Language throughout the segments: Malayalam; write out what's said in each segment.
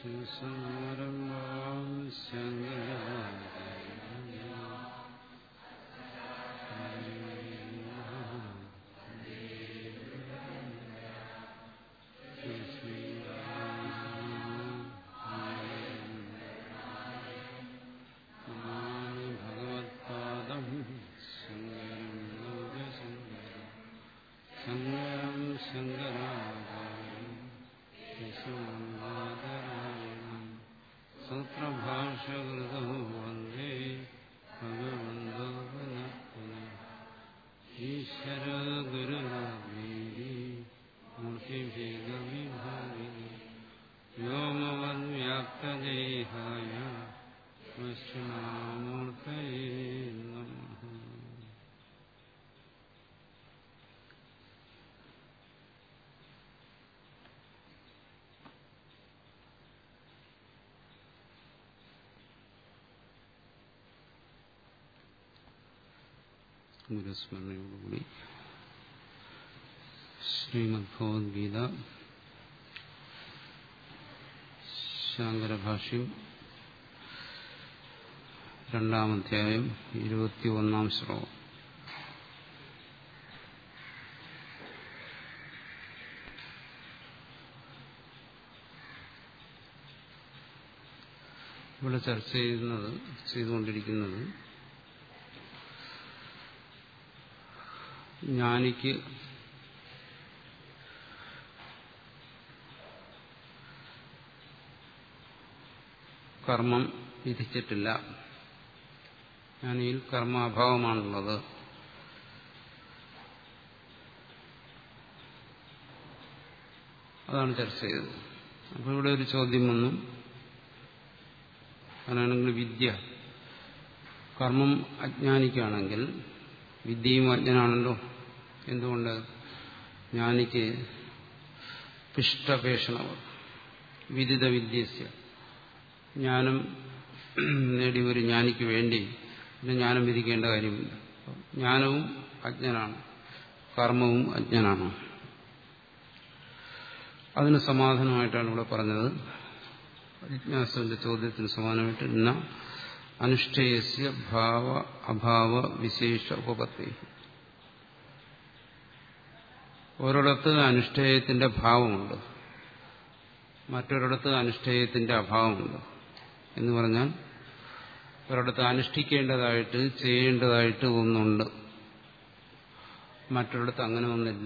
സമാരംഭാം ഭഗവത്പാദം ശങ്കരം ലോകശങ്കരം ശങ്കരം ശങ്കരാചാര്യം യശോദരായണം സൂത്രഭാഷകൃതോ വന്ദേ ഭഗവന്തോ പുനഃ ഈശ്വര ഗുരുരാജ്ഞേരി മൂർത്തിഭേദവിഭാഗിനി വ്യോമവദ്വ്യാപ്തദേഹായ ദക്ഷിണാമൂർത്തയേ നമഃ ഗുരുസ്മരണയോടുകൂടി ശ്രീമദ് ഭഗവത്ഗീത ശാങ്കരഭാഷ്യം രണ്ടാമധ്യായം ഇരുപത്തിയൊന്നാം ശ്ലോകം ഇവിടെ ചർച്ച ചെയ്യുന്നത് ചെയ്തുകൊണ്ടിരിക്കുന്നത് ജ്ഞാനിക്ക് കർമ്മം വിധിച്ചിട്ടില്ല ജ്ഞാനിയിൽ കർമാഭാവമാണുള്ളത് അതാണ് ചർച്ച ചെയ്തത് അപ്പോൾ ഇവിടെ ഒരു ചോദ്യം വന്നു അങ്ങനെയാണെങ്കിൽ വിദ്യ കർമ്മം അജ്ഞാനിക്കാണെങ്കിൽ വിദ്യയും അജ്ഞനാണല്ലോ എന്തുകൊണ്ട് ജ്ഞാനിക്ക് പിഷ്ടപേഷണവർ വിദിത വിദ്യസ്യ ജ്ഞാനം നേടി ഒരു ജ്ഞാനിക്ക് വേണ്ടി പിന്നെ ജ്ഞാനം വിധിക്കേണ്ട കാര്യമില്ല ജ്ഞാനവും അജ്ഞനാണ് കർമ്മവും അജ്ഞനാണ് അതിന് സമാധാനമായിട്ടാണ് ഇവിടെ പറഞ്ഞത് ജിജ്ഞാസുവിന്റെ ചോദ്യത്തിന് സമാനമായിട്ട് ഇന്ന അനുഷ്ഠേയസ്യ ഭാവ അഭാവ വിശേഷ ഉപപത്തി ഒരിടത്ത് അനുഷ്ഠേയത്തിന്റെ ഭാവമുണ്ട് മറ്റൊരിടത്ത് അനുഷ്ഠേയത്തിന്റെ അഭാവമുണ്ട് എന്ന് പറഞ്ഞാൽ ഒരിടത്ത് അനുഷ്ഠിക്കേണ്ടതായിട്ട് ചെയ്യേണ്ടതായിട്ട് ഒന്നുണ്ട് മറ്റൊരിടത്ത് അങ്ങനെ ഒന്നില്ല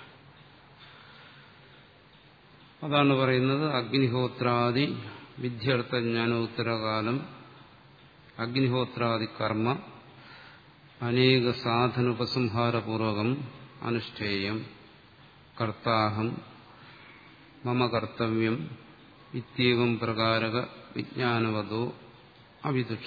അതാണ് പറയുന്നത് അഗ്നിഹോത്രാദി വിദ്യാർത്ഥ ജ്ഞാനോത്തരകാലം അഗ്നിഹോത്രാദി കർമ്മ അനേക സാധനുപസംഹാരപൂർവകം അനുഷ്ഠേയം കർത്താഹം മമ കർത്തവ്യം ഇത്യവം പ്രകാരക വിജ്ഞാനവതോ അവിദുഷ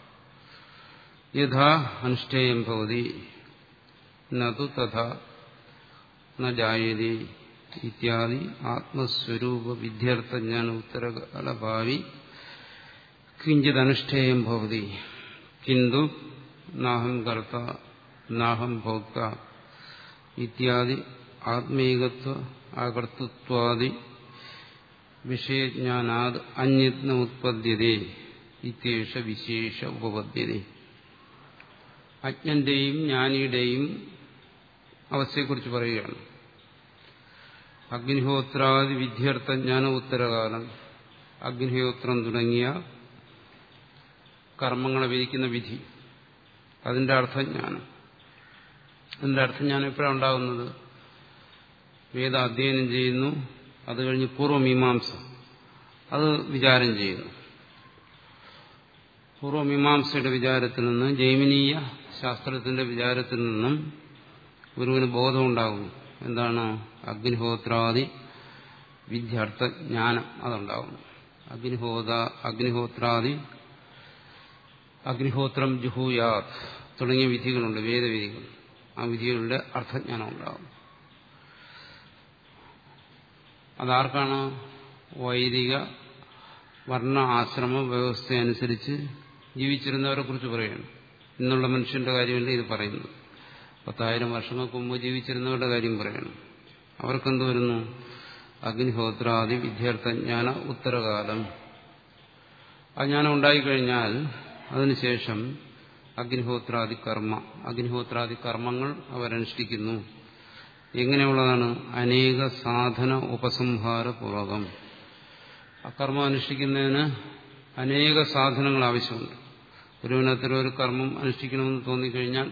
യഥാ അനുഷ്ഠേയം ഭവതി നതു തഥാ ന ജായതി ഇത്യാദി ആത്മസ്വരൂപ വിദ്യാർത്ഥജ്ഞാന ഉത്തരകാലഭാവി കിഞ്ചിത് അനുഷ്ഠേയം ഭവതി കിന്തു നാഹം കർത്ത നാഹം ഭോക്ത ഇത്യാദി ആത്മീകത്വ ആകർത്തൃത്വാദി വിഷയജ്ഞാനാത് അന്യത്ന ഉത്പദ്യതേ ഇത്യേഷ വിശേഷ ഉപപദ്യത അജ്ഞന്റെയും ജ്ഞാനിയുടെയും അവസ്ഥയെക്കുറിച്ച് പറയുകയാണ് അഗ്നിഹോത്രാദി വിദ്യാർത്ഥ ജ്ഞാന ഉത്തരകാലം അഗ്നിഹോത്രം തുടങ്ങിയ കർമ്മങ്ങളെ വിധിക്കുന്ന വിധി അതിന്റെ അർത്ഥജ്ഞാനം അതിന്റെ അർത്ഥജ്ഞാനം എപ്പോഴാണ് ഉണ്ടാകുന്നത് വേദ അധ്യയനം ചെയ്യുന്നു അത് കഴിഞ്ഞ് പൂർവ്വമീമാംസ അത് വിചാരം ചെയ്യുന്നു പൂർവ്വമീമാംസയുടെ വിചാരത്തിൽ നിന്ന് ജൈമിനീയ ശാസ്ത്രത്തിന്റെ വിചാരത്തിൽ നിന്നും ഗുരുവിന് ബോധമുണ്ടാകുന്നു എന്താണ് അഗ്നിഹോത്രാദി വിദ്യാർത്ഥ ജ്ഞാനം അതുണ്ടാകുന്നു അഗ്നിഹോത അഗ്നിഹോത്രാദി അഗ്നിഹോത്രം ജുഹൂയാത് തുടങ്ങിയ വിധികളുണ്ട് വേദവിധികൾ ആ വിധികളുടെ അർത്ഥജ്ഞാനം ഉണ്ടാകും അതാർക്കാണ് വൈദിക വർണ്ണ ആശ്രമ വ്യവസ്ഥ അനുസരിച്ച് ജീവിച്ചിരുന്നവരെ കുറിച്ച് പറയുന്നു ഇന്നുള്ള മനുഷ്യന്റെ കാര്യമല്ല ഇത് പറയുന്നത് പത്തായിരം വർഷങ്ങൾക്ക് മുമ്പ് ജീവിച്ചിരുന്നവരുടെ കാര്യം പറയണം അവർക്കെന്ത് വരുന്നു അഗ്നിഹോത്രാദി വിദ്യാർത്ഥജ്ഞാന ഉത്തരകാലം ആ ജ്ഞാനം ഉണ്ടായിക്കഴിഞ്ഞാൽ അതിനുശേഷം അഗ്നിഹോത്രാദി കർമ്മ അഗ്നിഹോത്രാദി കർമ്മങ്ങൾ അവരനുഷ്ഠിക്കുന്നു എങ്ങനെയുള്ളതാണ് അനേക സാധന ഉപസംഹാരപൂർവകം ആ കർമ്മം അനുഷ്ഠിക്കുന്നതിന് അനേക സാധനങ്ങൾ ആവശ്യമുണ്ട് ഒരുവിനത്തരം ഒരു കർമ്മം അനുഷ്ഠിക്കണമെന്ന് തോന്നിക്കഴിഞ്ഞാൽ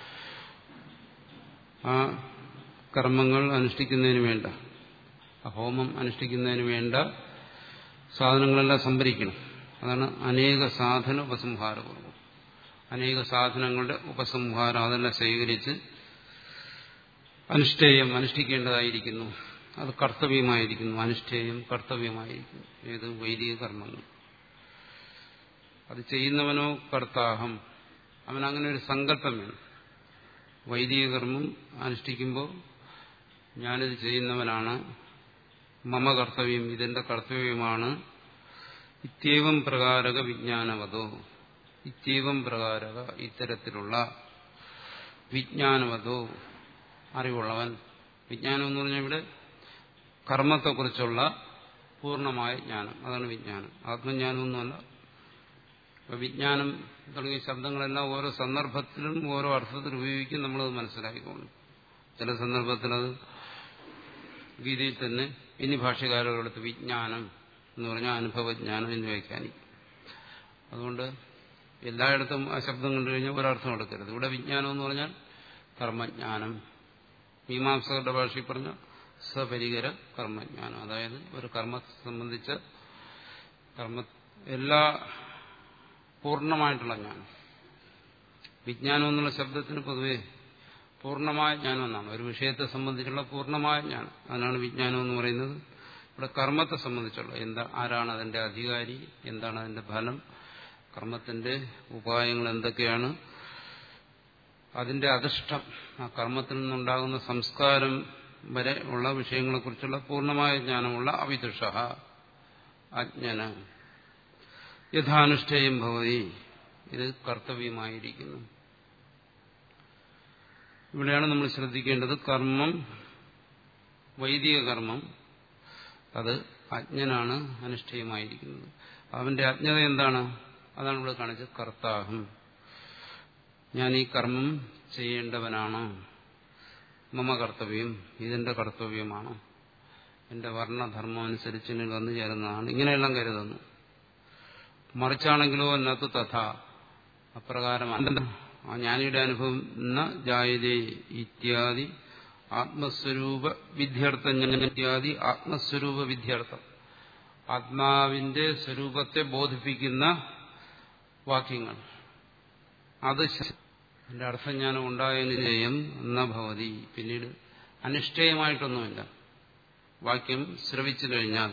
ആ കർമ്മങ്ങൾ അനുഷ്ഠിക്കുന്നതിന് വേണ്ട ആ ഹോമം അനുഷ്ഠിക്കുന്നതിന് വേണ്ട സാധനങ്ങളെല്ലാം സംഭരിക്കണം അതാണ് അനേക സാധന ഉപസംഹാരപൂർവം അനേക സാധനങ്ങളുടെ ഉപസംഹാരം അതെല്ലാം ശേഖരിച്ച് അനുഷ്ഠേയം അനുഷ്ഠിക്കേണ്ടതായിരിക്കുന്നു അത് കർത്തവ്യമായിരിക്കുന്നു അനുഷ്ഠേയം കർത്തവ്യമായിരിക്കുന്നു ഏത് വൈദിക കർമ്മങ്ങൾ അത് ചെയ്യുന്നവനോ കർത്താഹം അവൻ അങ്ങനെ ഒരു സങ്കല്പം വേണം വൈദിക കർമ്മം അനുഷ്ഠിക്കുമ്പോൾ ഞാനിത് ചെയ്യുന്നവനാണ് മമ കർത്തവ്യം ഇതെന്റെ കർത്തവ്യമാണ് ഇത്യവം പ്രകാരക വിജ്ഞാനവതോ ഇത്യവം പ്രകാരക ഇത്തരത്തിലുള്ള വിജ്ഞാനവതോ അറിവുള്ളവൻ വിജ്ഞാനം എന്ന് പറഞ്ഞാൽ ഇവിടെ കർമ്മത്തെക്കുറിച്ചുള്ള പൂർണ്ണമായ ജ്ഞാനം അതാണ് വിജ്ഞാനം ആത്മജ്ഞാനമൊന്നുമല്ല വിജ്ഞാനം തുടങ്ങിയ ശബ്ദങ്ങളെല്ലാം ഓരോ സന്ദർഭത്തിലും ഓരോ അർത്ഥത്തിൽ ഉപയോഗിക്കും നമ്മളത് മനസ്സിലാക്കിക്കോളും ചില സന്ദർഭത്തിൽ അത് ഗീതയിൽ തന്നെ ഇനി ഭാഷകാരോടത്ത് വിജ്ഞാനം എന്ന് പറഞ്ഞാൽ അനുഭവജ്ഞാനം എന്ന് വ്യാഖ്യാനിക്കും അതുകൊണ്ട് എല്ലായിടത്തും ആ ശബ്ദം കണ്ടു കഴിഞ്ഞാൽ ഒരർത്ഥം എടുക്കരുത് ഇവിടെ വിജ്ഞാനം എന്ന് പറഞ്ഞാൽ കർമ്മജ്ഞാനം മീമാംസകരുടെ ഭാഷയിൽ പറഞ്ഞ സപരികര കർമ്മജ്ഞാനം അതായത് ഒരു കർമ്മത്തെ സംബന്ധിച്ച് കർമ്മ എല്ലാ പൂർണ്ണമായിട്ടുള്ള ജ്ഞാനം വിജ്ഞാനം എന്നുള്ള ശബ്ദത്തിന് പൊതുവെ പൂർണ്ണമായ ജ്ഞാനം എന്നാണ് ഒരു വിഷയത്തെ സംബന്ധിച്ചുള്ള പൂർണ്ണമായ ജ്ഞാനം അതിനാണ് വിജ്ഞാനം എന്ന് പറയുന്നത് ഇവിടെ കർമ്മത്തെ സംബന്ധിച്ചുള്ള എന്താ ആരാണ് അതിന്റെ അധികാരി എന്താണ് അതിന്റെ ഫലം കർമ്മത്തിന്റെ ഉപായങ്ങൾ എന്തൊക്കെയാണ് അതിന്റെ അധിഷ്ഠം ആ കർമ്മത്തിൽ നിന്നുണ്ടാകുന്ന സംസ്കാരം വരെ ഉള്ള വിഷയങ്ങളെക്കുറിച്ചുള്ള പൂർണ്ണമായ ജ്ഞാനമുള്ള അവിദുഷ അജ്ഞന യഥാനുഷ്ഠേയം ഭവതി ഇത് കർത്തവ്യമായിരിക്കുന്നു ഇവിടെയാണ് നമ്മൾ ശ്രദ്ധിക്കേണ്ടത് കർമ്മം വൈദിക കർമ്മം അത് അജ്ഞനാണ് അനുഷ്ഠേയമായിരിക്കുന്നത് അവന്റെ അജ്ഞത എന്താണ് അതാണ് ഇവിടെ കാണിച്ചത് കർത്താഹം ഞാൻ ഈ കർമ്മം ചെയ്യേണ്ടവനാണ് മമ കർത്തവ്യം ഇതെന്റെ കർത്തവ്യമാണ് എന്റെ വർണ്ണധർമ്മം അനുസരിച്ച് എനിക്ക് വന്നു ചേരുന്നതാണ് ഇങ്ങനെയെല്ലാം കരുതുന്നു മറിച്ചാണെങ്കിലോ എന്നത്ത് തഥ അപ്രകാരമാണ് ആ ജ്ഞാനിയുടെ അനുഭവം ന ജായതേ ഇത്യാദി ആത്മസ്വരൂപ വിദ്യാർത്ഥം ഇത്യാദി ആത്മസ്വരൂപ വിദ്യാർത്ഥം ആത്മാവിന്റെ സ്വരൂപത്തെ ബോധിപ്പിക്കുന്ന വാക്യങ്ങൾ അത് എന്റെ അർത്ഥജ്ഞാനം ഉണ്ടായതിനു ശേഷം എന്ന ഭവതി പിന്നീട് അനിഷ്ഠേയമായിട്ടൊന്നുമില്ല വാക്യം ശ്രവിച്ചു കഴിഞ്ഞാൽ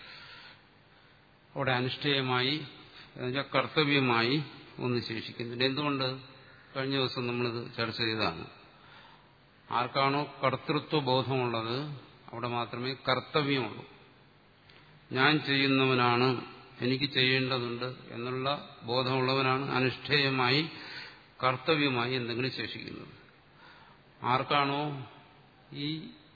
അവിടെ അനിഷ്ഠേയമായി എന്നുവെച്ചാൽ കർത്തവ്യമായി ഒന്ന് ശേഷിക്കുന്നുണ്ട് എന്തുകൊണ്ട് കഴിഞ്ഞ ദിവസം നമ്മളിത് ചർച്ച ചെയ്തതാണ് ആർക്കാണോ കർത്തൃത്വ ബോധമുള്ളത് അവിടെ മാത്രമേ കർത്തവ്യമുള്ളൂ ഞാൻ ചെയ്യുന്നവനാണ് എനിക്ക് ചെയ്യേണ്ടതുണ്ട് എന്നുള്ള ബോധമുള്ളവനാണ് അനിഷ്ഠേയമായി കർത്തവ്യമായി എന്തെങ്കിലും ശേഷിക്കുന്നത് ആർക്കാണോ ഈ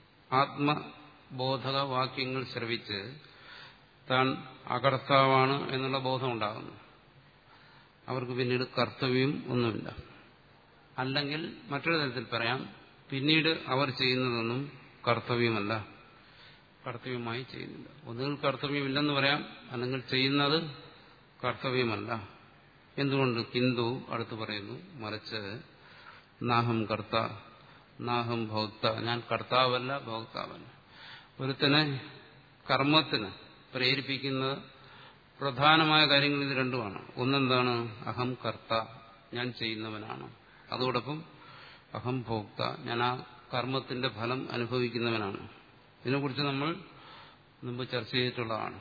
ആത്മബോധക വാക്യങ്ങൾ ശ്രവിച്ച് താൻ അകർത്താവാണ് എന്നുള്ള ബോധം ഉണ്ടാകുന്നു അവർക്ക് പിന്നീട് കർത്തവ്യം ഒന്നുമില്ല അല്ലെങ്കിൽ മറ്റൊരു തരത്തിൽ പറയാം പിന്നീട് അവർ ചെയ്യുന്നതൊന്നും കർത്തവ്യമല്ല കർത്തവ്യമായി ചെയ്യുന്നില്ല ഒന്നുകിൽ കർത്തവ്യമില്ലെന്ന് പറയാം അല്ലെങ്കിൽ ചെയ്യുന്നത് കർത്തവ്യമല്ല എന്തുകൊണ്ട് കിന്തു അടുത്ത് പറയുന്നു മറിച്ച് നാഹം കർത്ത നാഹം ഭോക്ത ഞാൻ കർത്താവല്ല ഭോക്താവല്ല ഒരുത്തനെ കർമ്മത്തിന് പ്രേരിപ്പിക്കുന്നത് പ്രധാനമായ കാര്യങ്ങൾ ഇത് രണ്ടുമാണ് ഒന്നെന്താണ് അഹം കർത്ത ഞാൻ ചെയ്യുന്നവനാണ് അതോടൊപ്പം അഹം ഭോക്ത ഞാൻ ആ കർമ്മത്തിന്റെ ഫലം അനുഭവിക്കുന്നവനാണ് ഇതിനെക്കുറിച്ച് നമ്മൾ മുമ്പ് ചർച്ച ചെയ്തിട്ടുള്ളതാണ്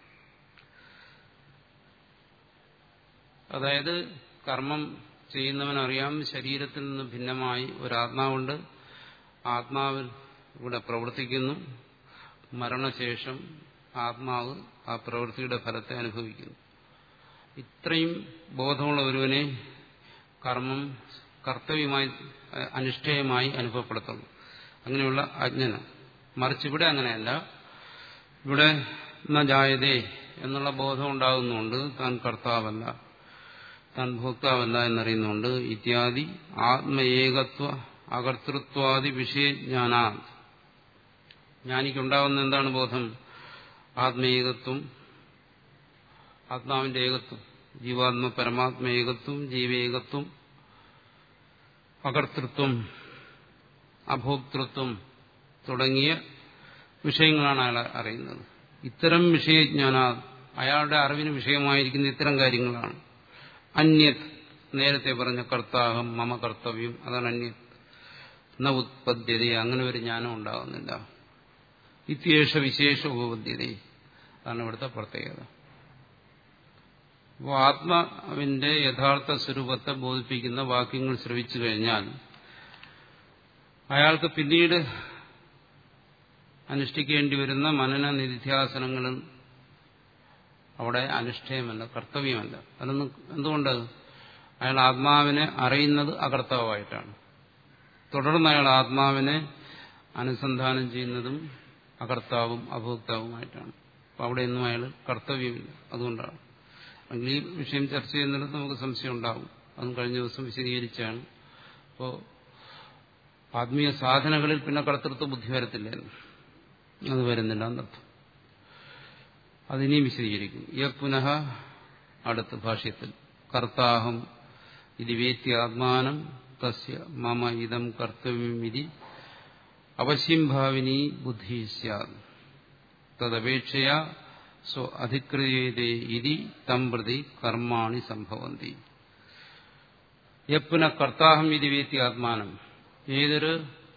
അതായത് കർമ്മം ചെയ്യുന്നവനറിയാം ശരീരത്തിൽ നിന്ന് ഭിന്നമായി ഒരാത്മാവുണ്ട് ആത്മാവിൽ ഇവിടെ പ്രവർത്തിക്കുന്നു മരണശേഷം ആത്മാവ് ആ പ്രവൃത്തിയുടെ ഫലത്തെ അനുഭവിക്കുന്നു ഇത്രയും ബോധമുള്ള ഒരുവനെ കർമ്മം കർത്തവ്യമായി അനിഷ്ഠേയമായി അനുഭവപ്പെടുത്തുന്നു അങ്ങനെയുള്ള അജ്ഞന മറിച്ച് ഇവിടെ അങ്ങനെയല്ല ഇവിടെ ന ജായതേ എന്നുള്ള ബോധം ഉണ്ടാകുന്നുണ്ട് താൻ കർത്താവല്ല താൻ ഭോക്താവല്ല എന്നറിയുന്നുണ്ട് ഇത്യാദി ആത്മഏകത്വ അകർത്തൃത്വാദി വിഷയജ്ഞാന ജ്ഞാനിക്കുണ്ടാകുന്ന എന്താണ് ബോധം ആത്മേകത്വം ആത്മാവിന്റെ ഏകത്വം ജീവാത്മ പരമാത്മ ഏകത്വം ജീവേകത്വം അകർത്തൃത്വം അഭോക്തൃത്വം തുടങ്ങിയ വിഷയങ്ങളാണ് അയാൾ അറിയുന്നത് ഇത്തരം വിഷയജ്ഞാന അയാളുടെ അറിവിന് വിഷയമായിരിക്കുന്ന ഇത്തരം കാര്യങ്ങളാണ് അന്യത് നേരത്തെ പറഞ്ഞ കർത്താഹം മമ കർത്തവ്യം അതാണ് അന്യത് ന ഉത്പദ്യത അങ്ങനെ ഒരു ജ്ഞാനം ഉണ്ടാകുന്നില്ല ഇത്യേഷ വിശേഷ ഉപപദ്ധ്യത അതാണ് ഇവിടുത്തെ പ്രത്യേകത അപ്പോൾ ആത്മാവിന്റെ യഥാർത്ഥ സ്വരൂപത്തെ ബോധിപ്പിക്കുന്ന വാക്യങ്ങൾ ശ്രവിച്ചു കഴിഞ്ഞാൽ അയാൾക്ക് പിന്നീട് അനുഷ്ഠിക്കേണ്ടി വരുന്ന മനന നിധ്യാസനങ്ങളും അവിടെ അനുഷ്ഠേയമല്ല കർത്തവ്യമല്ല അതൊന്നും എന്തുകൊണ്ട് അയാൾ ആത്മാവിനെ അറിയുന്നത് അകർത്താവായിട്ടാണ് തുടർന്ന് അയാൾ ആത്മാവിനെ അനുസന്ധാനം ചെയ്യുന്നതും അകർത്താവും അഭോക്താവുമായിട്ടാണ് അപ്പോൾ അവിടെയൊന്നും അയാൾ കർത്തവ്യമില്ല അതുകൊണ്ടാണ് അല്ലെങ്കിൽ ഈ വിഷയം ചർച്ച ചെയ്യുന്നിടത്ത് നമുക്ക് സംശയം ഉണ്ടാവും അതും കഴിഞ്ഞ ദിവസം വിശദീകരിച്ചാണ് അപ്പോൾ ആത്മീയ സാധനകളിൽ പിന്നെ കർത്തൃത്വ ബുദ്ധി വരത്തില്ല അത് വരുന്നില്ല എന്നർത്ഥം അതിനെയും വിശദീകരിക്കും യ പുനഃ അടുത്ത ഭാഷ്യത്തിൽ കർത്താഹം ഇത് വേത്യാത്മാനം തസ്യ മമ ഇതം കർത്തവ്യമിതി അവശ്യം ഭാവിനി ബുദ്ധി സ്യാത് തദപേക്ഷയാ സ്വ അധികൃതേ ഇതി തം പ്രതി കർമാണി സംഭവന്തി യപ്പുന കർത്താഹം ഇത് വേത്യാത്മാനം ഏതൊരു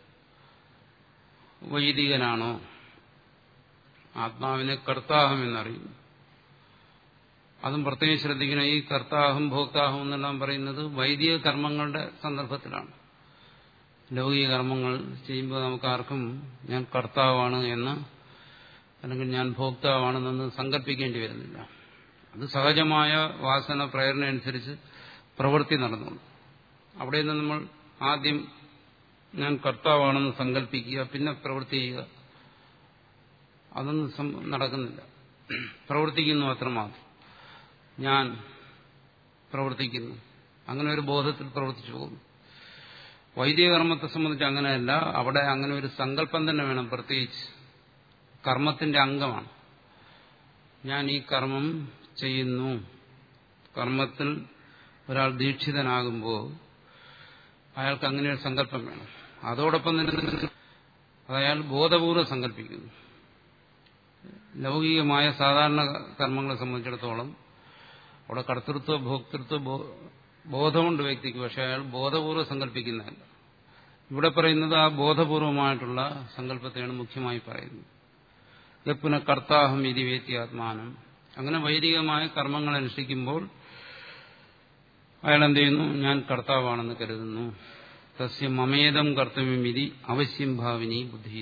വൈദികനാണോ ആത്മാവിനെ കർത്താഹം എന്നറിയുന്നു അതും പ്രത്യേകം ശ്രദ്ധിക്കണം ഈ കർത്താഹം ഭോക്താഹം എന്നെല്ലാം പറയുന്നത് വൈദിക കർമ്മങ്ങളുടെ സന്ദർഭത്തിലാണ് ലൗകിക കർമ്മങ്ങൾ ചെയ്യുമ്പോൾ നമുക്ക് ആർക്കും ഞാൻ കർത്താവാണ് എന്ന് അല്ലെങ്കിൽ ഞാൻ ഭോക്താവാണെന്നൊന്ന് സങ്കല്പിക്കേണ്ടി വരുന്നില്ല അത് സഹജമായ വാസന പ്രേരണ അനുസരിച്ച് പ്രവൃത്തി നടന്നു അവിടെ നിന്ന് നമ്മൾ ആദ്യം ഞാൻ കർത്താവാണെന്ന് സങ്കല്പിക്കുക പിന്നെ പ്രവൃത്തി ചെയ്യുക അതൊന്നും നടക്കുന്നില്ല പ്രവർത്തിക്കുന്നു അത്രമാത്രം ഞാൻ പ്രവർത്തിക്കുന്നു അങ്ങനെ ഒരു ബോധത്തിൽ പ്രവർത്തിച്ചു പോകുന്നു വൈദിക കർമ്മത്തെ സംബന്ധിച്ച് അങ്ങനെയല്ല അവിടെ അങ്ങനെ ഒരു സങ്കല്പം തന്നെ വേണം പ്രത്യേകിച്ച് കർമ്മത്തിന്റെ അംഗമാണ് ഞാൻ ഈ കർമ്മം ചെയ്യുന്നു കർമ്മത്തിൽ ഒരാൾ ദീക്ഷിതനാകുമ്പോൾ അയാൾക്ക് അങ്ങനെ ഒരു സങ്കല്പം വേണം അതോടൊപ്പം തന്നെ അയാൾ ബോധപൂർവ്വം സങ്കല്പിക്കുന്നു ലൗകികമായ സാധാരണ കർമ്മങ്ങളെ സംബന്ധിച്ചിടത്തോളം അവിടെ കർത്തൃത്വ ഭോക്തൃത്വ ബോധമുണ്ട് വ്യക്തിക്ക് പക്ഷെ അയാൾ ബോധപൂർവ്വം സങ്കല്പിക്കുന്നതല്ല ഇവിടെ പറയുന്നത് ആ ബോധപൂർവമായിട്ടുള്ള സങ്കല്പത്തെയാണ് മുഖ്യമായി പറയുന്നത് എപ്പുന കർത്താഹം ഇതി വേത്യാത്മാനം അങ്ങനെ വൈദികമായ കർമ്മങ്ങൾ അനുഷ്ഠിക്കുമ്പോൾ അയാൾ എന്ത് ചെയ്യുന്നു ഞാൻ കർത്താവാണെന്ന് കരുതുന്നു തസ്യ മമേദം കർത്തവ്യം ഇതി അവശ്യം ഭാവിനി ബുദ്ധി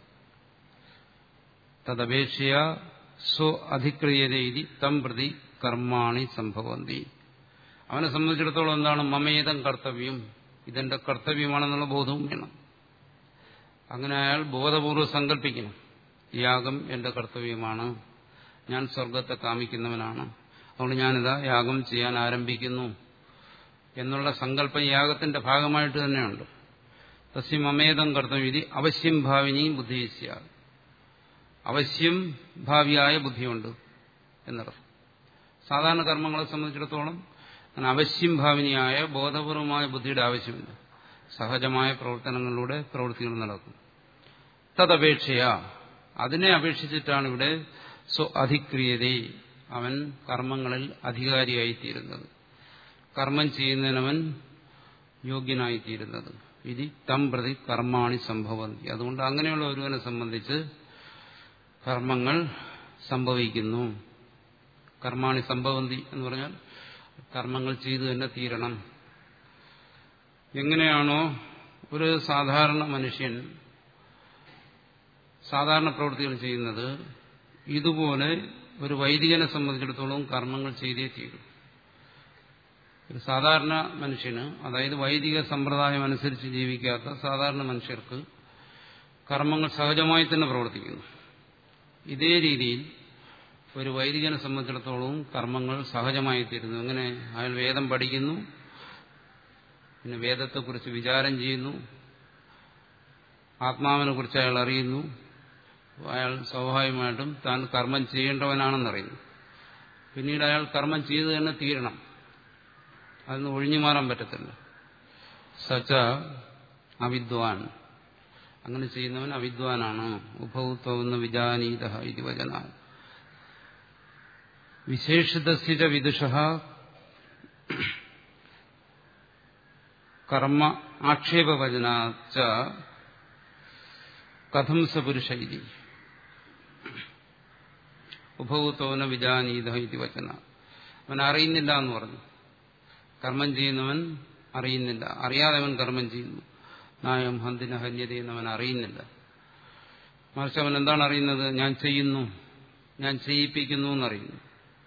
തദപേക്ഷയ സ്വ അധിക്രിയത ഇതി തം പ്രതി കർമാണി സംഭവന്തി അവനെ സംബന്ധിച്ചിടത്തോളം എന്താണ് മമേദം കർത്തവ്യം ഇതെന്റെ കർത്തവ്യമാണെന്നുള്ള ബോധവും വേണം അങ്ങനെ അയാൾ ബോധപൂർവ്വം സങ്കല്പിക്കണം യാഗം എന്റെ കർത്തവ്യമാണ് ഞാൻ സ്വർഗത്തെ കാമിക്കുന്നവനാണ് അതുകൊണ്ട് ഞാനിതാ യാഗം ചെയ്യാൻ ആരംഭിക്കുന്നു എന്നുള്ള സങ്കല്പം യാഗത്തിന്റെ ഭാഗമായിട്ട് തന്നെയുണ്ട് തസ്യം അമേദം കർത്തവ്യതി അവശ്യം ഭാവിനി ബുദ്ധിസ്യ അവശ്യം ഭാവിയായ ബുദ്ധിയുണ്ട് എന്നർത്ഥം സാധാരണ കർമ്മങ്ങളെ സംബന്ധിച്ചിടത്തോളം അങ്ങനെ അവശ്യം ഭാവിനിയായ ബോധപൂർവമായ ബുദ്ധിയുടെ ആവശ്യമില്ല സഹജമായ പ്രവർത്തനങ്ങളിലൂടെ പ്രവൃത്തികൾ നടക്കും തദപേക്ഷയാ അതിനെ അപേക്ഷിച്ചിട്ടാണ് ഇവിടെ സ്വ അധിക്രിയതേ അവൻ കർമ്മങ്ങളിൽ അധികാരിയായിത്തീരുന്നത് കർമ്മം ചെയ്യുന്നതിനവൻ യോഗ്യനായിത്തീരുന്നത് ഇതി തം പ്രതി കർമാണി സംഭവന്തി അതുകൊണ്ട് അങ്ങനെയുള്ള ഒരുവനെ സംബന്ധിച്ച് കർമ്മങ്ങൾ സംഭവിക്കുന്നു കർമാണി സംഭവന്തി എന്ന് പറഞ്ഞാൽ കർമ്മങ്ങൾ ചെയ്തു തന്നെ തീരണം എങ്ങനെയാണോ ഒരു സാധാരണ മനുഷ്യൻ സാധാരണ പ്രവൃത്തികൾ ചെയ്യുന്നത് ഇതുപോലെ ഒരു വൈദികനെ സംബന്ധിച്ചിടത്തോളം കർമ്മങ്ങൾ ചെയ്തേ തീരും ഒരു സാധാരണ മനുഷ്യന് അതായത് വൈദിക സമ്പ്രദായം അനുസരിച്ച് ജീവിക്കാത്ത സാധാരണ മനുഷ്യർക്ക് കർമ്മങ്ങൾ സഹജമായി തന്നെ പ്രവർത്തിക്കുന്നു ഇതേ രീതിയിൽ ഒരു വൈദികനെ സംബന്ധിച്ചിടത്തോളം കർമ്മങ്ങൾ സഹജമായി തീരുന്നു അങ്ങനെ അയാൾ വേദം പഠിക്കുന്നു പിന്നെ വേദത്തെക്കുറിച്ച് വിചാരം ചെയ്യുന്നു ആത്മാവിനെ കുറിച്ച് അയാൾ അറിയുന്നു അയാൾ സ്വാഭാവികമായിട്ടും താൻ കർമ്മം ചെയ്യേണ്ടവനാണെന്നറിയുന്നു പിന്നീട് അയാൾ കർമ്മം ചെയ്തു തന്നെ തീരണം അതിന് ഒഴിഞ്ഞു മാറാൻ പറ്റത്തില്ല സച്ച അവിദ്വാൻ അങ്ങനെ ചെയ്യുന്നവൻ അവിദ്വാനാണ് ഉപഭൂത്വമെന്ന് വിജാനീത ഇത് വചന വിശേഷിതസ്ഥിത വിദുഷ കർമ്മ ആക്ഷേപവചനാച്ച കഥം സ പുരുഷ ഇതി ഉപഭൂത്വന വിജാനീത ഇത് വചന അവൻ അറിയുന്നില്ല എന്ന് പറഞ്ഞു കർമ്മം ചെയ്യുന്നവൻ അറിയുന്നില്ല അറിയാതെ അവൻ കർമ്മം ചെയ്യുന്നു നായം ഹന്തിന ഹന്യത എന്നവൻ അറിയുന്നില്ല മറിച്ച് അവൻ എന്താണ് അറിയുന്നത് ഞാൻ ചെയ്യുന്നു ഞാൻ ചെയ്യിപ്പിക്കുന്നു എന്നറിയുന്നു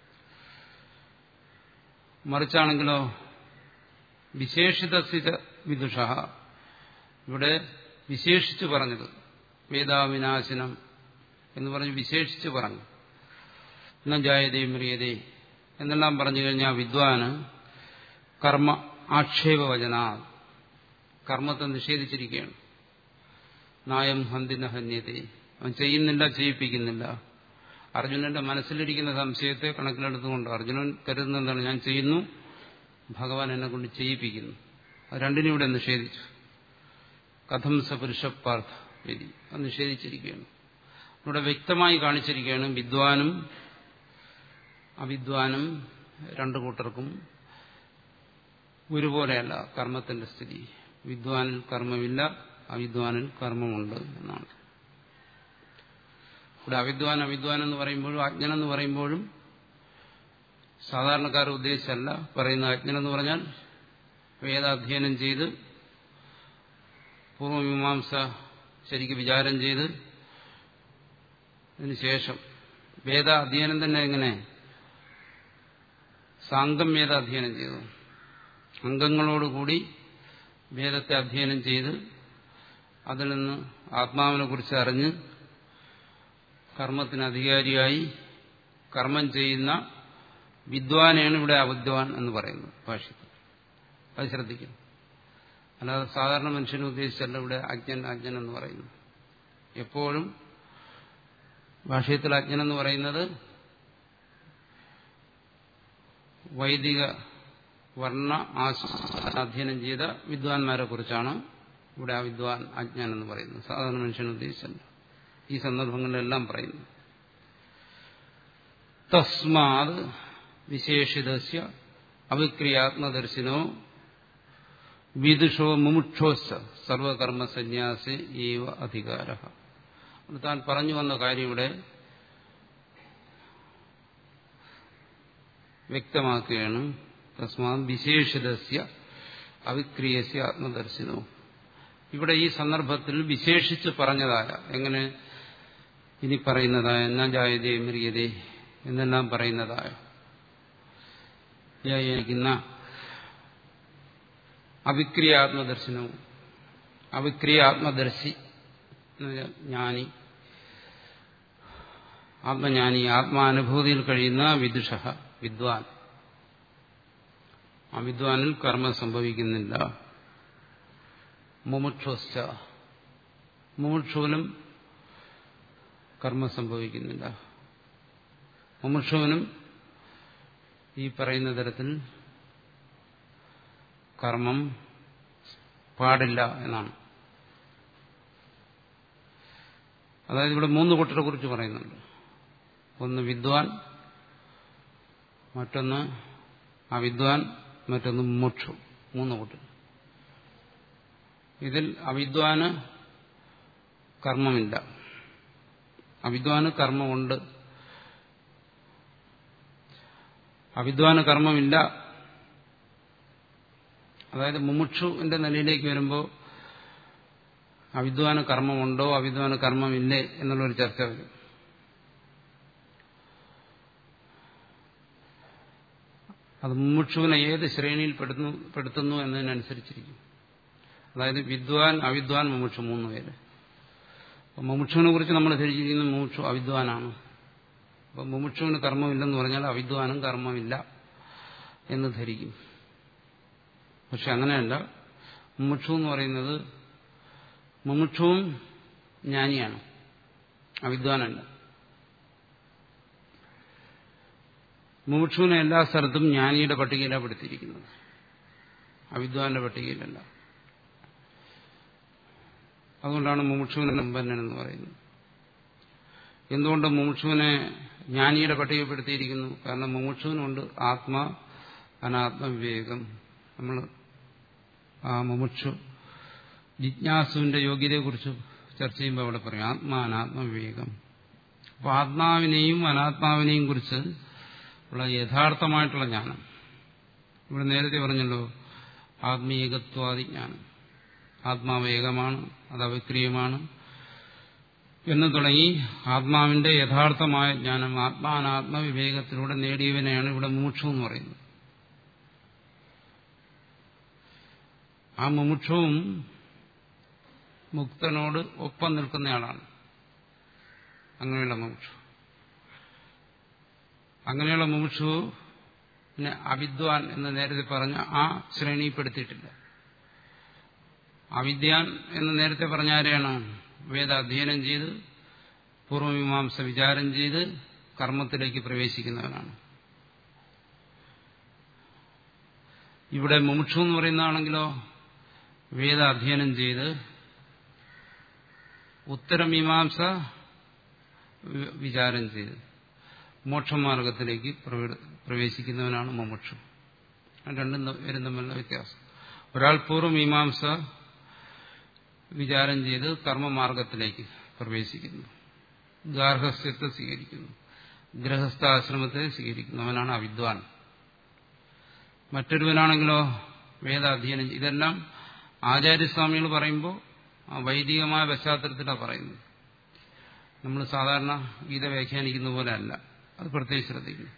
മറിച്ചാണെങ്കിലോ വിശേഷിത വിദുഷ ഇവിടെ വിശേഷിച്ചു പറഞ്ഞത് വേദാവിനാശനം എന്ന് പറഞ്ഞ് വിശേഷിച്ച് പറഞ്ഞു എന്ന ജായതേ മ്രിയതേ എന്നെല്ലാം പറഞ്ഞു കഴിഞ്ഞാൽ വിദ്വാന് കർമ്മ ആക്ഷേപവചന കർമ്മത്തെ നിഷേധിച്ചിരിക്കുകയാണ് നായം ഹന്തിന ഹന്യതേ അവൻ ചെയ്യുന്നില്ല ചെയ്യിപ്പിക്കുന്നില്ല അർജുനന്റെ മനസ്സിലിരിക്കുന്ന സംശയത്തെ കണക്കിലെടുത്തുകൊണ്ട് അർജുനൻ കരുതുന്ന എന്താണ് ഞാൻ ചെയ്യുന്നു ഭഗവാൻ എന്നെ കൊണ്ട് ചെയ്യിപ്പിക്കുന്നു അത് രണ്ടിനും ഇവിടെ നിഷേധിച്ചു കഥം സപുരുഷപ്പാർത്ഥ വിധി അത് നിഷേധിച്ചിരിക്കുകയാണ് ഇവിടെ വ്യക്തമായി കാണിച്ചിരിക്കുകയാണ് വിദ്വാനും അവിദ്വാനും രണ്ടു കൂട്ടർക്കും ഒരുപോലെയല്ല കർമ്മത്തിന്റെ സ്ഥിതി വിദ്വാനിൽ കർമ്മമില്ല അവിദ്വാനിൽ കർമ്മമുണ്ട് എന്നാണ് ഇവിടെ അവിദ്വാൻ അവിദ്വാൻ എന്ന് പറയുമ്പോഴും അജ്ഞൻ എന്ന് പറയുമ്പോഴും സാധാരണക്കാർ ഉദ്ദേശിച്ചല്ല പറയുന്ന അജ്ഞൻ എന്ന് പറഞ്ഞാൽ വേദാധ്യയനം ചെയ്ത് പൂർവമീമാംസ ശരിക്ക് വിചാരം ചെയ്ത് അതിനുശേഷം വേദ അധ്യയനം തന്നെ എങ്ങനെ സാങ്കം വേദ അധ്യയനം ചെയ്തു അംഗങ്ങളോടുകൂടി വേദത്തെ അധ്യയനം ചെയ്ത് അതിൽ നിന്ന് ആത്മാവിനെ കുറിച്ച് അറിഞ്ഞ് കർമ്മത്തിന് അധികാരിയായി കർമ്മം ചെയ്യുന്ന വിദ്വാനെയാണ് ഇവിടെ അവിദ്വാൻ എന്ന് പറയുന്നത് ഭാഷ്യത്തിൽ അത് ശ്രദ്ധിക്കണം അല്ലാതെ സാധാരണ മനുഷ്യനെ ഉദ്ദേശിച്ചല്ല ഇവിടെ അജ്ഞൻ അജ്ഞൻ എന്ന് പറയുന്നു എപ്പോഴും ഭാഷയത്തിൽ അജ്ഞൻ എന്ന് പറയുന്നത് വൈദിക വർണ്ണ അധ്യയനം ചെയ്ത വിദ്വാൻമാരെ കുറിച്ചാണ് ഇവിടെ ആ വിദ്വാൻ അജ്ഞാൻ എന്ന് പറയുന്നത് സാധാരണ മനുഷ്യനെ ഉദ്ദേശിച്ചല്ല ഈ സന്ദർഭങ്ങളിലെല്ലാം പറയുന്നു തസ്മാത് വിശേഷിതസ്യ അവിക്രിയാത്മദർശിനോ വിദുഷോ മുമുക്ഷോസ് സർവകർമ്മ സന്യാസി ഏവ അധികാര താൻ പറഞ്ഞു വന്ന കാര്യം ഇവിടെ വ്യക്തമാക്കുകയാണ് തസ്മാ വിശേഷിതസ്യ അവിക്രിയസ്യ ആത്മദർശനവും ഇവിടെ ഈ സന്ദർഭത്തിൽ വിശേഷിച്ച് പറഞ്ഞതായ എങ്ങനെ ഇനി പറയുന്നതായ എന്നാ ജായതേ മിറിയതേ എന്നെല്ലാം പറയുന്നതായ ന്യായീകരിക്കുന്ന അവിക്രിയ ആത്മദർശനവും അവിക്രിയ ആത്മദർശി ജ്ഞാനി ആത്മജ്ഞാനി ആത്മാനുഭൂതിയിൽ കഴിയുന്ന വിദുഷ വിദ്വാൻ ആ വിദ്വാനിൽ കർമ്മം സംഭവിക്കുന്നില്ല മുമുക്ഷോശ്ച മുമുക്ഷുവിനും കർമ്മം സംഭവിക്കുന്നില്ല മുമുക്ഷുവിനും ഈ പറയുന്ന തരത്തിൽ കർമ്മം പാടില്ല എന്നാണ് അതായത് ഇവിടെ മൂന്ന് കൂട്ടരെ കുറിച്ച് പറയുന്നുണ്ട് ഒന്ന് വിദ്വാൻ മറ്റൊന്ന് അവിദ്വാൻ മറ്റൊന്ന് മുക്ഷു മൂന്ന് കൂട്ടർ ഇതിൽ അവിദ്വാന് കർമ്മമില്ല അവിദ്വാന് കർമ്മമുണ്ട് അവിദ്വാന് കർമ്മമില്ല അതായത് മുമുക്ഷുവിന്റെ നിലയിലേക്ക് വരുമ്പോൾ അവിദ്വാന് കർമ്മമുണ്ടോ അവിദ്വാന് കർമ്മമില്ലേ എന്നുള്ളൊരു ചർച്ച വരും അത് മുമുക്ഷുവിനെ ഏത് ശ്രേണിയിൽ പെടുന്നു പെടുത്തുന്നു എന്നതിനനുസരിച്ചിരിക്കും അതായത് വിദ്വാൻ അവിദ്വാൻ മുമുക്ഷു മൂന്ന് പേര് അപ്പം മുമുക്ഷുവിനെ കുറിച്ച് നമ്മൾ ധരിച്ചിരിക്കുന്ന മുമുക്ഷു അവിദ്വാനാണ് അപ്പം മുമുക്ഷുവിന് കർമ്മമില്ലെന്ന് പറഞ്ഞാൽ അവിദ്വാനും കർമ്മമില്ല എന്ന് ധരിക്കും പക്ഷെ അങ്ങനെയല്ല മുമുക്ഷു എന്ന് പറയുന്നത് മുമുക്ഷുവും ജ്ഞാനിയാണ് അവിദ്വാനല്ല മുമുക്ഷുവിനെ എല്ലാ സ്ഥലത്തും ജ്ഞാനിയുടെ പട്ടികയിലാണ് പെടുത്തിയിരിക്കുന്നത് അവിദ്വാന്റെ പട്ടികയിലല്ല അതുകൊണ്ടാണ് മുമുക്ഷുവിനെ സമ്പന്നൻ എന്ന് പറയുന്നത് എന്തുകൊണ്ട് മുമുക്ഷുവിനെ ജ്ഞാനിയുടെ പട്ടികപ്പെടുത്തിയിരിക്കുന്നു കാരണം മുമുക്ഷുവിനുണ്ട് ആത്മ അനാത്മവിവേകം നമ്മൾ ആ മുമുക്ഷു ജിജ്ഞാസുവിന്റെ യോഗ്യതയെക്കുറിച്ച് ചർച്ച ചെയ്യുമ്പോൾ അവിടെ പറയും ആത്മാ അനാത്മവിവേകം അപ്പോൾ ആത്മാവിനെയും അനാത്മാവിനെയും കുറിച്ച് ഉള്ള യഥാർത്ഥമായിട്ടുള്ള ജ്ഞാനം ഇവിടെ നേരത്തെ പറഞ്ഞല്ലോ ആത്മീയകത്വാദി ജ്ഞാനം ആത്മാവ് ഏകമാണ് അത് അവിക്രിയമാണ് എന്ന് തുടങ്ങി ആത്മാവിന്റെ യഥാർത്ഥമായ ജ്ഞാനം ആത്മാനാത്മവിവേകത്തിലൂടെ നേടിയവനെയാണ് ഇവിടെ മുമുക്ഷു എന്ന് പറയുന്നത് ആ മുമുക്ഷവും മുക്തനോട് ഒപ്പം നിൽക്കുന്നയാളാണ് അങ്ങനെയുള്ള മുമുക്ഷു അങ്ങനെയുള്ള മുമുക്ഷു പിന്നെ അവിദ്വാൻ എന്ന് നേരത്തെ പറഞ്ഞ ആ ശ്രേണിപ്പെടുത്തിയിട്ടില്ല അവിദ്യാൻ എന്ന് നേരത്തെ പറഞ്ഞ ആരെയാണ് വേദ അധ്യയനം ചെയ്ത് പൂർവമീമാംസ വിചാരം ചെയ്ത് കർമ്മത്തിലേക്ക് പ്രവേശിക്കുന്നവനാണ് ഇവിടെ മുമുക്ഷു എന്ന് പറയുന്നതാണെങ്കിലോ വേദ അധ്യയനം ചെയ്ത് ഉത്തരമീമാംസ വിചാരം ചെയ്ത് മോക്ഷമാർഗത്തിലേക്ക് പ്രവേശിക്കുന്നവനാണ് മുമുക്ഷു രണ്ടും പേരും തമ്മിലുള്ള വ്യത്യാസം ഒരാൾ പൂർവ്വമീമാംസ വിചാരം ചെയ്ത് കർമ്മമാർഗത്തിലേക്ക് പ്രവേശിക്കുന്നു ഗാർഹസ്ഥ്യത്തെ സ്വീകരിക്കുന്നു ഗൃഹസ്ഥാശ്രമത്തെ സ്വീകരിക്കുന്നു അവനാണ് അവിദ്വാൻ മറ്റൊരുവനാണെങ്കിലോ വേദാധ്യയനം ഇതെല്ലാം ആചാര്യസ്വാമികൾ പറയുമ്പോൾ ആ വൈദികമായ പശ്ചാത്തലത്തിലാണ് പറയുന്നത് നമ്മൾ സാധാരണ ഗീത വ്യാഖ്യാനിക്കുന്ന പോലെ അല്ല അത് പ്രത്യേകിച്ച് ശ്രദ്ധിക്കുന്നു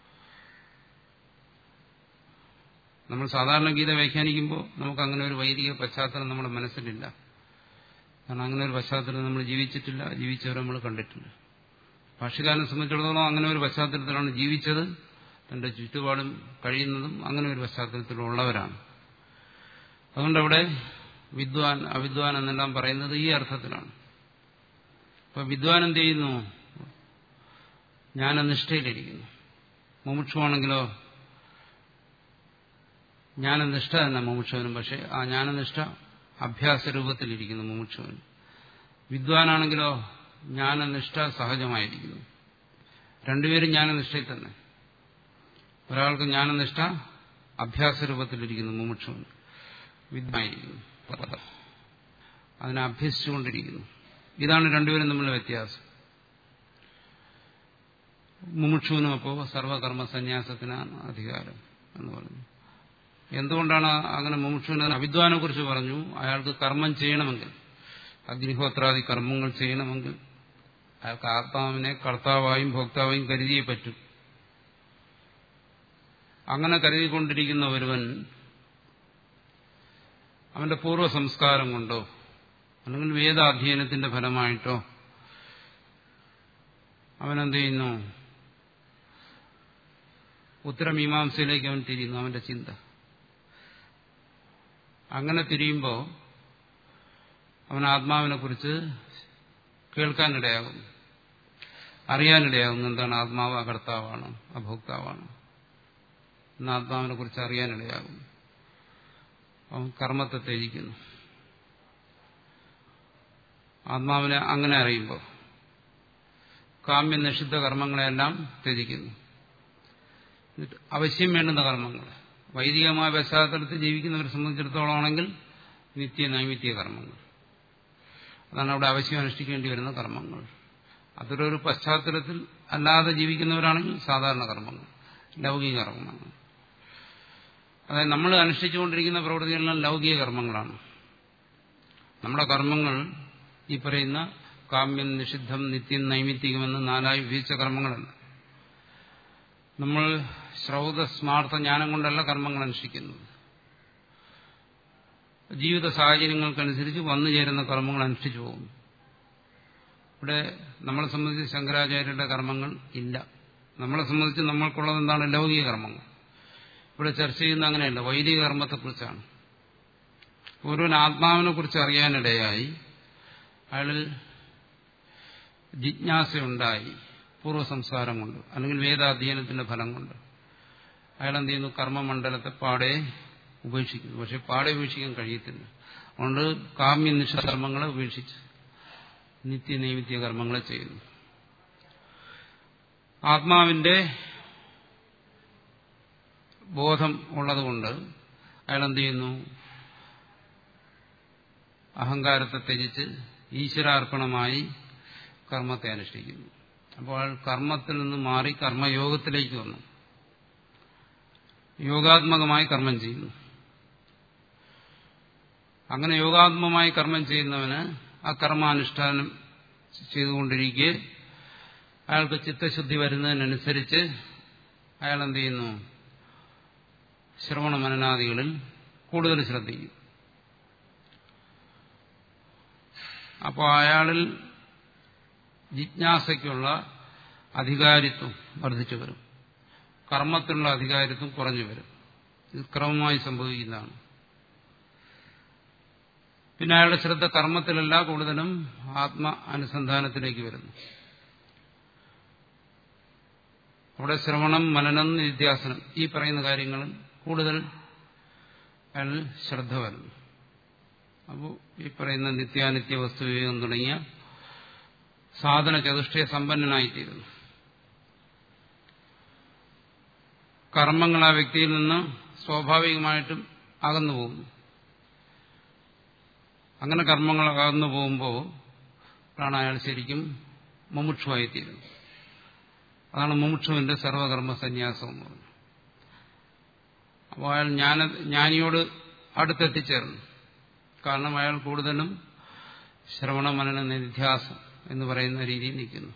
നമ്മൾ സാധാരണ ഗീത വ്യാഖ്യാനിക്കുമ്പോൾ നമുക്ക് അങ്ങനെ ഒരു വൈദിക പശ്ചാത്തലം നമ്മുടെ മനസ്സിലില്ല കാരണം അങ്ങനെ ഒരു പശ്ചാത്തലം നമ്മൾ ജീവിച്ചിട്ടില്ല ജീവിച്ചവരെ നമ്മൾ കണ്ടിട്ടില്ല ഭാഷകാരനെ സംബന്ധിച്ചിടത്തോളം അങ്ങനെ ഒരു പശ്ചാത്തലത്തിലാണ് ജീവിച്ചത് തന്റെ ചുറ്റുപാടും കഴിയുന്നതും അങ്ങനെ ഒരു പശ്ചാത്തലത്തിലുള്ളവരാണ് അതുകൊണ്ട് അവിടെ വിദ്വാൻ അവിദ്വാൻ എന്നെല്ലാം പറയുന്നത് ഈ അർത്ഥത്തിലാണ് അപ്പൊ വിദ്വാൻ എന്ത് ചെയ്യുന്നു ജ്ഞാനനിഷ്ഠയിലിരിക്കുന്നു മുമുക്ഷുവാണെങ്കിലോ ജ്ഞാനനിഷ്ഠ തന്നെ മുമുക്ഷവനും പക്ഷെ ആ ജ്ഞാനനിഷ്ഠ അഭ്യാസ രൂപത്തിലിരിക്കുന്നു മുമുക്ഷവന് വിദ്വാനാണെങ്കിലോ ജ്ഞാനനിഷ്ഠ സഹജമായിരിക്കുന്നു രണ്ടുപേരും ജ്ഞാനനിഷ്ഠയിൽ തന്നെ ഒരാൾക്ക് ജ്ഞാനനിഷ്ഠ അഭ്യാസ രൂപത്തിലിരിക്കുന്നു മുമുക്ഷവന് വിദ്വായിരിക്കുന്നു അതിനെ അഭ്യസിച്ചുകൊണ്ടിരിക്കുന്നു ഇതാണ് രണ്ടുപേരും തമ്മിലുള്ള വ്യത്യാസം മുമുക്ഷുവിനും അപ്പോൾ സർവകർമ്മ സന്യാസത്തിനാണ് അധികാരം എന്ന് പറഞ്ഞു എന്തുകൊണ്ടാണ് അങ്ങനെ മുമുക്ഷുവിന് അവിദ്വാനെ കുറിച്ച് പറഞ്ഞു അയാൾക്ക് കർമ്മം ചെയ്യണമെങ്കിൽ അഗ്നിഹോത്രാദി കർമ്മങ്ങൾ ചെയ്യണമെങ്കിൽ അയാൾക്ക് ആത്മാവിനെ കർത്താവായും ഭോക്താവായും കരുതിയേ പറ്റൂ അങ്ങനെ കരുതിക്കൊണ്ടിരിക്കുന്ന ഒരുവൻ അവന്റെ പൂർവ്വ സംസ്കാരം കൊണ്ടോ അല്ലെങ്കിൽ വേദാധ്യയനത്തിന്റെ ഫലമായിട്ടോ അവനെന്ത് ചെയ്യുന്നു ഉത്തരമീമാംസയിലേക്ക് അവൻ തിരിയുന്നു അവന്റെ ചിന്ത അങ്ങനെ തിരിയുമ്പോൾ അവൻ ആത്മാവിനെ കുറിച്ച് കേൾക്കാനിടയാകുന്നു അറിയാനിടയാകുന്നു എന്താണ് ആത്മാവ് അകർത്താവാണ് അഭോക്താവാണ് എന്ന ആത്മാവിനെ കുറിച്ച് അറിയാനിടയാകുന്നു അവൻ കർമ്മത്തെ ത്യജിക്കുന്നു ആത്മാവിനെ അങ്ങനെ അറിയുമ്പോൾ കാമ്യ നിഷിദ്ധ കർമ്മങ്ങളെല്ലാം ത്യജിക്കുന്നു അവശ്യം വേണ്ടുന്ന കർമ്മങ്ങൾ വൈദികമായ പശ്ചാത്തലത്തിൽ ജീവിക്കുന്നവരെ സംബന്ധിച്ചിടത്തോളം ആണെങ്കിൽ നിത്യ നൈമിത്യ കർമ്മങ്ങൾ അതാണ് അവിടെ അവശ്യം അനുഷ്ഠിക്കേണ്ടി വരുന്ന കർമ്മങ്ങൾ അതൊരു പശ്ചാത്തലത്തിൽ അല്ലാതെ ജീവിക്കുന്നവരാണെങ്കിൽ സാധാരണ കർമ്മങ്ങൾ ലൗകിക കർമ്മങ്ങൾ അതായത് നമ്മൾ അനുഷ്ഠിച്ചുകൊണ്ടിരിക്കുന്ന പ്രവൃത്തികളെല്ലാം ലൗകിക കർമ്മങ്ങളാണ് നമ്മുടെ കർമ്മങ്ങൾ ഈ പറയുന്ന കാമ്യം നിഷിദ്ധം നിത്യം നൈമിത്തികമെന്ന് നാലായി വിഭജിച്ച കർമ്മങ്ങളല്ല നമ്മൾ ശ്രൗത സ്മാർത്ഥ ജ്ഞാനം കൊണ്ടല്ല കർമ്മങ്ങൾ അനുഷ്ഠിക്കുന്നത് ജീവിത സാഹചര്യങ്ങൾക്കനുസരിച്ച് വന്നു ചേരുന്ന കർമ്മങ്ങൾ അനുഷ്ഠിച്ചു പോകുന്നു ഇവിടെ നമ്മളെ സംബന്ധിച്ച് ശങ്കരാചാര്യരുടെ കർമ്മങ്ങൾ ഇല്ല നമ്മളെ സംബന്ധിച്ച് നമ്മൾക്കുള്ളത് എന്താണ് ലൗകിക കർമ്മങ്ങൾ ഇവിടെ ചർച്ച ചെയ്യുന്ന അങ്ങനെയല്ല വൈദിക കർമ്മത്തെക്കുറിച്ചാണ് ഒരുവൻ ആത്മാവിനെ കുറിച്ച് അറിയാനിടയായി അയാളിൽ ജിജ്ഞാസയുണ്ടായി പൂർവ്വസംസ്കാരം കൊണ്ട് അല്ലെങ്കിൽ വേദാധ്യയനത്തിന്റെ ഫലം കൊണ്ട് അയാൾ എന്ത് ചെയ്യുന്നു കർമ്മമണ്ഡലത്തെ പാടെ ഉപേക്ഷിക്കുന്നു പക്ഷെ പാടെ ഉപേക്ഷിക്കാൻ കഴിയത്തില്ല അതുകൊണ്ട് കാമ്യനിഷ്ഠ കർമ്മങ്ങളെ ഉപേക്ഷിച്ച് നിത്യനൈമിത്യ കർമ്മങ്ങളെ ചെയ്യുന്നു ആത്മാവിന്റെ ബോധം ഉള്ളതുകൊണ്ട് അയാൾ എന്ത് ചെയ്യുന്നു അഹങ്കാരത്തെ ത്യജിച്ച് ഈശ്വരാർപ്പണമായി കർമ്മത്തെ അനുഷ്ഠിക്കുന്നു അപ്പോൾ അയാൾ കർമ്മത്തിൽ നിന്ന് മാറി കർമ്മയോഗത്തിലേക്ക് വന്നു യോഗാത്മകമായി കർമ്മം ചെയ്യുന്നു അങ്ങനെ യോഗാത്മകമായി കർമ്മം ചെയ്യുന്നവന് ആ കർമാനുഷ്ഠാനം ചെയ്തുകൊണ്ടിരിക്കെ അയാൾക്ക് ചിത്തശുദ്ധി വരുന്നതിനനുസരിച്ച് അയാൾ എന്ത് ചെയ്യുന്നു ശ്രവണ മനനാദികളിൽ കൂടുതൽ ശ്രദ്ധിക്കും അപ്പോൾ അയാളിൽ ജിജ്ഞാസയ്ക്കുള്ള അധികാരിത്വം വർദ്ധിച്ചു വരും കർമ്മത്തിനുള്ള അധികാരിത്വം കുറഞ്ഞു വരും ഇത് ക്രമമായി സംഭവിക്കുന്നതാണ് പിന്നെ അയാളുടെ ശ്രദ്ധ കർമ്മത്തിലല്ല കൂടുതലും ആത്മ അനുസന്ധാനത്തിലേക്ക് വരുന്നു അവിടെ ശ്രവണം മനനം നിത്യാസനം ഈ പറയുന്ന കാര്യങ്ങളിൽ കൂടുതൽ അയാൾ ശ്രദ്ധ വരുന്നു അപ്പോൾ ഈ പറയുന്ന നിത്യാനിത്യ വസ്തുവിവേകം തുടങ്ങിയ സാധന ചതുഷ്ടയ സമ്പന്നനായിത്തീരുന്നു കർമ്മങ്ങൾ ആ വ്യക്തിയിൽ നിന്ന് സ്വാഭാവികമായിട്ടും അകന്നു പോകുന്നു അങ്ങനെ കർമ്മങ്ങൾ അകന്നു പോകുമ്പോൾ ആണ് അയാൾ ശരിക്കും മുമുക്ഷുവായിത്തീരുന്നത് അതാണ് മുമുക്ഷുവിന്റെ സർവകർമ്മ സന്യാസം എന്ന് പറയുന്നത് അപ്പോൾ അയാൾ ജ്ഞാന ജ്ഞാനിയോട് അടുത്തെത്തിച്ചേർന്നു കാരണം അയാൾ കൂടുതലും ശ്രവണ മനന നിധ്യാസം എന്ന് പറയുന്ന രീതിയിൽ നിൽക്കുന്നു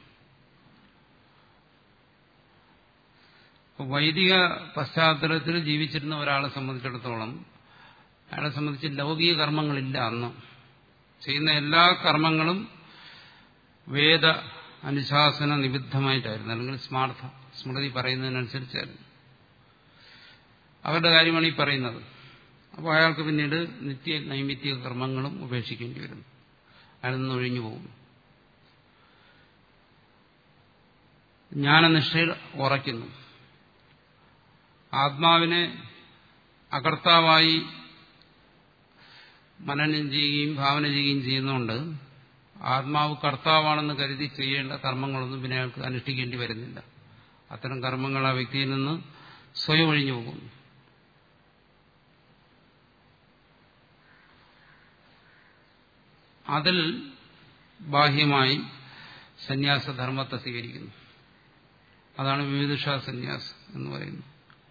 വൈദിക പശ്ചാത്തലത്തിൽ ജീവിച്ചിരുന്ന ഒരാളെ സംബന്ധിച്ചിടത്തോളം അയാളെ സംബന്ധിച്ച് ലൗകിക കർമ്മങ്ങളില്ല അന്ന് ചെയ്യുന്ന എല്ലാ കർമ്മങ്ങളും വേദ അനുശാസന നിബിദ്ധമായിട്ടായിരുന്നു അല്ലെങ്കിൽ സ്മാർത്ഥ സ്മൃതി പറയുന്നതിനനുസരിച്ചായിരുന്നു അവരുടെ കാര്യമാണ് ഈ പറയുന്നത് അപ്പോൾ അയാൾക്ക് പിന്നീട് നിത്യ നൈമിത്യ കർമ്മങ്ങളും ഉപേക്ഷിക്കേണ്ടി വരുന്നു അയാൾ നിന്ന് ഒഴിഞ്ഞു പോകുന്നു ജ്ഞാനനിഷ്ഠയിൽ ഉറയ്ക്കുന്നു ആത്മാവിനെ അകർത്താവായി മനനം ചെയ്യുകയും ഭാവന ചെയ്യുകയും ചെയ്യുന്നതുകൊണ്ട് ആത്മാവ് കർത്താവാണെന്ന് കരുതി ചെയ്യേണ്ട കർമ്മങ്ങളൊന്നും പിന്നെ അയാൾക്ക് അനുഷ്ഠിക്കേണ്ടി വരുന്നില്ല അത്തരം കർമ്മങ്ങൾ ആ വ്യക്തിയിൽ നിന്ന് സ്വയം ഒഴിഞ്ഞു പോകുന്നു അതിൽ ബാഹ്യമായി സന്യാസധർമ്മത്തെ സ്വീകരിക്കുന്നു അതാണ് വിവിധുഷ സന്യാസം എന്ന് പറയുന്നത്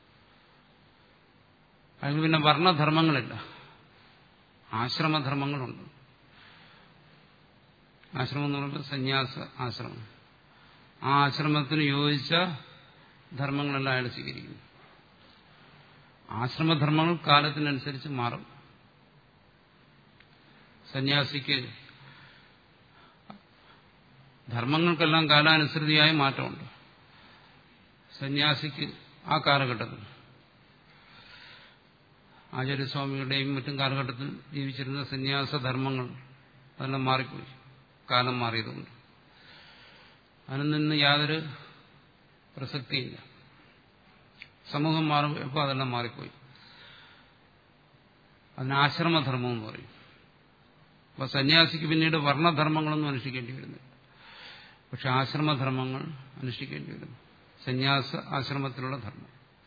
അതിന് പിന്നെ വർണ്ണധർമ്മങ്ങളില്ല ആശ്രമധർമ്മങ്ങളുണ്ട് ആശ്രമം എന്ന് പറയുമ്പോൾ സന്യാസ ആശ്രമം ആ ആശ്രമത്തിന് യോജിച്ച ധർമ്മങ്ങളെല്ലാം അയാൾ സ്വീകരിക്കുന്നു ആശ്രമധർമ്മങ്ങൾ കാലത്തിനനുസരിച്ച് മാറും സന്യാസിക്ക് ധർമ്മങ്ങൾക്കെല്ലാം കാലാനുസൃതിയായ മാറ്റമുണ്ട് സന്യാസിക്ക് ആ കാലഘട്ടത്തിൽ ആചാര്യസ്വാമികളുടെയും മറ്റും കാലഘട്ടത്തിൽ ജീവിച്ചിരുന്ന സന്യാസധർമ്മങ്ങൾ അതെല്ലാം മാറിപ്പോയി കാലം മാറിയതുകൊണ്ട് അതിൽ നിന്ന് യാതൊരു പ്രസക്തിയില്ല സമൂഹം മാറുമ്പോൾ അതെല്ലാം മാറിപ്പോയി അതിന് ആശ്രമധർമ്മം എന്ന് പറയും അപ്പൊ സന്യാസിക്ക് പിന്നീട് വർണ്ണധർമ്മങ്ങളൊന്നും അനുഷ്ഠിക്കേണ്ടി വരുന്നില്ല പക്ഷെ ആശ്രമധർമ്മങ്ങൾ അനുഷ്ഠിക്കേണ്ടി വരുന്നു സന്യാസ ആശ്രമത്തിലുള്ള ധർമ്മം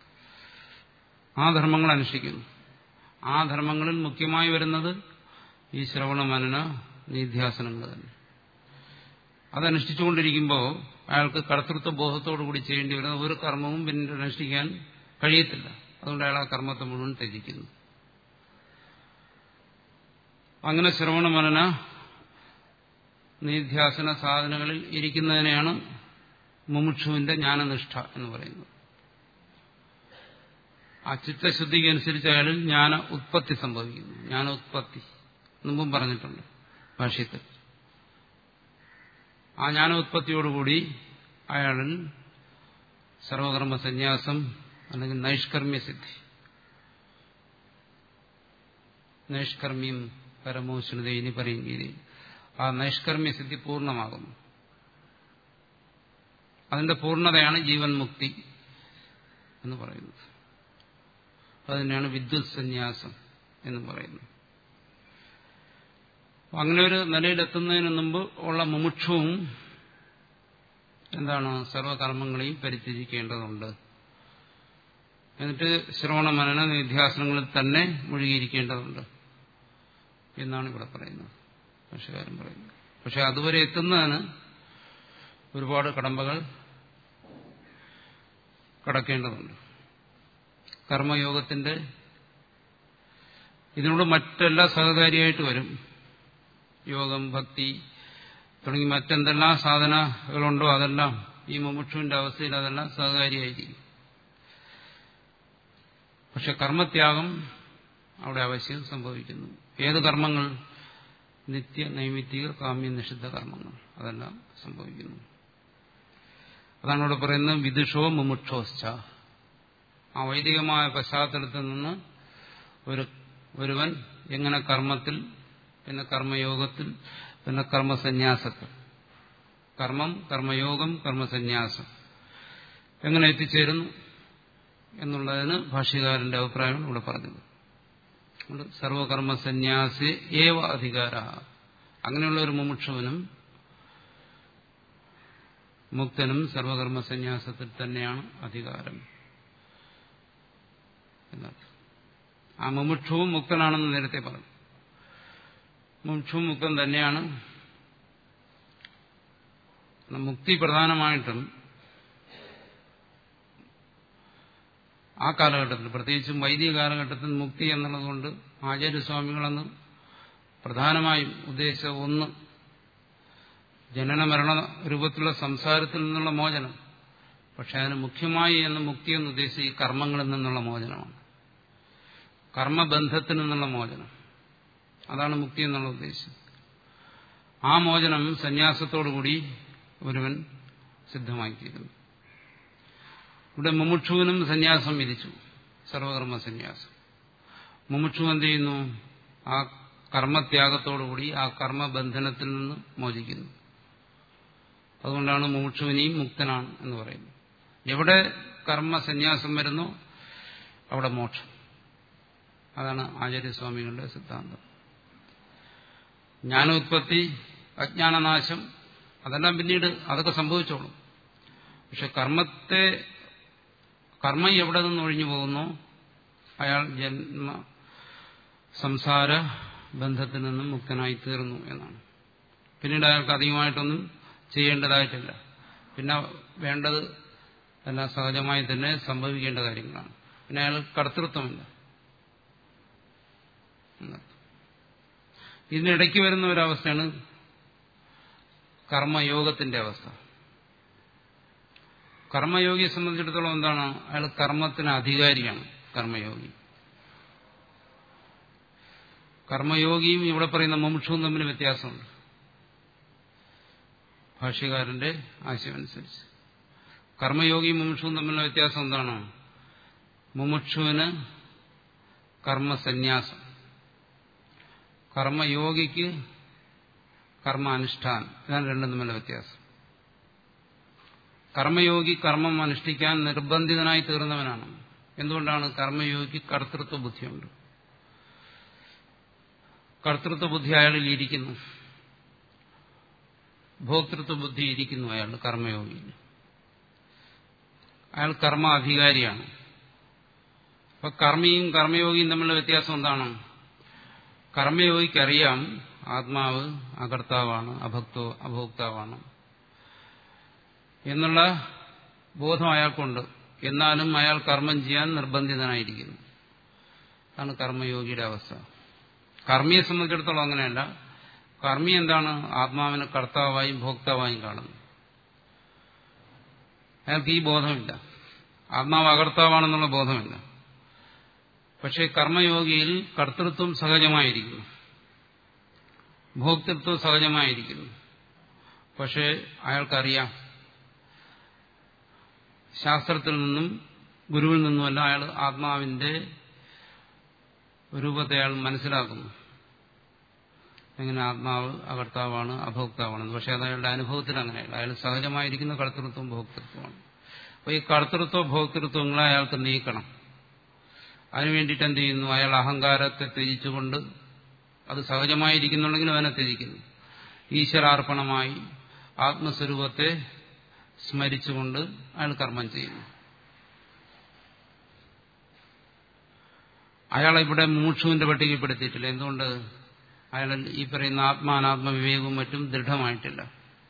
ആ ധർമ്മങ്ങൾ അനുഷ്ഠിക്കുന്നു ആ ധർമ്മങ്ങളിൽ മുഖ്യമായി വരുന്നത് ഈ ശ്രവണ മനന നിധ്യാസനങ്ങൾ തന്നെ അതനുഷ്ഠിച്ചുകൊണ്ടിരിക്കുമ്പോൾ അയാൾക്ക് കർത്തൃത്വ ബോധത്തോടുകൂടി ചെയ്യേണ്ടി വരുന്ന ഒരു കർമ്മവും പിന്നീട് അനുഷ്ഠിക്കാൻ കഴിയത്തില്ല അതുകൊണ്ട് അയാൾ ആ കർമ്മത്തെ മുഴുവൻ ത്യജിക്കുന്നു അങ്ങനെ ശ്രവണ മനന നിധ്യാസന സാധനങ്ങളിൽ ഇരിക്കുന്നതിനെയാണ് മുമുക്ഷുവിന്റെ ജ്ഞാനനിഷ്ഠ എന്ന് പറയുന്നത് ആ ചിത്തശുദ്ധിക്ക് അനുസരിച്ച് അയാളിൽ ജ്ഞാന ഉത്പത്തി സംഭവിക്കുന്നു ജ്ഞാന ഉത്പത്തി മുമ്പും പറഞ്ഞിട്ടുണ്ട് ഭാഷ്യത്തിൽ ആ ജ്ഞാനോത്പത്തിയോടുകൂടി അയാളിൽ സർവകർമ്മ സന്യാസം അല്ലെങ്കിൽ നൈഷ്കർമ്മ്യസിദ്ധി നൈഷ്കർമ്മ്യം പരമോശ്രുത ഇനി പറയും ഗീതയിൽ ആ നൈഷ്കർമ്മ്യസിദ്ധി പൂർണ്ണമാകുന്നു അതിന്റെ പൂർണ്ണതയാണ് ജീവൻ മുക്തി എന്ന് പറയുന്നത് അതിനെയാണ് വിദ്യുത് സന്യാസം എന്ന് പറയുന്നത് അങ്ങനെ ഒരു നിലയിലെത്തുന്നതിന് മുമ്പ് ഉള്ള മുമുക്ഷവും എന്താണ് സർവകർമ്മങ്ങളെയും പരിത്യജിക്കേണ്ടതുണ്ട് എന്നിട്ട് ശ്രവണ മനന നിധ്യാസനങ്ങളിൽ തന്നെ മുഴുകിയിരിക്കേണ്ടതുണ്ട് എന്നാണ് ഇവിടെ പറയുന്നത് ഭാഷകാരൻ പറയുന്നത് പക്ഷെ അതുവരെ എത്തുന്നതിന് ഒരുപാട് കടമ്പകൾ കടക്കേണ്ടതുണ്ട് കർമ്മയോഗത്തിന്റെ ഇതിനോട് മറ്റെല്ലാം സഹകാരിയായിട്ട് വരും യോഗം ഭക്തി തുടങ്ങി മറ്റെന്തെല്ലാം സാധനങ്ങളുണ്ടോ അതെല്ലാം ഈ മുമുക്ഷുവിന്റെ അവസ്ഥയിൽ അതെല്ലാം സഹകാരിയായിരിക്കും പക്ഷെ കർമ്മത്യാഗം അവിടെ അവശ്യം സംഭവിക്കുന്നു ഏത് കർമ്മങ്ങൾ നിത്യ നൈമിത്തിക കാമ്യ നിഷിദ്ധ കർമ്മങ്ങൾ അതെല്ലാം സംഭവിക്കുന്നു അതാണ് ഇവിടെ പറയുന്നത് വിദുഷോ മുമുക്ഷോശ്ച ആ വൈദികമായ പശ്ചാത്തലത്തിൽ നിന്ന് ഒരു ഒരുവൻ എങ്ങനെ കർമ്മത്തിൽ പിന്നെ കർമ്മയോഗത്തിൽ പിന്നെ കർമ്മസന്യാസത്തിൽ കർമ്മം കർമ്മയോഗം കർമ്മസന്യാസം എങ്ങനെ എത്തിച്ചേരുന്നു എന്നുള്ളതിന് ഭാഷ്യകാരന്റെ അഭിപ്രായമാണ് ഇവിടെ പറഞ്ഞത് സർവകർമ്മ സന്യാസി ഏവ അധികാര അങ്ങനെയുള്ള ഒരു മുമുക്ഷുവിനും മുക്തനും സർവകർമ്മ സന്യാസത്തിൽ തന്നെയാണ് അധികാരം എന്നർത്ഥം ആ മുമുക്ഷുവും മുക്തനാണെന്ന് നേരത്തെ പറഞ്ഞു മുമുക്ഷുവും മുക്തൻ തന്നെയാണ് മുക്തി പ്രധാനമായിട്ടും ആ കാലഘട്ടത്തിൽ പ്രത്യേകിച്ചും വൈദിക കാലഘട്ടത്തിൽ മുക്തി എന്നുള്ളതുകൊണ്ട് ആചാര്യസ്വാമികളെന്ന് പ്രധാനമായും ഉദ്ദേശിച്ച ഒന്ന് ജനന മരണ രൂപത്തിലുള്ള സംസാരത്തിൽ നിന്നുള്ള മോചനം പക്ഷെ അതിന് മുഖ്യമായി എന്ന് മുക്തി എന്ന് ഉദ്ദേശിച്ച ഈ കർമ്മങ്ങളിൽ നിന്നുള്ള മോചനമാണ് കർമ്മബന്ധത്തിൽ നിന്നുള്ള മോചനം അതാണ് മുക്തി എന്നുള്ള ഉദ്ദേശം ആ മോചനം സന്യാസത്തോടുകൂടി ഒരുവൻ സിദ്ധമാക്കിയിരുന്നു ഇവിടെ മുമുക്ഷുവിനും സന്യാസം വിധിച്ചു സർവകർമ്മ സന്യാസം മുമുക്ഷു എന്ത് ചെയ്യുന്നു ആ കർമ്മത്യാഗത്തോടുകൂടി ആ കർമ്മബന്ധനത്തിൽ നിന്ന് മോചിക്കുന്നു അതുകൊണ്ടാണ് മുമുക്ഷുവിനെയും മുക്തനാണ് എന്ന് പറയുന്നത് എവിടെ കർമ്മസന്യാസം വരുന്നു അവിടെ മോക്ഷം അതാണ് ആചാര്യസ്വാമികളുടെ സിദ്ധാന്തം ജ്ഞാനോത്പത്തി അജ്ഞാനനാശം അതെല്ലാം പിന്നീട് അതൊക്കെ സംഭവിച്ചോളും പക്ഷെ കർമ്മത്തെ കർമ്മം എവിടെ നിന്ന് ഒഴിഞ്ഞു പോകുന്നു അയാൾ ജന്മ സംസാര ബന്ധത്തിൽ നിന്നും മുക്തനായി തീർന്നു എന്നാണ് പിന്നീട് അയാൾക്ക് അധികമായിട്ടൊന്നും ചെയ്യേണ്ടതായിട്ടില്ല പിന്നെ വേണ്ടത് എല്ലാം സഹജമായി തന്നെ സംഭവിക്കേണ്ട കാര്യങ്ങളാണ് പിന്നെ അയാൾ കർത്തൃത്വമില്ല ഇതിനിടയ്ക്ക് വരുന്ന ഒരവസ്ഥയാണ് കർമ്മയോഗത്തിന്റെ അവസ്ഥ കർമ്മയോഗിയെ സംബന്ധിച്ചിടത്തോളം എന്താണ് അയാൾ കർമ്മത്തിന് അധികാരിയാണ് കർമ്മയോഗി കർമ്മയോഗിയും ഇവിടെ പറയുന്ന മുമുക്ഷവും തമ്മിൽ വ്യത്യാസമുണ്ട് ഭാഷ്യകാരന്റെ ആശയമനുസരിച്ച് കർമ്മയോഗിയും മുമുക്ഷവും തമ്മിലുള്ള വ്യത്യാസം എന്താണ് മുമുക്ഷുവിന് കർമ്മസന്യാസം കർമ്മയോഗിക്ക് കർമ്മ അനുഷ്ഠാനം ഇതാണ് രണ്ടും തമ്മിലുള്ള വ്യത്യാസം കർമ്മയോഗി കർമ്മം അനുഷ്ഠിക്കാൻ നിർബന്ധിതനായി തീർന്നവനാണ് എന്തുകൊണ്ടാണ് കർമ്മയോഗിക്ക് കർത്തൃത്വ ബുദ്ധിയുണ്ട് കർത്തൃത്വ ബുദ്ധി അയാളിൽ ഇരിക്കുന്നു ഭോക്തൃത്വ ബുദ്ധി ഇരിക്കുന്നു അയാൾ കർമ്മയോഗിയിൽ അയാൾ കർമ്മ അധികാരിയാണ് അപ്പൊ കർമ്മിയും കർമ്മയോഗിയും തമ്മിലുള്ള വ്യത്യാസം എന്താണ് കർമ്മയോഗിക്കറിയാം ആത്മാവ് അകർത്താവാണ് അഭക്തോ അഭോക്താവാണ് എന്നുള്ള ബോധം അയാൾക്കുണ്ട് എന്നാലും അയാൾ കർമ്മം ചെയ്യാൻ നിർബന്ധിതനായിരിക്കുന്നു അതാണ് കർമ്മയോഗിയുടെ അവസ്ഥ കർമ്മിയെ സംബന്ധിച്ചിടത്തോളം അങ്ങനെയല്ല കർമ്മി എന്താണ് ആത്മാവിനെ കർത്താവായും ഭോക്താവായും കാണുന്നു അയാൾക്ക് ഈ ബോധമില്ല ആത്മാവ് അകർത്താവാണെന്നുള്ള ബോധമില്ല പക്ഷേ കർമ്മയോഗിയിൽ കർത്തൃത്വം സഹജമായിരിക്കുന്നു ഭോക്തൃത്വം സഹജമായിരിക്കുന്നു പക്ഷേ അയാൾക്കറിയാം ശാസ്ത്രത്തിൽ നിന്നും ഗുരുവിൽ നിന്നുമല്ല അയാൾ ആത്മാവിന്റെ രൂപത്തെ അയാൾ മനസ്സിലാക്കുന്നു എങ്ങനെ ആത്മാവ് അകർത്താവാണ് അഭോക്താവാണെന്ന് പക്ഷെ അത് അയാളുടെ അനുഭവത്തിൽ അങ്ങനെയല്ല അയാൾ സഹജമായിരിക്കുന്ന കർത്തൃത്വം ഭോക്തൃത്വമാണ് അപ്പോൾ ഈ കർത്തൃത്വ ഭോക്തൃത്വങ്ങളെ അയാൾക്ക് നീക്കണം അതിനു വേണ്ടിയിട്ട് എന്ത് ചെയ്യുന്നു അയാൾ അഹങ്കാരത്തെ ത്യജിച്ചുകൊണ്ട് അത് സഹജമായിരിക്കുന്നുണ്ടെങ്കിലും അവനെ ത്യജിക്കുന്നു ഈശ്വരാർപ്പണമായി ആത്മസ്വരൂപത്തെ സ്മരിച്ചുകൊണ്ട് അയാൾ കർമ്മം ചെയ്യുന്നു അയാളെ ഇവിടെ മൂക്ഷുവിന്റെ പട്ടികപ്പെടുത്തിയിട്ടില്ല എന്തുകൊണ്ട് അയാൾ ഈ പറയുന്ന ആത്മാനാത്മ വിവേകവും മറ്റും ദൃഢമായിട്ടില്ല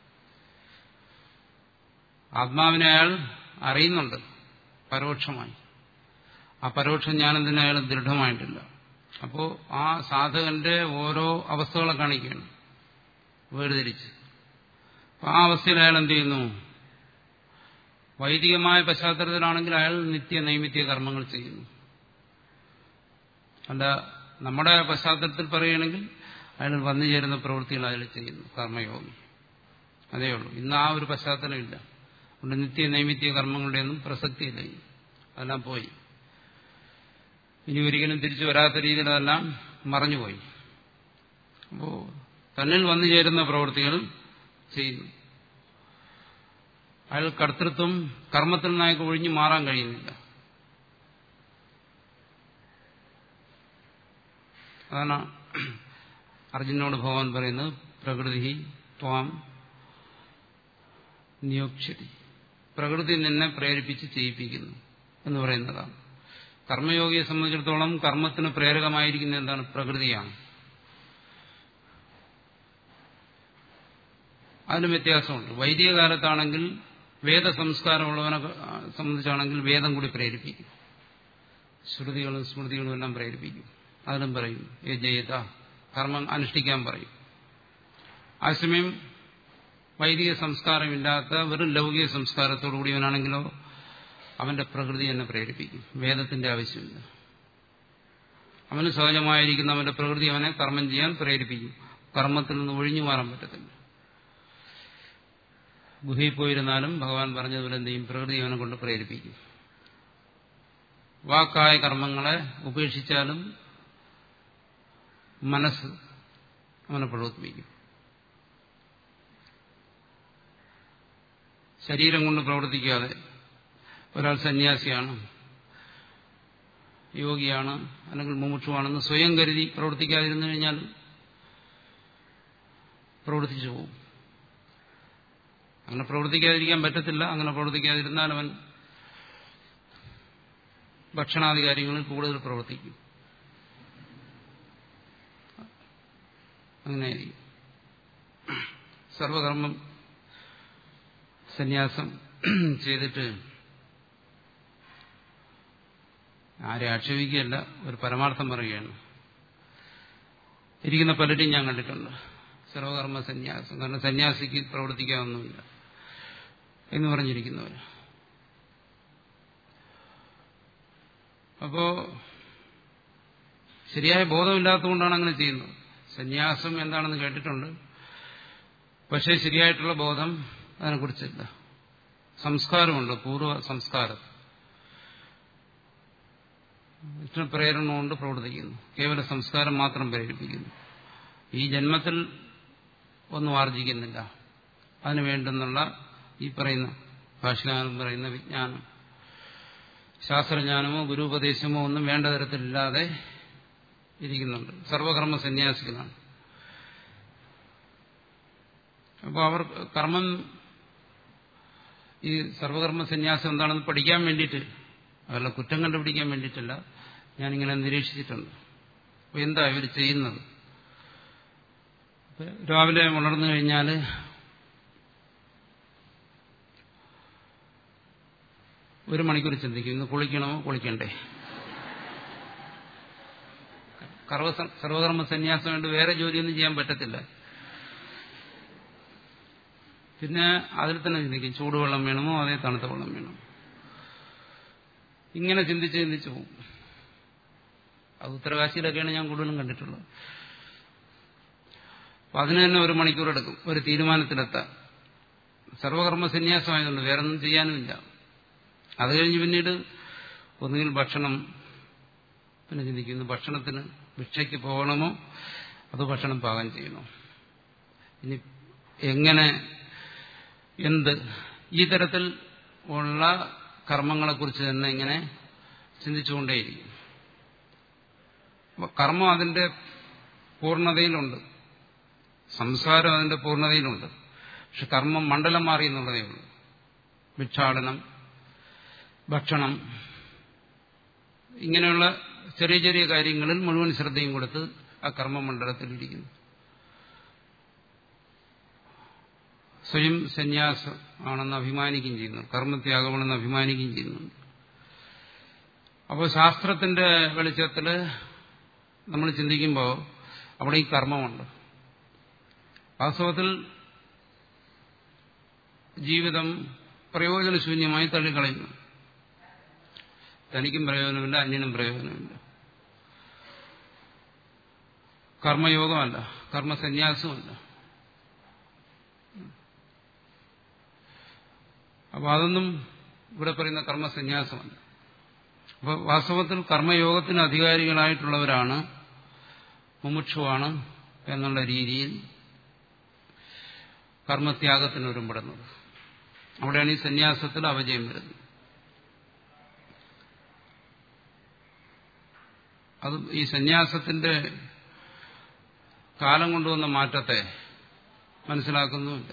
ആത്മാവിനെ അയാൾ അറിയുന്നുണ്ട് പരോക്ഷമായി ആ പരോക്ഷ ജ്ഞാനത്തിന് അയാൾ ദൃഢമായിട്ടില്ല അപ്പോ ആ സാധകന്റെ ഓരോ അവസ്ഥകളെ കാണിക്കുകയാണ് വേർതിരിച്ച് അപ്പൊ ആ അവസ്ഥയിൽ അയാൾ എന്ത് ചെയ്യുന്നു വൈദികമായ പശ്ചാത്തലത്തിലാണെങ്കിൽ അയാൾ നിത്യ നൈമിത്യ കർമ്മങ്ങൾ ചെയ്യുന്നു അല്ല നമ്മുടെ പശ്ചാത്തലത്തിൽ പറയുകയാണെങ്കിൽ അയാൾ വന്നു ചേരുന്ന പ്രവൃത്തികൾ അയാൾ ചെയ്യുന്നു കർമ്മയോഗി അതേ ഉള്ളൂ ഇന്ന് ആ ഒരു പശ്ചാത്തലമില്ല അതുകൊണ്ട് നിത്യ നൈമിത്യ കർമ്മങ്ങളുടെ ഒന്നും പ്രസക്തിയില്ല അതെല്ലാം പോയി ഇനി ഒരിക്കലും തിരിച്ചു വരാത്ത രീതിയിൽ അതെല്ലാം മറഞ്ഞുപോയി അപ്പോ തന്നിൽ വന്നു ചേരുന്ന പ്രവൃത്തികൾ ചെയ്യുന്നു അയാൾ കർത്തൃത്വം കർമ്മത്തിൽ നിന്നയാൾക്ക് ഒഴിഞ്ഞു മാറാൻ കഴിയുന്നില്ല അതാണ് അർജുനോട് ഭഗവാൻ പറയുന്നത് പ്രകൃതി ത്വാം നിയോക്ഷതി പ്രകൃതി നിന്നെ പ്രേരിപ്പിച്ച് ചെയ്യിപ്പിക്കുന്നു എന്ന് പറയുന്നതാണ് കർമ്മയോഗിയെ സംബന്ധിച്ചിടത്തോളം കർമ്മത്തിന് പ്രേരകമായിരിക്കുന്ന എന്താണ് പ്രകൃതിയാണ് അതിന് വ്യത്യാസമുണ്ട് വൈദിക കാലത്താണെങ്കിൽ വേദസംസ്കാരമുള്ളവനെ സംബന്ധിച്ചാണെങ്കിൽ വേദം കൂടി പ്രേരിപ്പിക്കും ശ്രുതികളും സ്മൃതികളും എല്ലാം പ്രേരിപ്പിക്കും അതിലും പറയും ഏ ജയത കർമ്മം അനുഷ്ഠിക്കാൻ പറയും അതേസമയം വൈദിക സംസ്കാരമില്ലാത്ത വെറും ലൗകിക സംസ്കാരത്തോടുകൂടിയവനാണെങ്കിലോ അവന്റെ പ്രകൃതി എന്നെ പ്രേരിപ്പിക്കും വേദത്തിന്റെ ആവശ്യമില്ല അവന് സഹജമായിരിക്കുന്ന അവന്റെ പ്രകൃതി അവനെ കർമ്മം ചെയ്യാൻ പ്രേരിപ്പിക്കും കർമ്മത്തിൽ നിന്ന് ഒഴിഞ്ഞു മാറാൻ പറ്റത്തില്ല ഗുഹയിൽ പോയിരുന്നാലും ഭഗവാൻ പറഞ്ഞതുപോലെ എന്ത് ചെയ്യും പ്രകൃതി അവനെ കൊണ്ട് പ്രേരിപ്പിക്കും വാക്കായ കർമ്മങ്ങളെ ഉപേക്ഷിച്ചാലും മനസ്സ് അവനെ പ്രവർത്തിപ്പിക്കും ശരീരം കൊണ്ട് പ്രവർത്തിക്കാതെ ഒരാൾ സന്യാസിയാണ് യോഗിയാണ് അല്ലെങ്കിൽ മുമുക്ഷുവാണെന്ന് സ്വയം കരുതി പ്രവർത്തിക്കാതിരുന്നു കഴിഞ്ഞാൽ പ്രവർത്തിച്ചു പോകും അങ്ങനെ പ്രവർത്തിക്കാതിരിക്കാൻ പറ്റത്തില്ല അങ്ങനെ പ്രവർത്തിക്കാതിരുന്നാൽ അവൻ ഭക്ഷണാധികാരികളിൽ കൂടുതൽ പ്രവർത്തിക്കും അങ്ങനെയായിരിക്കും സർവകർമ്മം സന്യാസം ചെയ്തിട്ട് ആരെ ആക്ഷേപിക്കുകയല്ല ഒരു പരമാർത്ഥം പറയുകയാണ് ഇരിക്കുന്ന പലരും ഞാൻ കണ്ടിട്ടുണ്ട് സർവകർമ്മ സന്യാസം കാരണം സന്യാസിക്ക് പ്രവർത്തിക്കാനൊന്നുമില്ല എന്ന് പറഞ്ഞിരിക്കുന്നവർ അപ്പോ ശരിയായ ബോധമില്ലാത്തതുകൊണ്ടാണ് അങ്ങനെ ചെയ്യുന്നത് സന്യാസം എന്താണെന്ന് കേട്ടിട്ടുണ്ട് പക്ഷേ ശരിയായിട്ടുള്ള ബോധം അതിനെക്കുറിച്ചില്ല സംസ്കാരമുണ്ട് പൂർവ്വ സംസ്കാരം പ്രേരണ കൊണ്ട് പ്രവർത്തിക്കുന്നു കേവല സംസ്കാരം മാത്രം പ്രേരിപ്പിക്കുന്നു ഈ ജന്മത്തിൽ ഒന്നും ആർജിക്കുന്നില്ല അതിനു വേണ്ടുന്നുള്ള ഈ പറയുന്ന ഭാഷകാലം പറയുന്ന വിജ്ഞാനം ശാസ്ത്രജ്ഞാനമോ ഗുരുപദേശമോ ഒന്നും വേണ്ട തരത്തിലില്ലാതെ ഇരിക്കുന്നുണ്ട് സർവകർമ്മ സന്യാസികളാണ് അപ്പോൾ അവർ കർമ്മം ഈ സർവകർമ്മ സന്യാസം എന്താണെന്ന് പഠിക്കാൻ വേണ്ടിയിട്ട് അവരുടെ കുറ്റം കണ്ടുപിടിക്കാൻ വേണ്ടിയിട്ടല്ല ഞാനിങ്ങനെ നിരീക്ഷിച്ചിട്ടുണ്ട് അപ്പോൾ എന്താ ഇവർ ചെയ്യുന്നത് രാവിലെ ഉണർന്നു കഴിഞ്ഞാൽ ഒരു മണിക്കൂർ ചിന്തിക്കും ഇന്ന് കുളിക്കണമോ കുളിക്കണ്ടേ കർവ സർവകർമ്മ സന്യാസം കൊണ്ട് വേറെ ജോലിയൊന്നും ചെയ്യാൻ പറ്റത്തില്ല പിന്നെ അതിൽ തന്നെ ചിന്തിക്കും ചൂടുവെള്ളം വേണമോ അതേ തണുത്ത വെള്ളം വേണമോ ഇങ്ങനെ ചിന്തിച്ച് ചിന്തിച്ചു പോകും അത് ഉത്തരകാശിയിലൊക്കെയാണ് ഞാൻ കൂടുതലും കണ്ടിട്ടുള്ളത് അപ്പൊ അതിന് തന്നെ ഒരു മണിക്കൂർ എടുക്കും ഒരു തീരുമാനത്തിലെത്താൻ സർവകർമ്മ സന്യാസമായതുകൊണ്ട് വേറൊന്നും ചെയ്യാനുമില്ല അത് കഴിഞ്ഞ് പിന്നീട് ഒന്നുകിൽ ഭക്ഷണം പിന്നെ ചിന്തിക്കുന്നു ഭക്ഷണത്തിന് ഭിക്ഷയ്ക്ക് പോകണമോ അതോ ഭക്ഷണം പാകം ചെയ്യണോ ഇനി എങ്ങനെ എന്ത് ഈ തരത്തിൽ ഉള്ള കർമ്മങ്ങളെക്കുറിച്ച് തന്നെ ഇങ്ങനെ ചിന്തിച്ചുകൊണ്ടേയിരിക്കും കർമ്മം അതിന്റെ പൂർണ്ണതയിലുണ്ട് സംസാരം അതിന്റെ പൂർണ്ണതയിലുണ്ട് പക്ഷെ കർമ്മം മണ്ഡലം മാറി എന്നുള്ളതേ ഉള്ളൂ ഭിക്ഷാടനം ഭക്ഷണം ഇങ്ങനെയുള്ള ചെറിയ ചെറിയ കാര്യങ്ങളിൽ മുഴുവൻ ശ്രദ്ധയും കൊടുത്ത് ആ കർമ്മമണ്ഡലത്തിലിരിക്കുന്നു സ്വയം സന്യാസം ആണെന്ന് അഭിമാനിക്കുകയും ചെയ്യുന്നു കർമ്മത്യാഗമാണെന്ന് അഭിമാനിക്കുകയും ചെയ്യുന്നുണ്ട് അപ്പോൾ ശാസ്ത്രത്തിന്റെ വെളിച്ചത്തിൽ നമ്മൾ ചിന്തിക്കുമ്പോൾ അവിടെ ഈ കർമ്മമുണ്ട് വാസ്തവത്തിൽ ജീവിതം പ്രയോജനശൂന്യമായി തള്ളിക്കളയുന്നു തനിക്കും പ്രയോജനമില്ല അന്യനും പ്രയോജനമില്ല കർമ്മയോഗമല്ല കർമ്മസന്യാസമല്ല അപ്പൊ അതൊന്നും ഇവിടെ പറയുന്ന കർമ്മസന്യാസമല്ല അപ്പൊ വാസ്തവത്തിൽ കർമ്മയോഗത്തിന് അധികാരികളായിട്ടുള്ളവരാണ് മുമുക്ഷുവാണ് എന്നുള്ള രീതിയിൽ കർമ്മത്യാഗത്തിന് ഒരുമ്പെടുന്നത് അവിടെയാണ് ഈ സന്യാസത്തിൽ അപജയം വരുന്നത് അത് ഈ സന്യാസത്തിന്റെ കാലം കൊണ്ടുവന്ന മാറ്റത്തെ മനസ്സിലാക്കുന്നുമില്ല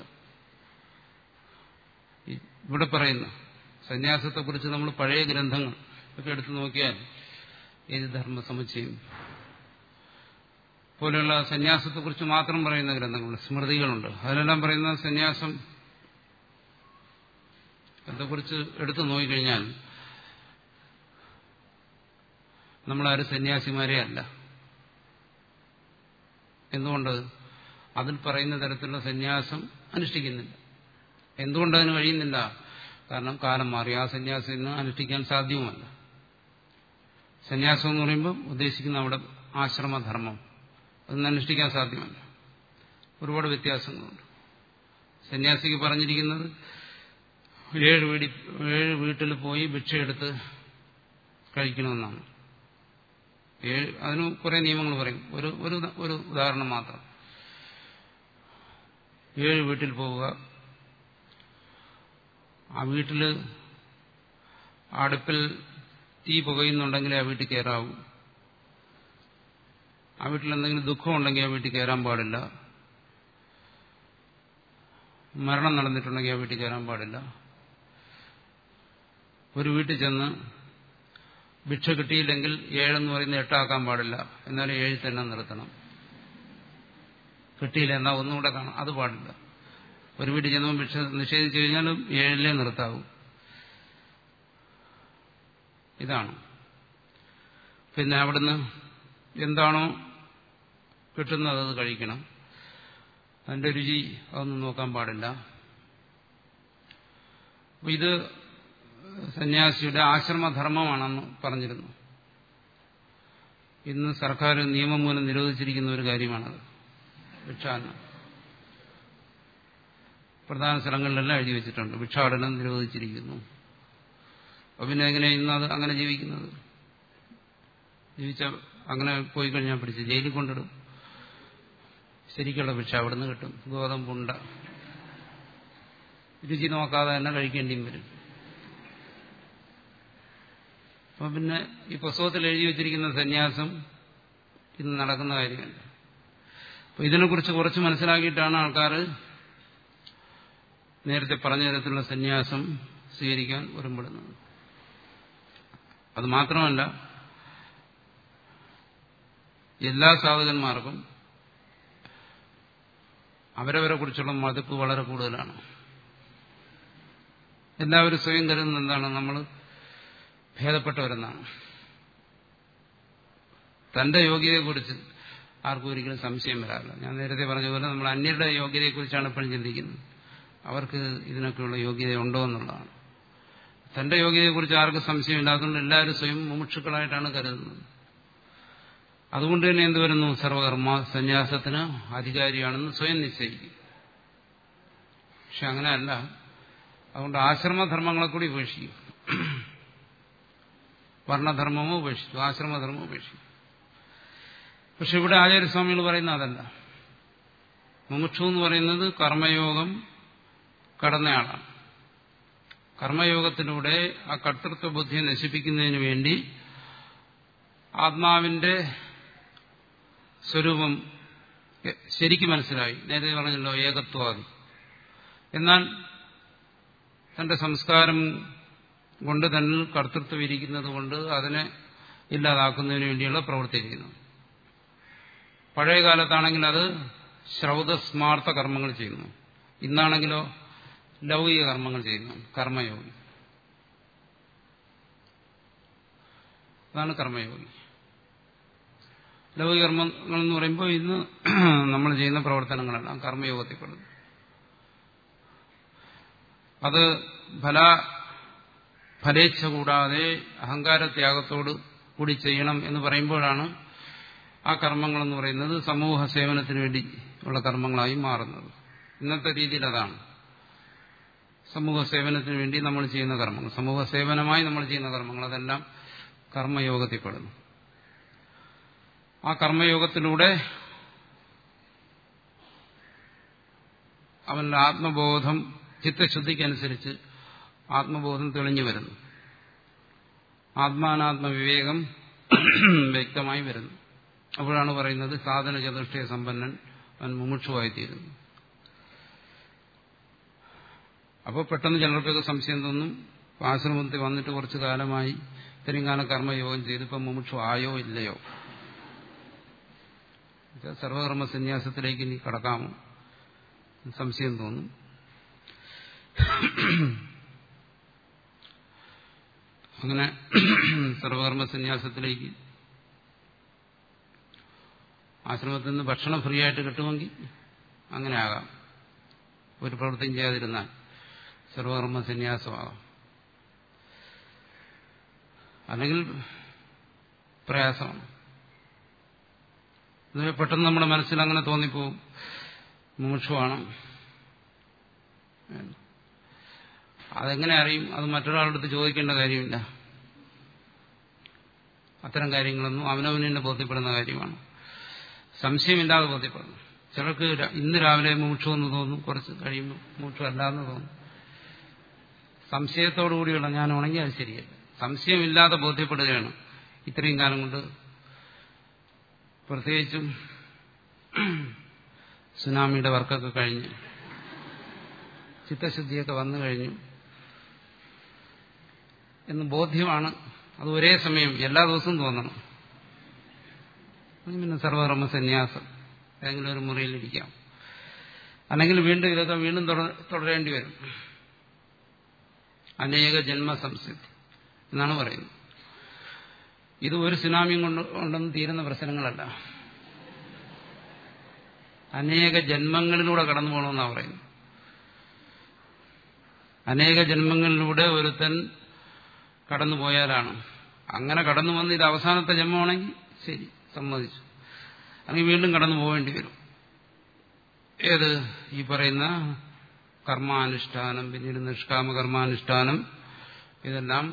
ഇവിടെ പറയുന്ന സന്യാസത്തെക്കുറിച്ച് നമ്മൾ പഴയ ഗ്രന്ഥങ്ങൾ ഒക്കെ എടുത്തു നോക്കിയാൽ ഏത് ധർമ്മസമുച്ചയം പോലെയുള്ള സന്യാസത്തെക്കുറിച്ച് മാത്രം പറയുന്ന ഗ്രന്ഥങ്ങളുണ്ട് സ്മൃതികളുണ്ട് അതിലെല്ലാം പറയുന്ന സന്യാസം അതേക്കുറിച്ച് എടുത്തു നോക്കിക്കഴിഞ്ഞാൽ നമ്മളാരും സന്യാസിമാരെ അല്ല എന്തുകൊണ്ട് അതിൽ പറയുന്ന തരത്തിലുള്ള സന്യാസം അനുഷ്ഠിക്കുന്നില്ല എന്തുകൊണ്ടതിന് കഴിയുന്നില്ല കാരണം കാലം മാറി ആ സന്യാസം ഇന്ന് അനുഷ്ഠിക്കാൻ സാധ്യവുമല്ല സന്യാസം എന്ന് പറയുമ്പോൾ ഉദ്ദേശിക്കുന്ന അവിടെ ആശ്രമധർമ്മം അതൊന്നും അനുഷ്ഠിക്കാൻ സാധ്യമല്ല ഒരുപാട് വ്യത്യാസങ്ങളുണ്ട് സന്യാസിക്ക് പറഞ്ഞിരിക്കുന്നത് ഏഴ് വീടി ഏഴ് വീട്ടിൽ പോയി ഭിക്ഷയെടുത്ത് കഴിക്കണമെന്നാണ് ഏഴ് അതിന് കുറെ നിയമങ്ങൾ പറയും ഒരു ഒരു ഒരു ഉദാഹരണം മാത്രം ഏഴ് വീട്ടിൽ പോവുക ആ വീട്ടിൽ അടുപ്പിൽ തീ പുകയുന്നുണ്ടെങ്കിൽ ആ വീട്ടിൽ കയറാവൂ ആ വീട്ടിൽ എന്തെങ്കിലും ദുഃഖമുണ്ടെങ്കിൽ ആ വീട്ടിൽ കയറാൻ പാടില്ല മരണം നടന്നിട്ടുണ്ടെങ്കിൽ ആ വീട്ടിൽ കയറാൻ പാടില്ല ഒരു വീട്ടിൽ ചെന്ന് ഭിക്ഷ കിട്ടിയില്ലെങ്കിൽ ഏഴെന്ന് പറയുന്ന എട്ടാക്കാൻ പാടില്ല എന്നാലും ഏഴിൽ തന്നെ നിർത്തണം കിട്ടിയില്ല എന്നാൽ ഒന്നുകൂടെ കാണാം അത് പാടില്ല ഒരു വീട്ടിൽ ചെന്നപ്പോൾ ഭിക്ഷ നിഷേധിച്ചു കഴിഞ്ഞാലും ഏഴിലേ നിർത്താവൂ ഇതാണ് പിന്നെ അവിടുന്ന് എന്താണോ കിട്ടുന്നത് അത് കഴിക്കണം അതിന്റെ രുചി അതൊന്നും നോക്കാൻ പാടില്ല ഇത് സന്യാസിയുടെ ആശ്രമധർമ്മമാണെന്ന് പറഞ്ഞിരുന്നു ഇന്ന് സർക്കാർ നിയമം മൂലം നിരോധിച്ചിരിക്കുന്ന ഒരു കാര്യമാണത് ഭിക്ഷാടനം പ്രധാന സ്ഥലങ്ങളിലെല്ലാം എഴുതി വെച്ചിട്ടുണ്ട് ഭിക്ഷാടനം നിരോധിച്ചിരിക്കുന്നു അപ്പൊ പിന്നെ എങ്ങനെ ഇന്ന് അത് അങ്ങനെ ജീവിക്കുന്നത് ജീവിച്ച അങ്ങനെ പോയി കഴിഞ്ഞാൽ പിടിച്ച് ജയിലിൽ കൊണ്ടിടും ശരിക്കുള്ള ഭിക്ഷ അവിടുന്ന് കിട്ടും ഗോതമ്പുണ്ട രുചി നോക്കാതെ തന്നെ കഴിക്കേണ്ടിയും വരും അപ്പൊ പിന്നെ ഈ പുസ്തകത്തിൽ എഴുതി വെച്ചിരിക്കുന്ന സന്യാസം ഇന്ന് നടക്കുന്ന കാര്യമല്ല അപ്പൊ ഇതിനെക്കുറിച്ച് കുറച്ച് മനസ്സിലാക്കിയിട്ടാണ് ആൾക്കാർ നേരത്തെ പറഞ്ഞ തരത്തിലുള്ള സന്യാസം സ്വീകരിക്കാൻ ഒരുമ്പെടുന്നത് അത് മാത്രമല്ല എല്ലാ സാധകന്മാർക്കും അവരവരെ കുറിച്ചുള്ള മതിപ്പ് വളരെ കൂടുതലാണ് എല്ലാവരും സ്വയം കരുതുന്നത് എന്താണ് നമ്മൾ ഭേദപ്പെട്ടവരെന്നാണ് തന്റെ യോഗ്യതയെക്കുറിച്ച് ആർക്കും ഒരിക്കലും സംശയം വരാറില്ല ഞാൻ നേരത്തെ പറഞ്ഞ പോലെ നമ്മൾ അന്യരുടെ യോഗ്യതയെക്കുറിച്ചാണ് എപ്പോഴും ചിന്തിക്കുന്നത് അവർക്ക് ഇതിനൊക്കെയുള്ള യോഗ്യത ഉണ്ടോ എന്നുള്ളതാണ് തന്റെ യോഗ്യതയെക്കുറിച്ച് ആർക്കും സംശയമില്ലാത്തതുകൊണ്ട് എല്ലാവരും സ്വയം മുമുക്ഷുക്കളായിട്ടാണ് കരുതുന്നത് അതുകൊണ്ട് തന്നെ എന്ത് വരുന്നു സർവകർമ്മ സന്യാസത്തിന് അധികാരിയാണെന്ന് സ്വയം നിശ്ചയിക്കും പക്ഷെ അങ്ങനെയല്ല അതുകൊണ്ട് ആശ്രമധർമ്മങ്ങളെ കൂടി ഉപേക്ഷിക്കും വർണ്ണധർമ്മമോ ഉപേക്ഷിച്ചു ആശ്രമധർമ്മമോ ഉപേക്ഷിച്ചു പക്ഷെ ഇവിടെ ആചാര്യസ്വാമികൾ പറയുന്ന അതല്ല മുമുക്ഷു എന്ന് പറയുന്നത് കർമ്മയോഗം കടന്നയാളാണ് കർമ്മയോഗത്തിലൂടെ ആ കർത്തൃത്വ ബുദ്ധിയെ നശിപ്പിക്കുന്നതിന് വേണ്ടി ആത്മാവിന്റെ സ്വരൂപം ശരിക്കും മനസ്സിലായി നേരത്തെ പറഞ്ഞല്ലോ ഏകത്വാദി എന്നാൽ തന്റെ സംസ്കാരം കൊണ്ട് തന്നിൽ കർത്തൃത്വം ഇരിക്കുന്നത് കൊണ്ട് അതിനെ ഇല്ലാതാക്കുന്നതിന് വേണ്ടിയുള്ള പ്രവൃത്തി ചെയ്യുന്നു പഴയ കാലത്താണെങ്കിൽ അത് ശ്രൗതസ്മാർത്ഥ കർമ്മങ്ങൾ ചെയ്യുന്നു ഇന്നാണെങ്കിലോ ലൗകിക കർമ്മങ്ങൾ ചെയ്യുന്നു കർമ്മയോഗി അതാണ് കർമ്മയോഗി ലൗകിക കർമ്മങ്ങൾ എന്ന് പറയുമ്പോൾ ഇന്ന് നമ്മൾ ചെയ്യുന്ന പ്രവർത്തനങ്ങളെല്ലാം കർമ്മയോഗത്തിൽപ്പെടുന്നു അത് ഫല ഫലേച്ഛ കൂടാതെ അഹങ്കാരത്യാഗത്തോട് കൂടി ചെയ്യണം എന്ന് പറയുമ്പോഴാണ് ആ കർമ്മങ്ങളെന്ന് പറയുന്നത് സമൂഹ സേവനത്തിന് വേണ്ടി ഉള്ള കർമ്മങ്ങളായി മാറുന്നത് ഇന്നത്തെ രീതിയിൽ അതാണ് സമൂഹ സേവനത്തിന് വേണ്ടി നമ്മൾ ചെയ്യുന്ന കർമ്മങ്ങൾ സമൂഹ സേവനമായി നമ്മൾ ചെയ്യുന്ന കർമ്മങ്ങൾ അതെല്ലാം കർമ്മയോഗത്തിൽപ്പെടുന്നു ആ കർമ്മയോഗത്തിലൂടെ അവന്റെ ആത്മബോധം ചിത്തശുദ്ധിക്കനുസരിച്ച് ആത്മബോധം തെളിഞ്ഞു വരുന്നു ആത്മാനാത്മ വിവേകം വ്യക്തമായി വരുന്നു അപ്പോഴാണ് പറയുന്നത് സാധന ചതുഷ്ടയ സമ്പന്നൻ അവൻ മുമുക്ഷുവായിത്തീരുന്നു അപ്പോൾ പെട്ടെന്ന് ചിലർക്കൊക്കെ സംശയം തോന്നും ആശ്രമത്തിൽ വന്നിട്ട് കുറച്ചു കാലമായി ഇത്രയും കാലം കർമ്മയോഗം ചെയ്തിപ്പം മുമുക്ഷു ആയോ ഇല്ലയോ സർവകർമ്മ സന്യാസത്തിലേക്ക് ഇനി കടക്കാമോ സംശയം തോന്നും അങ്ങനെ സർവകർമ്മ സന്യാസത്തിലേക്ക് ആശ്രമത്തിൽ നിന്ന് ഭക്ഷണം ഫ്രീ ആയിട്ട് കിട്ടുമെങ്കിൽ അങ്ങനെ ആകാം ഒരു പ്രവൃത്തിയും ചെയ്യാതിരുന്നാൽ സർവകർമ്മ സന്യാസമാകാം അല്ലെങ്കിൽ പ്രയാസമാണ് പെട്ടെന്ന് നമ്മുടെ മനസ്സിൽ അങ്ങനെ തോന്നിപ്പോവും മുമുക്ഷുവാണ് അതെങ്ങനെ അറിയും അത് മറ്റൊരാളുടെ അടുത്ത് ചോദിക്കേണ്ട കാര്യമില്ല അത്തരം കാര്യങ്ങളൊന്നും അവനവനെ ബോധ്യപ്പെടുന്ന കാര്യമാണ് സംശയമില്ലാതെ ബോധ്യപ്പെടുന്നു ചിലർക്ക് ഇന്ന് രാവിലെ മൂക്ഷു എന്ന് തോന്നും കുറച്ച് കഴിയുമ്പോൾ മൂക്ഷു അല്ലാന്ന് തോന്നും സംശയത്തോടുകൂടിയുള്ള ഞാൻ ഉണങ്ങി അത് ശരിയല്ല സംശയമില്ലാതെ ബോധ്യപ്പെടുകയാണ് ഇത്രയും കാലം കൊണ്ട് പ്രത്യേകിച്ചും സുനാമിയുടെ വർക്കൊക്കെ കഴിഞ്ഞ് ചിത്തശുദ്ധിയൊക്കെ വന്നു കഴിഞ്ഞു എന്ന് ബോധ്യമാണ് അത് ഒരേ സമയം എല്ലാ ദിവസവും തോന്നണം പിന്നെ സർവകർമ്മ സന്യാസം ഏതെങ്കിലും ഒരു മുറിയിലിരിക്കാം അല്ലെങ്കിൽ വീണ്ടും ഇതൊക്കെ വീണ്ടും തുടരേണ്ടി വരും അനേക ജന്മസംസിദ്ധി എന്നാണ് പറയുന്നത് ഇത് ഒരു സുനാമിയും കൊണ്ട് കൊണ്ടൊന്നും തീരുന്ന പ്രശ്നങ്ങളല്ല അനേക ജന്മങ്ങളിലൂടെ കടന്നു പോകണമെന്നാണ് പറയുന്നത് അനേക ജന്മങ്ങളിലൂടെ ഒരുത്തൻ കടന്നുപോയാലാണ് അങ്ങനെ കടന്നു വന്ന് ഇത് അവസാനത്തെ ജന്മമാണെങ്കിൽ ശരി സമ്മതിച്ചു അല്ലെങ്കിൽ വീണ്ടും കടന്നു പോകേണ്ടി വരും ഏത് ഈ പറയുന്ന കർമാനുഷ്ഠാനം പിന്നീട് നിഷ്കാമ കർമാനുഷ്ഠാനം ഇതെല്ലാം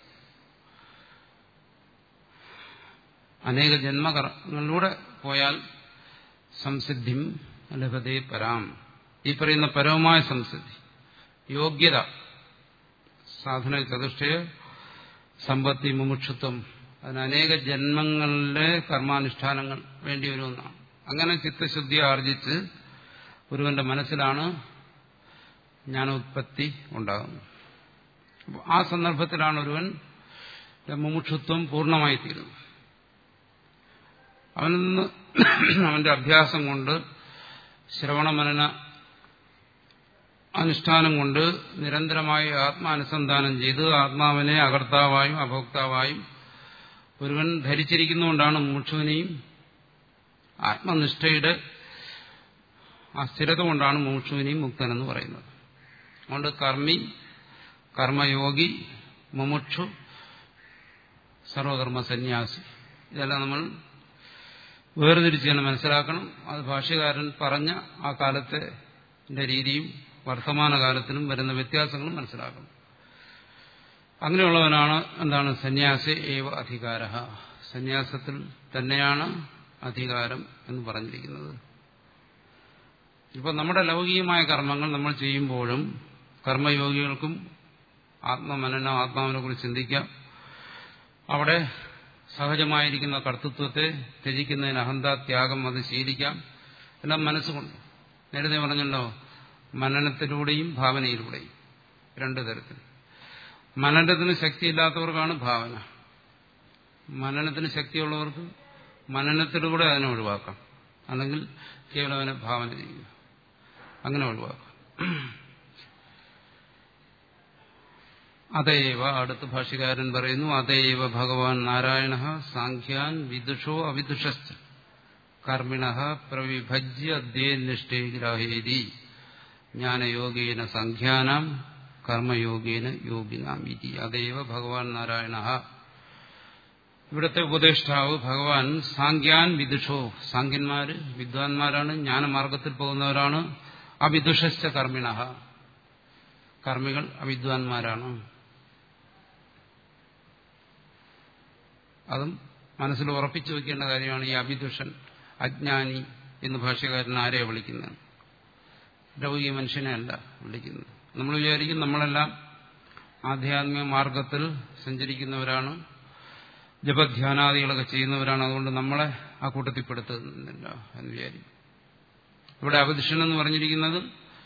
അനേക ജന്മകർമ്മങ്ങളിലൂടെ പോയാൽ സംസിദ്ധിം ലഭതേ പരാം ഈ പറയുന്ന പരമമായ സംസിദ്ധി യോഗ്യത സാധന ചതുഷ്ടയ സമ്പത്തി മുമുക്ഷുത്വം അതിന് അനേക ജന്മങ്ങളിലെ കർമാനുഷ്ഠാനങ്ങൾ വേണ്ടി വരുമെന്നാണ് അങ്ങനെ ചിത്തശുദ്ധി ആർജിച്ച് ഒരുവന്റെ മനസ്സിലാണ് ജ്ഞാനോത്പത്തി ഉണ്ടാകുന്നത് ആ സന്ദർഭത്തിലാണ് ഒരുവൻ മുമുക്ഷുത്വം പൂർണ്ണമായി തീരുന്നത് അവനിന്ന് അവന്റെ അഭ്യാസം കൊണ്ട് ശ്രവണമനന അനുഷ്ഠാനം കൊണ്ട് നിരന്തരമായി ആത്മാനുസന്ധാനം ചെയ്ത് ആത്മാവിനെ അകർത്താവായും അഭോക്താവായും ഒരുവൻ ധരിച്ചിരിക്കുന്നുകൊണ്ടാണ് മുമുക്ഷുവിനെയും ആത്മനിഷ്ഠയുടെ ആ സ്ഥിരത കൊണ്ടാണ് മുമുക്ഷുവിനെയും മുക്തനെന്ന് പറയുന്നത് അതുകൊണ്ട് കർമ്മി കർമ്മയോഗി മുമുക്ഷു സർവകർമ്മ സന്യാസി ഇതെല്ലാം നമ്മൾ വേർതിരിച്ച് തന്നെ മനസ്സിലാക്കണം അത് ഭാഷ്യകാരൻ പറഞ്ഞ ആ കാലത്തെ രീതിയും വർത്തമാനകാലത്തിലും വരുന്ന വ്യത്യാസങ്ങളും മനസ്സിലാക്കണം അങ്ങനെയുള്ളവനാണ് എന്താണ് സന്യാസ ഏവ അധികാര സന്യാസത്തിൽ തന്നെയാണ് അധികാരം എന്ന് പറഞ്ഞിരിക്കുന്നത് ഇപ്പൊ നമ്മുടെ ലൗകികമായ കർമ്മങ്ങൾ നമ്മൾ ചെയ്യുമ്പോഴും കർമ്മയോഗികൾക്കും ആത്മമനനം ആത്മാവിനെ കുറിച്ച് ചിന്തിക്കാം അവിടെ സഹജമായിരിക്കുന്ന കർത്തൃത്വത്തെ ത്യജിക്കുന്നതിന് അഹന്ത ത്യാഗം അത് ശീലിക്കാം എല്ലാം മനസ്സുകൊണ്ട് നേരത്തെ പറഞ്ഞല്ലോ മനനത്തിലൂടെയും ഭാവനയിലൂടെയും രണ്ടു തരത്തിൽ മനനത്തിന് ശക്തിയില്ലാത്തവർക്കാണ് ഭാവന മനനത്തിന് ശക്തിയുള്ളവർക്ക് മനനത്തിലൂടെ അതിനെ ഒഴിവാക്കാം അല്ലെങ്കിൽ കേവലം അവനെ ഭാവന ചെയ്യുക അങ്ങനെ ഒഴിവാക്കാം അതേവ അടുത്ത ഭാഷകാരൻ പറയുന്നു അതേവ ഭഗവാൻ നാരായണ സാഖ്യാൻ വിദുഷോ അവിദുഷശ്ച കർമ്മിണ പ്രവിഭജ്യ അദ്വൈനിഷ്ഠേ ഗ്രാഹേതി ജ്ഞാനയോഗേന സംഖ്യാനാം കർമ്മയോഗേന യോഗിനാം ഇതി അതേവ ഭഗവാൻ നാരായണ ഇവിടുത്തെ ഉപദേഷ്ടാവ് ഭഗവാൻ സാങ്ക്യാൻ വിദുഷോ സാങ്ക്യന്മാര് വിദ്വാൻമാരാണ് ജ്ഞാനമാർഗത്തിൽ പോകുന്നവരാണ് അവിദുഷശ്ച കർമ്മിണ കർമ്മികൾ അവിദ്വാൻമാരാണ് അതും മനസ്സിൽ ഉറപ്പിച്ചു വെക്കേണ്ട കാര്യമാണ് ഈ അവിദുഷൻ അജ്ഞാനി എന്ന് ഭാഷ്യകാരൻ ആരെയാണ് വിളിക്കുന്നത് ലൗകിക മനുഷ്യനെ അല്ല വിളിക്കുന്നത് നമ്മൾ വിചാരിക്കും നമ്മളെല്ലാം ആധ്യാത്മിക മാർഗത്തിൽ സഞ്ചരിക്കുന്നവരാണ് ജപധ്യാനാദികളൊക്കെ ചെയ്യുന്നവരാണ് അതുകൊണ്ട് നമ്മളെ ആ കൂട്ടത്തിൽ പെടുത്തുന്നില്ല എന്ന് വിചാരിക്കും ഇവിടെ അവധിഷൻ എന്ന് പറഞ്ഞിരിക്കുന്നത്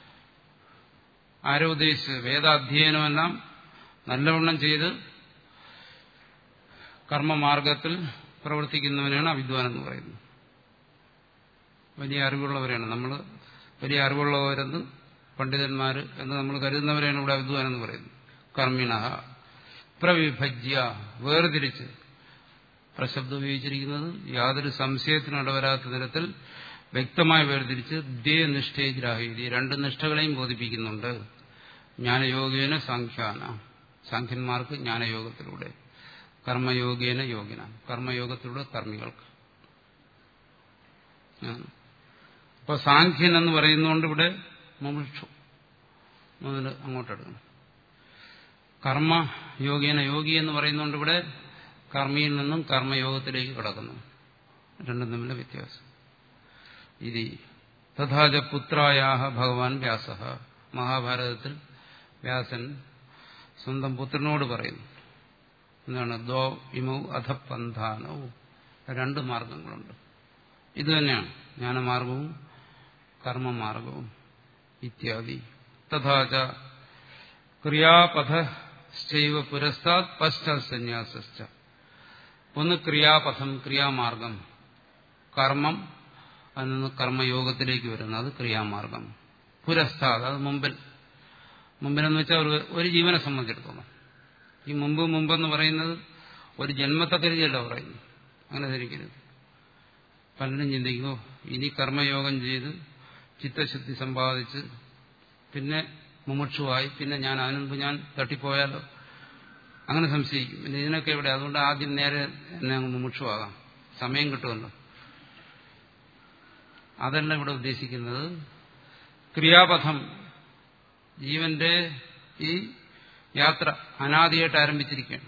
ആരോ ഉദ്ദേശിച്ച് വേദാധ്യയനമെല്ലാം നല്ലവണ്ണം ചെയ്ത് കർമ്മമാർഗത്തിൽ പ്രവർത്തിക്കുന്നവനാണ് അവിദ്വാൻ എന്ന് പറയുന്നത് വലിയ അറിവുള്ളവരാണ് നമ്മൾ വലിയ അറിവുള്ളവരെന്ന് പണ്ഡിതന്മാർ എന്ന് നമ്മൾ കരുതുന്നവരെയാണ് ഇവിടെ അവിദ്വാൻ എന്ന് പറയുന്നത് കർമ്മിണ പ്രവിഭജ്യ വേർതിരിച്ച് പ്രശബ്ദം ഉപയോഗിച്ചിരിക്കുന്നത് യാതൊരു സംശയത്തിനും ഇടവരാത്ത തരത്തിൽ വ്യക്തമായി വേർതിരിച്ച് ദ്വേ ഗ്രാഹീതി രണ്ട് നിഷ്ഠകളെയും ബോധിപ്പിക്കുന്നുണ്ട് ജ്ഞാനയോഗേന സാഖ്യാന സാഖ്യന്മാർക്ക് ജ്ഞാനയോഗത്തിലൂടെ കർമ്മയോഗേന യോഗിന കർമ്മയോഗത്തിലൂടെ കർമ്മികൾക്ക് അപ്പൊ സാഖ്യൻ എന്ന് പറയുന്നതുകൊണ്ട് ഇവിടെ മുമുക്ഷു മുതൽ അങ്ങോട്ടെടുക്കണം കർമ്മ യോഗേന യോഗി എന്ന് പറയുന്നതുകൊണ്ട് ഇവിടെ കർമ്മിയിൽ നിന്നും കർമ്മയോഗത്തിലേക്ക് കിടക്കുന്നു രണ്ടും തമ്മിലെ വ്യത്യാസം ഇത് തഥാച പുത്രായാഹ ഭഗവാൻ വ്യാസ മഹാഭാരതത്തിൽ വ്യാസൻ സ്വന്തം പുത്രനോട് പറയുന്നു എന്താണ് ദോ ഇമൗ അധപന്ഥാനവും രണ്ട് മാർഗങ്ങളുണ്ട് ഇത് തന്നെയാണ് ജ്ഞാനമാർഗവും കർമ്മമാർഗവും ഇത്യാദി തഥാച ക്രിയാപഥശ്ചൈവ പുരസ്താത് പശ്ചാത് സന്യാസശ്ച ഒന്ന് ക്രിയാപഥം ക്രിയാമാർഗം കർമ്മം അതിൽ നിന്ന് കർമ്മയോഗത്തിലേക്ക് വരുന്നത് അത് ക്രിയാമാർഗം പുരസ്താത് അത് മുമ്പിൽ മുമ്പിലെന്ന് വെച്ചാൽ ഒരു ഒരു ജീവനെ സംബന്ധിച്ചിടത്തോളം ഈ മുമ്പ് മുമ്പെന്ന് പറയുന്നത് ഒരു ജന്മത്തെ കരുതിയല്ല പറയുന്നു അങ്ങനെ ധരിക്കരുത് പലരും ചിന്തിക്കുമോ ഇനി കർമ്മയോഗം ചെയ്ത് ചിത്തശുദ്ധി സമ്പാദിച്ച് പിന്നെ മുമുക്ഷുവായി പിന്നെ ഞാൻ അതിനുമുമ്പ് ഞാൻ തട്ടിപ്പോയാലോ അങ്ങനെ സംശയിക്കും പിന്നെ ഇതിനൊക്കെ എവിടെ അതുകൊണ്ട് ആദ്യം നേരെ എന്നെ അങ്ങ് മുമുക്ഷുവാകാം സമയം കിട്ടുമല്ലോ അതല്ല ഇവിടെ ഉദ്ദേശിക്കുന്നത് ക്രിയാപഥം ജീവന്റെ ഈ യാത്ര അനാദിയായിട്ട് ആരംഭിച്ചിരിക്കുകയാണ്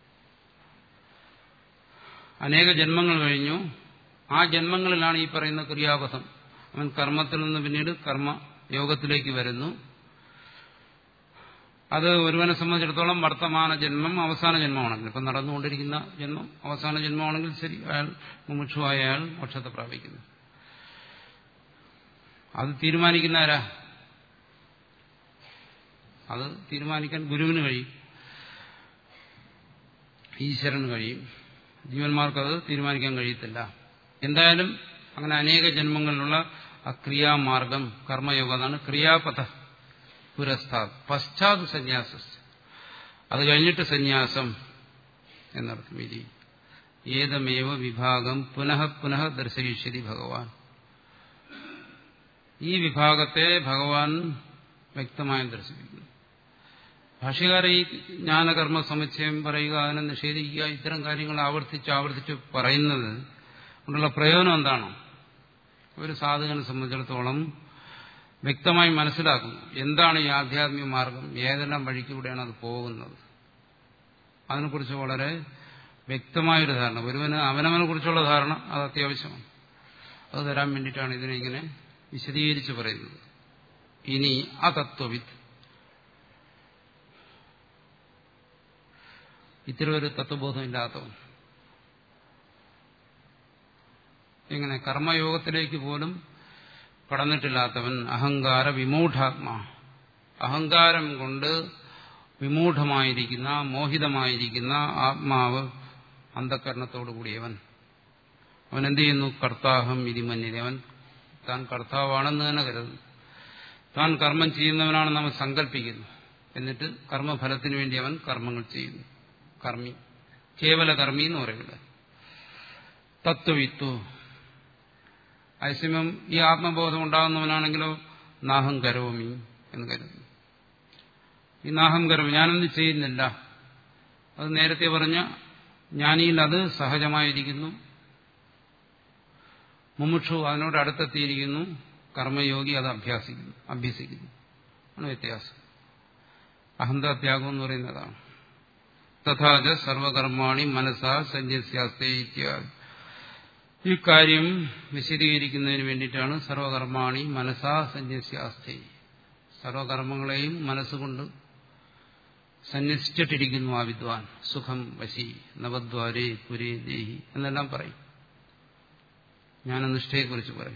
അനേക ജന്മങ്ങൾ കഴിഞ്ഞു ആ ജന്മങ്ങളിലാണ് ഈ പറയുന്ന ക്രിയാപഥം അവൻ കർമ്മത്തിൽ നിന്ന് പിന്നീട് കർമ്മ യോഗത്തിലേക്ക് വരുന്നു അത് ഒരുവനെ സംബന്ധിച്ചിടത്തോളം വർത്തമാന ജന്മം അവസാന ജന്മമാണെങ്കിൽ ഇപ്പം നടന്നുകൊണ്ടിരിക്കുന്ന ജന്മം അവസാന ജന്മമാണെങ്കിൽ ശരി അയാൾ മുമുക്ഷുവായ അയാൾ മോക്ഷത്തെ പ്രാപിക്കുന്നു അത് തീരുമാനിക്കുന്ന ആരാ അത് തീരുമാനിക്കാൻ ഗുരുവിന് കഴിയും ഈശ്വരന് കഴിയും ജീവന്മാർക്കത് തീരുമാനിക്കാൻ കഴിയത്തില്ല എന്തായാലും അങ്ങനെ അനേക ജന്മങ്ങളിലുള്ള അക്രിയാമാർഗം കർമ്മയോഗം അതാണ് ക്രിയാപഥ പുരസ്താത് പശ്ചാത് സന്യാസ അത് കഴിഞ്ഞിട്ട് സന്യാസം എന്നർത്ഥം ഇരി ഏതമേവ വിഭാഗം പുനഃ പുനഃ ദർശയിഷ്യതി ഭഗവാൻ ഈ വിഭാഗത്തെ ഭഗവാൻ വ്യക്തമായി ദർശിപ്പിക്കുന്നു ഭാഷ്യകാര ഈ ജ്ഞാനകർമ്മ സമുച്ചയം പറയുക അതിനെ നിഷേധിക്കുക ഇത്തരം കാര്യങ്ങൾ ആവർത്തിച്ച് ആവർത്തിച്ച് പറയുന്നത് കൊണ്ടുള്ള പ്രയോജനം എന്താണ് ഒരു സാധകനെ സംബന്ധിച്ചിടത്തോളം വ്യക്തമായി മനസ്സിലാക്കുന്നു എന്താണ് ഈ ആധ്യാത്മിക മാർഗം ഏതെല്ലാം വഴിക്കൂടെയാണ് അത് പോകുന്നത് അതിനെക്കുറിച്ച് വളരെ വ്യക്തമായൊരു ധാരണ ഒരുവന് അവനവനെ കുറിച്ചുള്ള ധാരണ അത് അത്യാവശ്യമാണ് അത് തരാൻ വേണ്ടിയിട്ടാണ് ഇതിനെ ഇങ്ങനെ വിശദീകരിച്ച് പറയുന്നത് ഇനി ആ തത്വവിത്ത് ഇത്തരം ഒരു തത്വബോധമില്ലാത്തവൻ എങ്ങനെ കർമ്മയോഗത്തിലേക്ക് പോലും കടന്നിട്ടില്ലാത്തവൻ അഹങ്കാര വിമൂഢാത്മാ അഹങ്കാരം കൊണ്ട് വിമൂഢമായിരിക്കുന്ന മോഹിതമായിരിക്കുന്ന ആത്മാവ് അന്ധകരണത്തോടു കൂടിയവൻ അവൻ എന്ത് ചെയ്യുന്നു കർത്താഹം ഇതിമന്യത അവൻ താൻ കർത്താവാണെന്ന് തന്നെ കരുതുന്നു താൻ കർമ്മം ചെയ്യുന്നവനാണെന്ന് അവൻ സങ്കല്പിക്കുന്നു എന്നിട്ട് കർമ്മഫലത്തിന് വേണ്ടി അവൻ കർമ്മങ്ങൾ ചെയ്യുന്നു കർമ്മി കേവല കർമ്മി എന്ന് പറയുന്നത് തത്വവിത്തു അതേസമയം ഈ ആത്മബോധം ഉണ്ടാകുന്നവനാണെങ്കിലോ നാഹം കരോമി എന്ന് കരുതുന്നു ഈ നാഹം കരോമി ഞാനൊന്നും ചെയ്യുന്നില്ല അത് നേരത്തെ പറഞ്ഞ ജ്ഞാനിയിൽ അത് സഹജമായിരിക്കുന്നു മുമുക്ഷു അതിനോട് അടുത്തെത്തിയിരിക്കുന്നു കർമ്മയോഗി അത് അഭ്യാസിക്കുന്നു അഭ്യസിക്കുന്നു ആണ് വ്യത്യാസം അഹന്തത്യാഗം എന്ന് പറയുന്നതാണ് തഥാച സർവകർമാണി മനസ്സാ സന്യസ്യാസ്തേ ഇത്യാദി ഈ കാര്യം വിശദീകരിക്കുന്നതിന് വേണ്ടിയിട്ടാണ് സർവകർമാണി മനസ്സാ സന്യസ്യാസ്തേ സർവകർമ്മങ്ങളെയും മനസ്സുകൊണ്ട് സന്യസിച്ചിട്ടിരിക്കുന്നു ആ വിദ്വാൻ സുഖം വശി നവദ്വാരേ പുരേ ദേഹി എന്നെല്ലാം പറയും ജ്ഞാനനിഷ്ഠയെക്കുറിച്ച് പറയും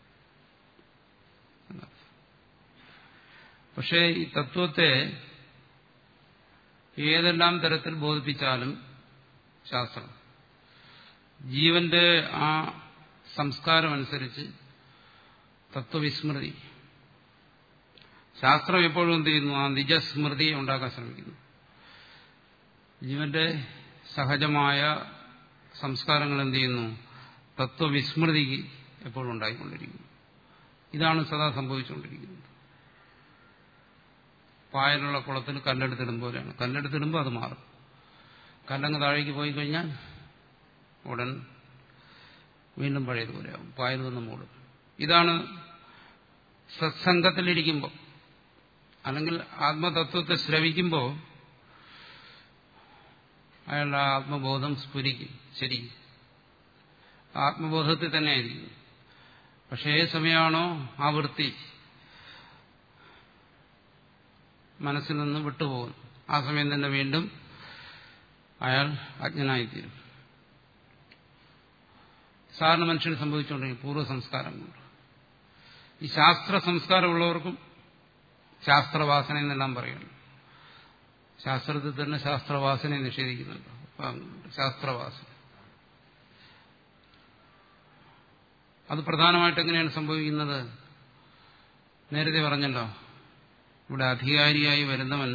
പക്ഷേ ഈ തത്വത്തെ ഏതെല്ലാം തരത്തിൽ ബോധിപ്പിച്ചാലും ശാസ്ത്രം ജീവന്റെ ആ സംസ്കാരം അനുസരിച്ച് തത്വവിസ്മൃതി ശാസ്ത്രം എപ്പോഴും എന്ത് ചെയ്യുന്നു ആ നിജസ്മൃതിയെ ഉണ്ടാക്കാൻ ശ്രമിക്കുന്നു ജീവന്റെ സഹജമായ സംസ്കാരങ്ങൾ എന്ത് ചെയ്യുന്നു തത്വവിസ്മൃതിക്ക് എപ്പോഴും ഉണ്ടായിക്കൊണ്ടിരിക്കുന്നു ഇതാണ് സദാ സംഭവിച്ചുകൊണ്ടിരിക്കുന്നത് പായലുള്ള കുളത്തിൽ കല്ലെടുത്തിടും പോലെയാണ് കല്ലെടുത്തിടുമ്പോൾ അത് മാറും കല്ലങ്ങ് താഴേക്ക് പോയി കഴിഞ്ഞാൽ ഉടൻ വീണ്ടും പഴയതുപോലെയാവും പായൽ നിന്ന് മൂടും ഇതാണ് സത്സംഗത്തിലിരിക്കുമ്പോൾ അല്ലെങ്കിൽ ആത്മതത്വത്തെ ശ്രവിക്കുമ്പോൾ അയാളുടെ ആത്മബോധം സ്ഫുരിക്കും ശരി ആത്മബോധത്തിൽ തന്നെ ആയിരിക്കും പക്ഷേ ഏത് സമയമാണോ ആ വൃത്തി മനസ്സിൽ നിന്ന് വിട്ടുപോകുന്നു ആ സമയം തന്നെ വീണ്ടും അയാൾ അജ്ഞനായിത്തീരും സാധാരണ മനുഷ്യന് സംഭവിച്ചുകൊണ്ടിരിക്കും പൂർവ്വ സംസ്കാരം കൊണ്ട് ഈ ശാസ്ത്ര സംസ്കാരമുള്ളവർക്കും ശാസ്ത്രവാസന എന്നെല്ലാം പറയുന്നു ശാസ്ത്രത്തിൽ തന്നെ ശാസ്ത്രവാസനയെ നിഷേധിക്കുന്നുണ്ട് ശാസ്ത്രവാസന അത് പ്രധാനമായിട്ട് എങ്ങനെയാണ് സംഭവിക്കുന്നത് നേരത്തെ പറഞ്ഞല്ലോ ഇവിടെ അധികാരിയായി വരുന്നവൻ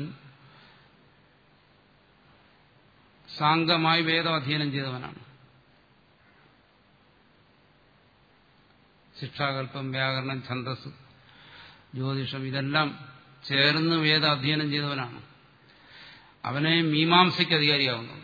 സാംഗമായി വേദം അധ്യയനം ചെയ്തവനാണ് ശിക്ഷാകല്പം വ്യാകരണം ഛന്തസ് ജ്യോതിഷം ഇതെല്ലാം ചേർന്ന് വേദ അധ്യയനം ചെയ്തവനാണ് അവനെ മീമാംസയ്ക്ക് അധികാരിയാവുന്നുള്ളൂ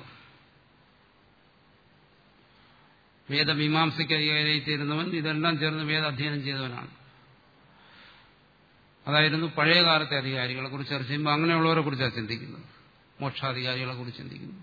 വേദമീമാംസയ്ക്ക് അധികാരിയായി തീരുന്നവൻ ഇതെല്ലാം ചേർന്ന് വേദ അധ്യയനം ചെയ്തവനാണ് അതായിരുന്നു പഴയ കാലത്തെ അധികാരികളെ കുറിച്ച് ചർച്ച ചെയ്യുമ്പോൾ അങ്ങനെയുള്ളവരെ കുറിച്ചാണ് ചിന്തിക്കുന്നത് മോക്ഷാധികാരികളെ കുറിച്ച് ചിന്തിക്കുന്നു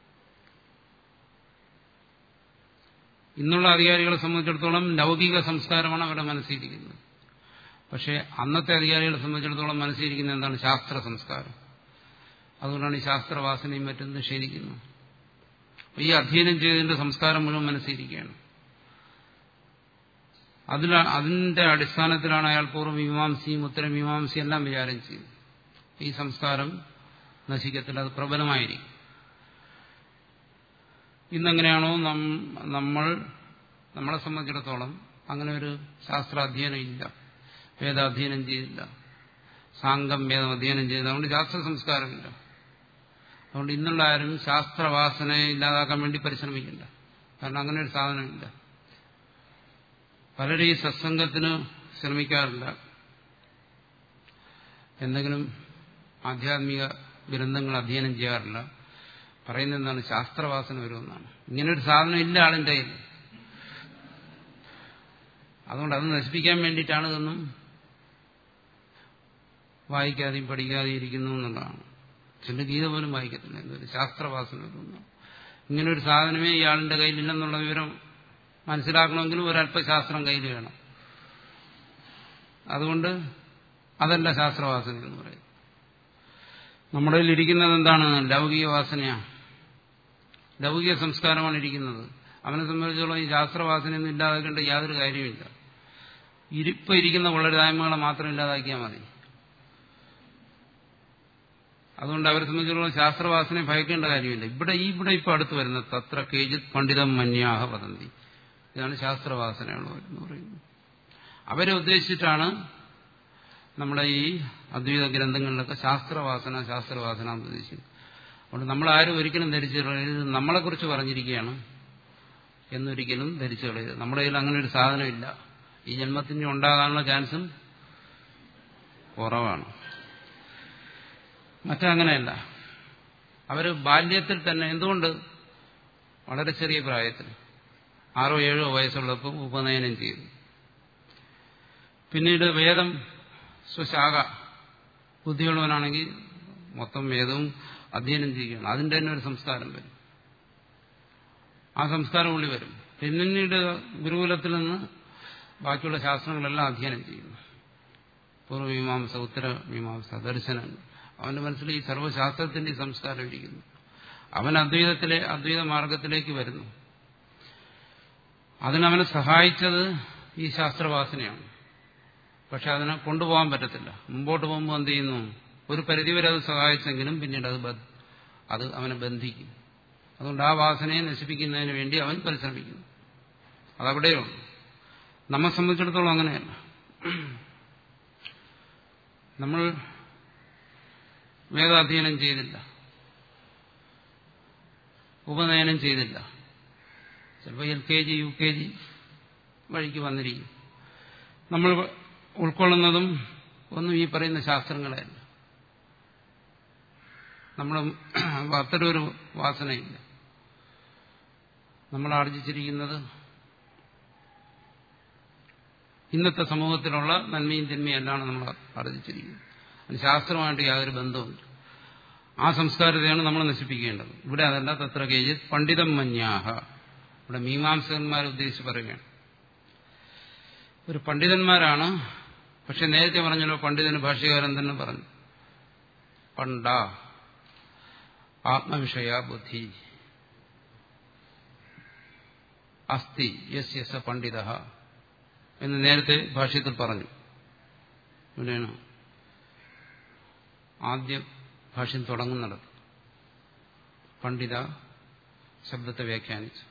ഇന്നുള്ള അധികാരികളെ സംബന്ധിച്ചിടത്തോളം ലൗകിക സംസ്കാരമാണ് അവരുടെ മനസ്സിലിരിക്കുന്നത് പക്ഷേ അന്നത്തെ അധികാരികളെ സംബന്ധിച്ചിടത്തോളം മനസ്സിലിരിക്കുന്നത് എന്താണ് ശാസ്ത്ര സംസ്കാരം അതുകൊണ്ടാണ് ഈ ശാസ്ത്രവാസനയും മറ്റും നിഷേധിക്കുന്നത് ഈ അധ്യയനം ചെയ്തതിന്റെ സംസ്കാരം മുഴുവൻ മനസ്സിലിരിക്കുകയാണ് അതിൽ അതിന്റെ അടിസ്ഥാനത്തിലാണ് അയാൾ പൂർവ്വമീമാംസയും ഉത്തരമീമാംസയും എല്ലാം വിചാരം ചെയ്യുന്നത് ഈ സംസ്കാരം നശിക്കത്തില്ല അത് പ്രബലമായിരിക്കും ഇന്നെങ്ങനെയാണോ നമ്മൾ നമ്മളെ സംബന്ധിച്ചിടത്തോളം അങ്ങനെ ഒരു ശാസ്ത്രാധ്യയനം ഇല്ല വേദാധ്യയനം ചെയ്തില്ല സാങ്കം വേദം അധ്യയനം ചെയ്തില്ല അതുകൊണ്ട് ശാസ്ത്ര സംസ്കാരമില്ല അതുകൊണ്ട് ഇന്നുള്ള ആരും ശാസ്ത്രവാസനയെ ഇല്ലാതാക്കാൻ വേണ്ടി പരിശ്രമിക്കില്ല കാരണം അങ്ങനെ ഒരു സാധനമില്ല പലരും ഈ സത്സംഗത്തിന് ശ്രമിക്കാറില്ല എന്തെങ്കിലും ആധ്യാത്മിക ഗ്രന്ഥങ്ങൾ അധ്യയനം ചെയ്യാറില്ല പറയുന്നത് എന്താണ് ശാസ്ത്രവാസന വരുമെന്നാണ് ഇങ്ങനൊരു സാധനം ഇല്ല ആളിന്റെ കയ്യിൽ അതുകൊണ്ട് അത് നശിപ്പിക്കാൻ വേണ്ടിയിട്ടാണ് ഇതൊന്നും വായിക്കാതെയും പഠിക്കാതെയും ഇരിക്കുന്നു എന്നുള്ളതാണ് ചില ഗീത പോലും വായിക്കത്തില്ല എന്തൊരു ശാസ്ത്രവാസന വരുന്നു ഇങ്ങനെ ഒരു സാധനമേ ഇയാളിന്റെ കയ്യിലില്ലെന്നുള്ള വിവരം മനസ്സിലാക്കണമെങ്കിലും ഒരല്പ ശാസ്ത്രം കയ്യിൽ വേണം അതുകൊണ്ട് അതല്ല ശാസ്ത്രവാസന എന്ന് പറയും നമ്മുടെ കയ്യിൽ ഇരിക്കുന്നത് എന്താണ് ലൗകിക വാസനയാണ് ലൗകിക സംസ്കാരമാണ് ഇരിക്കുന്നത് അവനെ സംബന്ധിച്ചോളം ഈ ശാസ്ത്രവാസനയൊന്നും ഇല്ലാതാക്കേണ്ട യാതൊരു കാര്യമില്ല ഇരിപ്പം ഇരിക്കുന്ന കൊള്ളരുതായ്മകളെ മാത്രം ഇല്ലാതാക്കിയാൽ മതി അതുകൊണ്ട് അവരെ സംബന്ധിച്ചിടത്തോളം ശാസ്ത്രവാസനയെ ഭയക്കേണ്ട കാര്യമില്ല ഇവിടെ ഈ ഇവിടെ ഇപ്പൊ അടുത്ത് വരുന്ന തത്ര കേജിത് പണ്ഡിതം മന്യാഹ വദന്തി ഇതാണ് ശാസ്ത്രവാസനയുള്ളവർ എന്ന് പറയുന്നത് അവരെ ഉദ്ദേശിച്ചിട്ടാണ് നമ്മുടെ ഈ അദ്വൈത ഗ്രന്ഥങ്ങളിലൊക്കെ ശാസ്ത്രവാസന ശാസ്ത്രവാസന എന്ന് ഉദ്ദേശിക്കുന്നത് അതുകൊണ്ട് നമ്മൾ ആരും ഒരിക്കലും ധരിച്ചു കളയരുത് നമ്മളെക്കുറിച്ച് പറഞ്ഞിരിക്കുകയാണ് എന്നൊരിക്കലും ധരിച്ചു കളയരുത് നമ്മുടെ കയ്യിൽ അങ്ങനെ ഒരു സാധനമില്ല ഈ ജന്മത്തിന് ഉണ്ടാകാനുള്ള ചാൻസും കുറവാണ് മറ്റങ്ങനെയല്ല അവർ ബാല്യത്തിൽ തന്നെ എന്തുകൊണ്ട് വളരെ ചെറിയ പ്രായത്തിൽ ആറോ ഏഴോ വയസ്സുള്ളപ്പോൾ ഉപനയനം ചെയ്തു പിന്നീട് വേദം സ്വശാഖ ബുദ്ധിയുള്ളവനാണെങ്കിൽ മൊത്തം വേദവും അധ്യയനം ചെയ്യുകയാണ് അതിന്റെ തന്നെ ഒരു സംസ്കാരം വരും ആ സംസ്കാരം ഉള്ളി വരും പിന്നീട് ഗുരുകുലത്തിൽ നിന്ന് ബാക്കിയുള്ള ശാസ്ത്രങ്ങളെല്ലാം അധ്യയനം ചെയ്യുന്നു പൂർവ്വമീമാംസ ഉത്തരമീമാംസ ദർശനങ്ങൾ അവന്റെ മനസ്സിൽ ഈ സർവ്വശാസ്ത്രത്തിന്റെ സംസ്കാരം ഇരിക്കുന്നു അവൻ അദ്വൈതത്തിലെ അദ്വൈത മാർഗത്തിലേക്ക് വരുന്നു അതിനവനെ സഹായിച്ചത് ഈ ശാസ്ത്രവാസനയാണ് പക്ഷെ അതിനെ കൊണ്ടുപോകാൻ പറ്റത്തില്ല മുമ്പോട്ട് പോകുമ്പോൾ എന്ത് ചെയ്യുന്നു ഒരു പരിധിവരെ അത് സഹായിച്ചെങ്കിലും പിന്നീട് അത് അത് അവനെ ബന്ധിക്കും അതുകൊണ്ട് ആ വാസനയെ നശിപ്പിക്കുന്നതിന് വേണ്ടി അവൻ പരിശ്രമിക്കുന്നു അതവിടെയുള്ളൂ നമ്മെ സംബന്ധിച്ചിടത്തോളം അങ്ങനെയല്ല നമ്മൾ വേദാധ്യയനം ചെയ്തില്ല ഉപനയനം ചെയ്തില്ല ചിലപ്പോൾ L K G U K G വഴിക്ക് വന്നിരിക്കും നമ്മൾ ഉൾക്കൊള്ളുന്നതും ഒന്നും ഈ പറയുന്ന ശാസ്ത്രങ്ങളല്ല നമ്മൾ അത്തരമൊരു വാസനയില്ല നമ്മൾ ആർജിച്ചിരിക്കുന്നത് ഇന്നത്തെ സമൂഹത്തിലുള്ള നന്മയും തിന്മയെല്ലാണ് നമ്മൾ ആർജിച്ചിരിക്കുന്നത് അതിന് ശാസ്ത്രമായിട്ട് യാതൊരു ബന്ധവുമില്ല ആ സംസ്കാരത്തെയാണ് നമ്മൾ നശിപ്പിക്കേണ്ടത് ഇവിടെ അതല്ല തത്ര കേജി പണ്ഡിതം മന്യാഹ ഇവിടെ മീമാംസകന്മാരെ ഉദ്ദേശിച്ച് പറയുകയാണ് ഒരു പണ്ഡിതന്മാരാണ് പക്ഷെ നേരത്തെ പറഞ്ഞല്ലോ പണ്ഡിതന് ഭാഷ്യകാരൻ തന്നെ പറഞ്ഞു പണ്ട ആത്മവിഷയ ബുദ്ധി അസ്തി യസ് യസ പണ്ഡിത എന്ന് നേരത്തെ ഭാഷ്യത്തിൽ പറഞ്ഞു ഇവിടെയാണ് ആദ്യ ഭാഷ്യം തുടങ്ങുന്നിടത്ത് പണ്ഡിത ശബ്ദത്തെ വ്യാഖ്യാനിച്ചു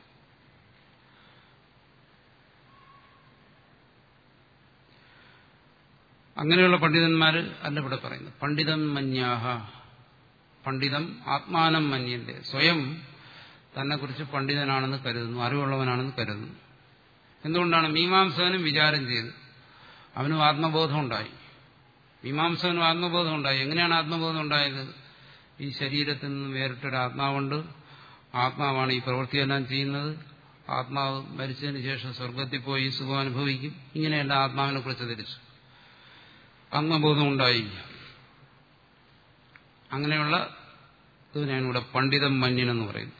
അങ്ങനെയുള്ള പണ്ഡിതന്മാര് അല്ല ഇവിടെ പറയുന്നത് പണ്ഡിതം മന്യാഹ പണ്ഡിതം ആത്മാനം മന്യന്റെ സ്വയം തന്നെക്കുറിച്ച് പണ്ഡിതനാണെന്ന് കരുതുന്നു അറിവുള്ളവനാണെന്ന് കരുതുന്നു എന്തുകൊണ്ടാണ് മീമാംസകനും വിചാരം ചെയ്ത് അവനും ആത്മബോധം ഉണ്ടായി മീമാംസകനും ആത്മബോധം ഉണ്ടായി എങ്ങനെയാണ് ആത്മബോധം ഉണ്ടായത് ഈ ശരീരത്തിൽ നിന്ന് വേറിട്ടൊരു ആത്മാവുണ്ട് ആത്മാവാണ് ഈ പ്രവൃത്തിയെല്ലാം ചെയ്യുന്നത് ആത്മാവ് മരിച്ചതിന് ശേഷം സ്വർഗത്തിൽ പോയി സുഖം അനുഭവിക്കും ഇങ്ങനെയല്ല ആത്മാവിനെ കുറിച്ച് ധരിച്ചു ആത്മബോധം ഉണ്ടായി അങ്ങനെയുള്ള ഇതിനാണ് ഇവിടെ പണ്ഡിതം മന്യനെന്ന് പറയുന്നത്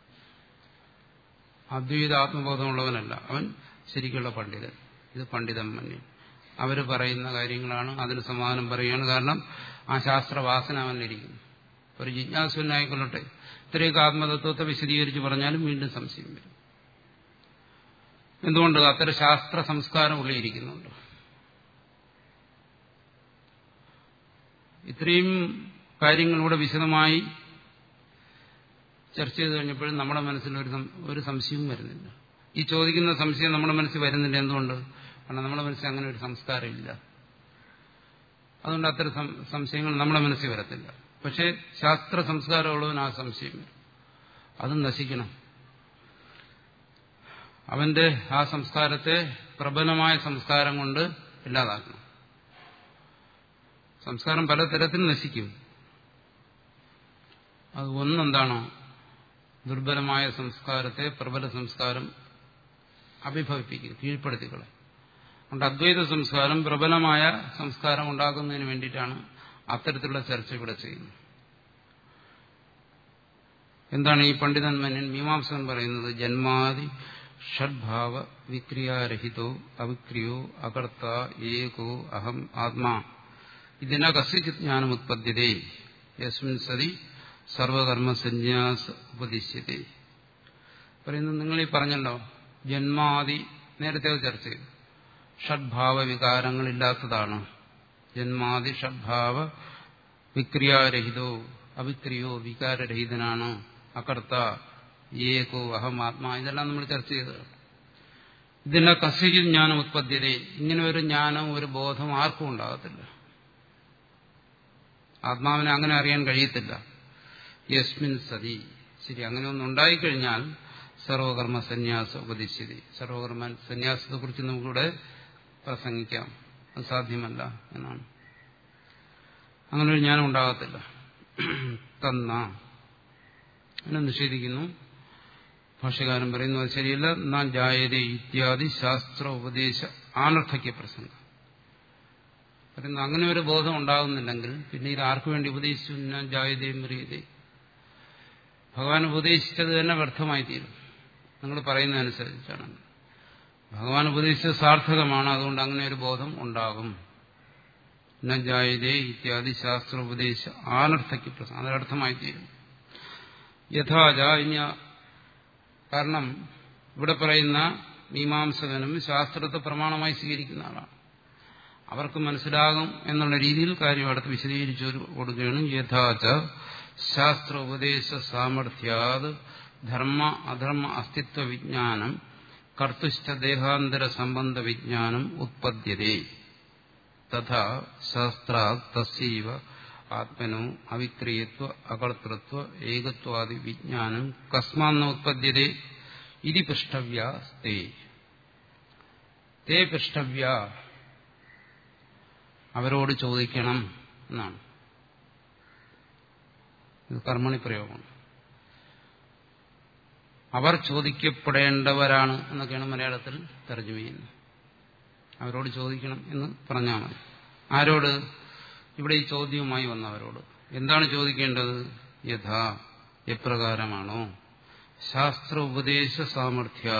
അദ്വൈത ആത്മബോധമുള്ളവനല്ല അവൻ ശരിക്കുള്ള പണ്ഡിതൻ ഇത് പണ്ഡിതം മന്യൻ അവര് പറയുന്ന കാര്യങ്ങളാണ് അതിന് സമാധാനം പറയുകയാണ് കാരണം ആ ശാസ്ത്രവാസന അവനിരിക്കുന്നു ഒരു ജിജ്ഞാസുവിനായിക്കൊള്ളട്ടെ ഇത്രയൊക്കെ ആത്മതത്വത്തെ വിശദീകരിച്ച് പറഞ്ഞാലും വീണ്ടും സംശയം വരും എന്തുകൊണ്ട് അത്തരം ശാസ്ത്ര സംസ്കാരം ഉള്ളിയിരിക്കുന്നുണ്ട് ഇത്രയും കാര്യങ്ങളിലൂടെ വിശദമായി ചർച്ച ചെയ്ത് കഴിഞ്ഞപ്പോഴും നമ്മുടെ മനസ്സിൽ ഒരു ഒരു സംശയവും വരുന്നില്ല ഈ ചോദിക്കുന്ന സംശയം നമ്മുടെ മനസ്സിൽ വരുന്നില്ല എന്തുകൊണ്ട് കാരണം നമ്മുടെ മനസ്സിൽ അങ്ങനെ ഒരു സംസ്കാരമില്ല അതുകൊണ്ട് അത്തരം സംശയങ്ങൾ നമ്മുടെ മനസ്സിൽ വരത്തില്ല പക്ഷേ ശാസ്ത്ര സംസ്കാരമുള്ളവന് ആ സംശയം വരും അതും നശിക്കണം അവന്റെ ആ സംസ്കാരത്തെ പ്രബലമായ സംസ്കാരം കൊണ്ട് ഇല്ലാതാക്കണം സംസ്കാരം പലതരത്തിൽ നശിക്കും അത് ഒന്നെന്താണോ ദുർബലമായ സംസ്കാരത്തെ പ്രബല സംസ്കാരം അഭിഭവിപ്പിക്കും കീഴ്പ്പെടുത്തിക്കളെ അതുകൊണ്ട് അദ്വൈത സംസ്കാരം പ്രബലമായ സംസ്കാരം ഉണ്ടാക്കുന്നതിന് വേണ്ടിയിട്ടാണ് അത്തരത്തിലുള്ള ചർച്ച ഇവിടെ ചെയ്യുന്നു എന്താണ് ഈ പണ്ഡിതന്മനൻ മീമാംസകൻ പറയുന്നത് ജന്മാദി ഷഡ്ഭാവ വിക്രിയാരഹിതോ അവിക്രിയോ അകർത്ത ഏകോ അഹം ആത്മാ ഇതിന കസ്യചിത് ജ്ഞാനമുത്പദ്യതേ യസ്മിൻ സതി സർവകർമ്മ സന്യാസ ഉപദിശ്യത്തെ പറയുന്നത് നിങ്ങൾ ഈ പറഞ്ഞല്ലോ ജന്മാദി നേരത്തെ അത് ചർച്ച ചെയ്തു ഷഡ്ഭാവ വികാരങ്ങളില്ലാത്തതാണ് ജന്മാദി ഷഡ്ഭാവ വിക്രിയാരഹിതോ അവിക്രിയോ വികാരരഹിതനാണ് അകർത്ത ഏകോ അഹമാത്മാ ഇതെല്ലാം നമ്മൾ ചർച്ച ചെയ്തത് ഇതിന്റെ കസ്യജിൽ ജ്ഞാനം ഉത്പദ്ധ്യത ഇങ്ങനെ ഒരു ജ്ഞാനം ഒരു ബോധം ആർക്കും ഉണ്ടാകത്തില്ല ആത്മാവിനെ അങ്ങനെ അറിയാൻ കഴിയത്തില്ല യസ്മിൻ സതി ശരി അങ്ങനെ ഒന്നും ഉണ്ടായിക്കഴിഞ്ഞാൽ സർവകർമ്മ സന്യാസ ഉപദിശ്യതി സർവകർമ്മ സന്യാസത്തെക്കുറിച്ച് നമുക്കിവിടെ പ്രസംഗിക്കാം അത് സാധ്യമല്ല എന്നാണ് അങ്ങനെ ഒരു ജ്ഞാനം ഉണ്ടാകത്തില്ല തന്ന എന്നെ നിഷേധിക്കുന്നു ഭാഷ്യകാരൻ പറയുന്നു അത് ശരിയല്ല നാൻ ജായത ഇത്യാദി ശാസ്ത്ര ഉപദേശ ആനർത്ഥക്യ പ്രസംഗം പറയുന്നു അങ്ങനെ ഒരു ബോധം ഉണ്ടാകുന്നില്ലെങ്കിൽ പിന്നെ ഇത് ആർക്കു വേണ്ടി ഉപദേശിച്ചു ഞാൻ ജായതയും മറിയതേ ഭഗവാൻ ഉപദേശിച്ചത് തന്നെ വ്യർത്ഥമായി തീരും നിങ്ങൾ പറയുന്നതനുസരിച്ചാണ് ഭഗവാൻ ഉപദേശിച്ചത് സാർത്ഥകമാണ് അതുകൊണ്ട് അങ്ങനെ ഒരു ബോധം ഉണ്ടാകും ജായതേ ഇത്യാദി ശാസ്ത്ര ഉപദേശ ആനർത്ഥയ്ക്ക് പ്രശ്നം അതർത്ഥമായി തീരും യഥാച ഇനി കാരണം ഇവിടെ പറയുന്ന മീമാംസകനും ശാസ്ത്രത്തെ പ്രമാണമായി സ്വീകരിക്കുന്ന ആളാണ് അവർക്ക് മനസ്സിലാകും എന്നുള്ള രീതിയിൽ കാര്യം അടുത്ത് വിശദീകരിച്ചു കൊടുക്കുകയാണ് യഥാച ശാസ്ത്ര ഉപദേശ സാമർഥ്യാത് ധർമ്മ അധർമ്മ അസ്തിത്വ വിജ്ഞാനം കർത്തുഷ്ഠ ദേഹാന്തര സംബന്ധ വിജ്ഞാനം ഉത്പദ്യതേ തഥാ ശാസ്ത്രാ തസ്യവ ആത്മനോ അവിക്രിയത്വ അകർത്തൃത്വ ഏകത്വാദി വിജ്ഞാനം കസ്മാന്ന ഉത്പദ്യതേ ഇതി പൃഷ്ടവ്യസ്തേ തേ പൃഷ്ടവ്യ അവരോട് ചോദിക്കണം എന്നാണ് ഇത് കർമ്മണി പ്രയോഗമാണ് അവർ ചോദിക്കപ്പെടേണ്ടവരാണ് എന്നൊക്കെയാണ് മലയാളത്തിൽ തർജ്ജമ ചെയ്യുന്നത് അവരോട് ചോദിക്കണം എന്ന് പറഞ്ഞാൽ മതി ആരോട് ഇവിടെ ഈ ചോദ്യവുമായി വന്നവരോട് എന്താണ് ചോദിക്കേണ്ടത് യഥാ എപ്രകാരമാണോ ശാസ്ത്ര ഉപദേശ സാമർഥ്യ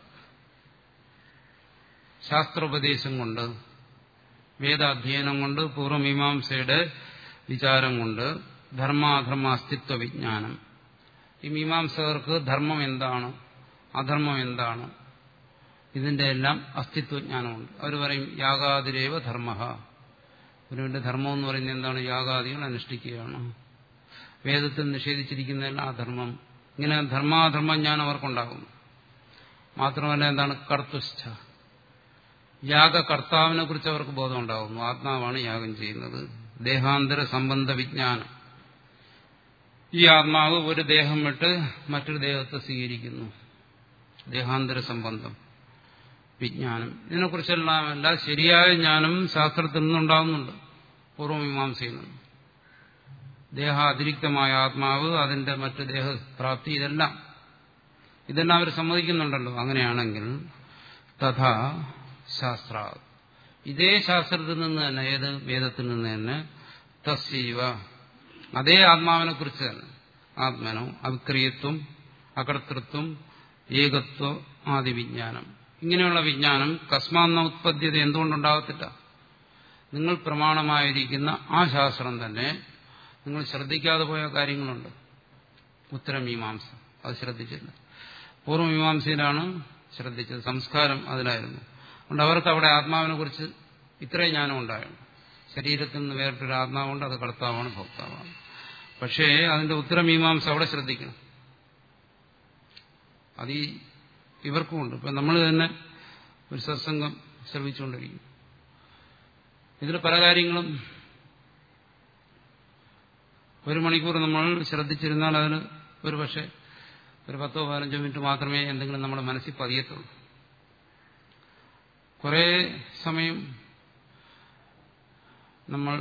ശാസ്ത്രോപദേശം കൊണ്ട് വേദാധ്യയനം കൊണ്ട് പൂർവമീമാംസയുടെ വിചാരം കൊണ്ട് ധർമാധർമ്മ അസ്തിത്വ വിജ്ഞാനം ഈ മീമാംസകർക്ക് ധർമ്മം എന്താണ് അധർമ്മം എന്താണ് ഇതിന്റെ എല്ലാം അസ്തിത്വജ്ഞാനമുണ്ട് അവർ പറയും യാഗാതിരേവ ധർമ്മ ഗുരുവിന്റെ ധർമ്മം എന്ന് പറയുന്നത് എന്താണ് യാഗാദികൾ അനുഷ്ഠിക്കുകയാണ് വേദത്തിൽ നിഷേധിച്ചിരിക്കുന്നതെല്ലാം അധർമ്മം ഇങ്ങനെ ധർമാധർമ്മ ജ്ഞാനം അവർക്കുണ്ടാകുന്നു മാത്രമല്ല എന്താണ് കർത്തുഷ്ഠ യാഗകർത്താവിനെ കുറിച്ച് അവർക്ക് ബോധം ഉണ്ടാകുന്നു ആത്മാവാണ് യാഗം ചെയ്യുന്നത് ദേഹാന്തര സംബന്ധ വിജ്ഞാനം ഈ ആത്മാവ് ഒരു ദേഹം വിട്ട് മറ്റൊരു ദേഹത്തെ സ്വീകരിക്കുന്നു ദേഹാന്തര സംബന്ധം വിജ്ഞാനം ഇതിനെക്കുറിച്ചെല്ലാം അല്ല ശരിയായ ജ്ഞാനം ശാസ്ത്രത്തിൽ നിന്നുണ്ടാകുന്നുണ്ട് പൂർവമീമാംസയിൽ നിന്ന് ദേഹാതിരിക്തമായ ആത്മാവ് അതിന്റെ മറ്റു ദേഹപ്രാപ്തി ഇതെല്ലാം ഇതെല്ലാം അവർ സമ്മതിക്കുന്നുണ്ടല്ലോ അങ്ങനെയാണെങ്കിൽ തഥാ ശാസ്ത്ര ഇതേ ശാസ്ത്രത്തിൽ നിന്ന് തന്നെ ഏത് വേദത്തിൽ നിന്ന് തന്നെ തസ്സീവ അതേ ആത്മാവിനെ കുറിച്ച് തന്നെ ആത്മനോ അവിക്രിയത്വം അകർത്തൃത്വം ഏകത്വം ആദി വിജ്ഞാനം ഇങ്ങനെയുള്ള വിജ്ഞാനം കസ്മാന്ന ഉത്പദ്ധ്യത എന്തുകൊണ്ടുണ്ടാകത്തില്ല നിങ്ങൾ പ്രമാണമായിരിക്കുന്ന ആ ശാസ്ത്രം തന്നെ നിങ്ങൾ ശ്രദ്ധിക്കാതെ പോയ കാര്യങ്ങളുണ്ട് ഉത്തരമീമാംസ അത് ശ്രദ്ധിച്ചില്ല പൂർവ്വമീമാംസയിലാണ് ശ്രദ്ധിച്ചത് സംസ്കാരം അതിലായിരുന്നു അതുകൊണ്ട് അവർക്ക് അവിടെ ആത്മാവിനെ കുറിച്ച് ഇത്രയും ജ്ഞാനം ഉണ്ടായിരുന്നു ശരീരത്തിൽ നിന്ന് വേറിട്ടൊരു ആത്മാവുണ്ട് അത് കർത്താവാണ് ഭോക്താവാണ് പക്ഷേ അതിന്റെ ഉത്തരമീമാംസ അവിടെ ശ്രദ്ധിക്കണം അത് ഈ ഇവർക്കുമുണ്ട് ഇപ്പം നമ്മൾ തന്നെ ഒരു സത്സംഗം ശ്രമിച്ചുകൊണ്ടിരിക്കും ഇതിൽ പല കാര്യങ്ങളും ഒരു മണിക്കൂർ നമ്മൾ ശ്രദ്ധിച്ചിരുന്നാൽ അതിന് ഒരു പക്ഷേ ഒരു പത്തോ പതിനഞ്ചോ മിനിറ്റ് മാത്രമേ എന്തെങ്കിലും നമ്മുടെ മനസ്സിൽ പതിയത്തുള്ളൂ കുറേ സമയം നമ്മൾ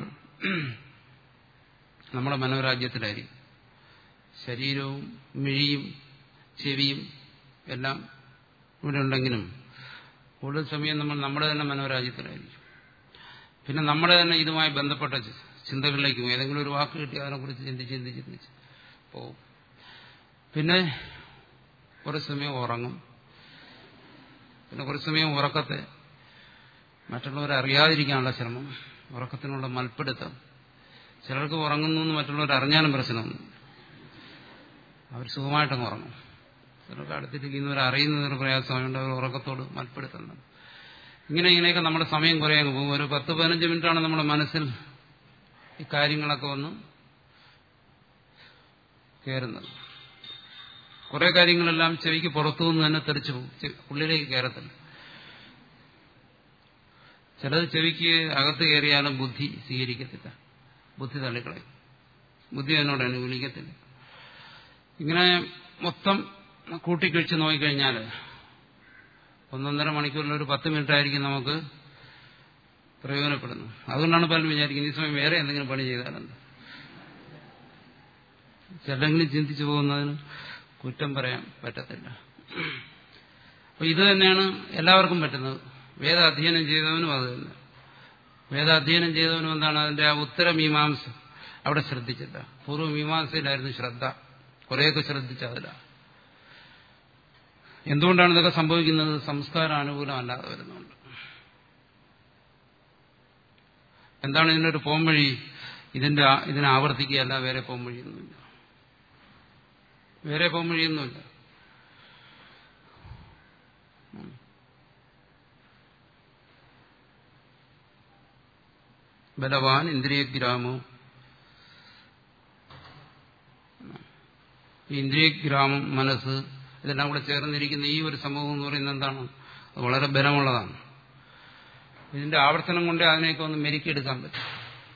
നമ്മുടെ മനോരാജ്യത്തിലായിരിക്കും ശരീരവും മിഴിയും ചെവിയും എല്ലാം ഇവിടെ ഉണ്ടെങ്കിലും കൂടുതൽ സമയം നമ്മൾ നമ്മുടെ തന്നെ മനോരാജ്യത്തിലായിരിക്കും പിന്നെ നമ്മുടെ തന്നെ ഇതുമായി ബന്ധപ്പെട്ട ചിന്തകളിലേക്ക് പോകും ഏതെങ്കിലും ഒരു വാക്ക് കിട്ടി അതിനെക്കുറിച്ച് ചിന്തിച്ച് ചിന്തിച്ച് ചിന്തിച്ച് പോവും പിന്നെ കുറച്ച് സമയം ഉറങ്ങും പിന്നെ കുറച്ച് സമയം ഉറക്കത്തെ മറ്റുള്ളവരെ അറിയാതിരിക്കാനുള്ള ശ്രമം ഉറക്കത്തിനുള്ള മൽപ്പിടുത്തം ചിലർക്ക് ഉറങ്ങുന്നു എന്ന് മറ്റുള്ളവർ അറിഞ്ഞാലും പ്രശ്നമൊന്നും അവർ സുഖമായിട്ടങ്ങ് ഉറങ്ങും ചിലർക്ക് അടുത്തിരിക്കുന്നവർ അറിയുന്നതൊരു പ്രയാസമായതുകൊണ്ട് അവർ ഉറക്കത്തോട് മൽപ്പെടുത്തുന്നത് ഇങ്ങനെ ഇങ്ങനെയൊക്കെ നമ്മുടെ സമയം കുറേ അങ്ങ് പോകും ഒരു പത്ത് പതിനഞ്ച് മിനിറ്റാണ് നമ്മുടെ മനസ്സിൽ ഈ കാര്യങ്ങളൊക്കെ വന്ന് കയറുന്നത് കുറെ കാര്യങ്ങളെല്ലാം ചെവിക്ക് പുറത്തുനിന്ന് തന്നെ തെറിച്ചു പോകും ഉള്ളിലേക്ക് കയറത്തില്ല ചിലത് ചെവിക്ക് അകത്ത് കയറിയാലും ബുദ്ധി സ്വീകരിക്കത്തില്ല ബുദ്ധി തള്ളിക്കളയും ബുദ്ധി അതിനോട് അനുകൂലിക്കത്തില്ല ഇങ്ങനെ മൊത്തം കൂട്ടിക്കഴിച്ച് നോക്കിക്കഴിഞ്ഞാൽ ഒന്നൊന്നര മണിക്കൂറിൽ ഒരു പത്ത് മിനിറ്റ് ആയിരിക്കും നമുക്ക് പ്രയോജനപ്പെടുന്നു അതുകൊണ്ടാണ് പലരും വിചാരിക്കുന്നത് ഈ സമയം വേറെ എന്തെങ്കിലും പണി ചെയ്താലെന്ന് ചിലെങ്കിലും ചിന്തിച്ചു പോകുന്നതിന് കുറ്റം പറയാൻ പറ്റത്തില്ല അപ്പൊ ഇത് തന്നെയാണ് എല്ലാവർക്കും പറ്റുന്നത് വേദ അധ്യയനം ചെയ്തവനും അത് തന്നെ വേദാധ്യയനം ചെയ്തവനും എന്താണ് അതിന്റെ ആ ഉത്തരമീമാംസ അവിടെ ശ്രദ്ധിച്ചില്ല പൂർവ്വമീമാംസയിലായിരുന്നു ശ്രദ്ധ കുറേയൊക്കെ ശ്രദ്ധിച്ച അതില എന്തുകൊണ്ടാണ് ഇതൊക്കെ സംഭവിക്കുന്നത് സംസ്കാരം അനുകൂലമല്ലാതെ വരുന്നുണ്ട് എന്താണ് ഇതിനൊരു പോംവഴി ഇതിന്റെ ഇതിനെ ആവർത്തിക്കുകയല്ല വേറെ പോംവഴിയൊന്നുമില്ല വേറെ പോംവഴിയൊന്നുമില്ല ബലവാൻ ഇന്ദ്രിയഗ്രാമോ ഈ ഇന്ദ്രിയഗ്രാമം മനസ്സ് ഇതെല്ലാം കൂടെ ചേർന്നിരിക്കുന്ന ഈ ഒരു സംഭവം എന്ന് പറയുന്നത് എന്താണ് അത് വളരെ ബലമുള്ളതാണ് ഇതിന്റെ ആവർത്തനം കൊണ്ട് അതിനെയൊക്കെ ഒന്ന് മെരുക്കിയെടുക്കാൻ പറ്റും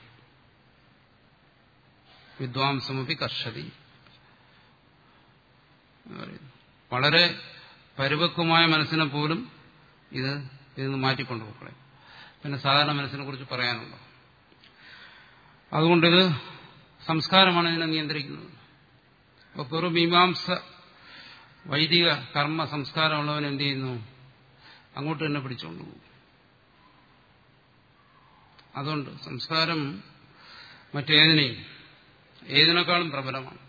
വിദ്വാംസമൊപ്പി കർഷതി വളരെ പരിപക്വമായ മനസ്സിനെ പോലും ഇത് ഇതിന്ന് മാറ്റിക്കൊണ്ടുപോകളെ പിന്നെ സാധാരണ മനസ്സിനെ കുറിച്ച് പറയാനുണ്ടോ അതുകൊണ്ടിത് സംസ്കാരമാണ് ഇതിനെ നിയന്ത്രിക്കുന്നത് അപ്പൊ വെറും മീമാംസ വൈദിക കർമ്മ സംസ്കാരമുള്ളവൻ എന്ത് ചെയ്യുന്നു അങ്ങോട്ട് തന്നെ പിടിച്ചുകൊണ്ടു പോകും അതുകൊണ്ട് സംസ്കാരം മറ്റേതിനെയും ഏതിനേക്കാളും പ്രബലമാണ്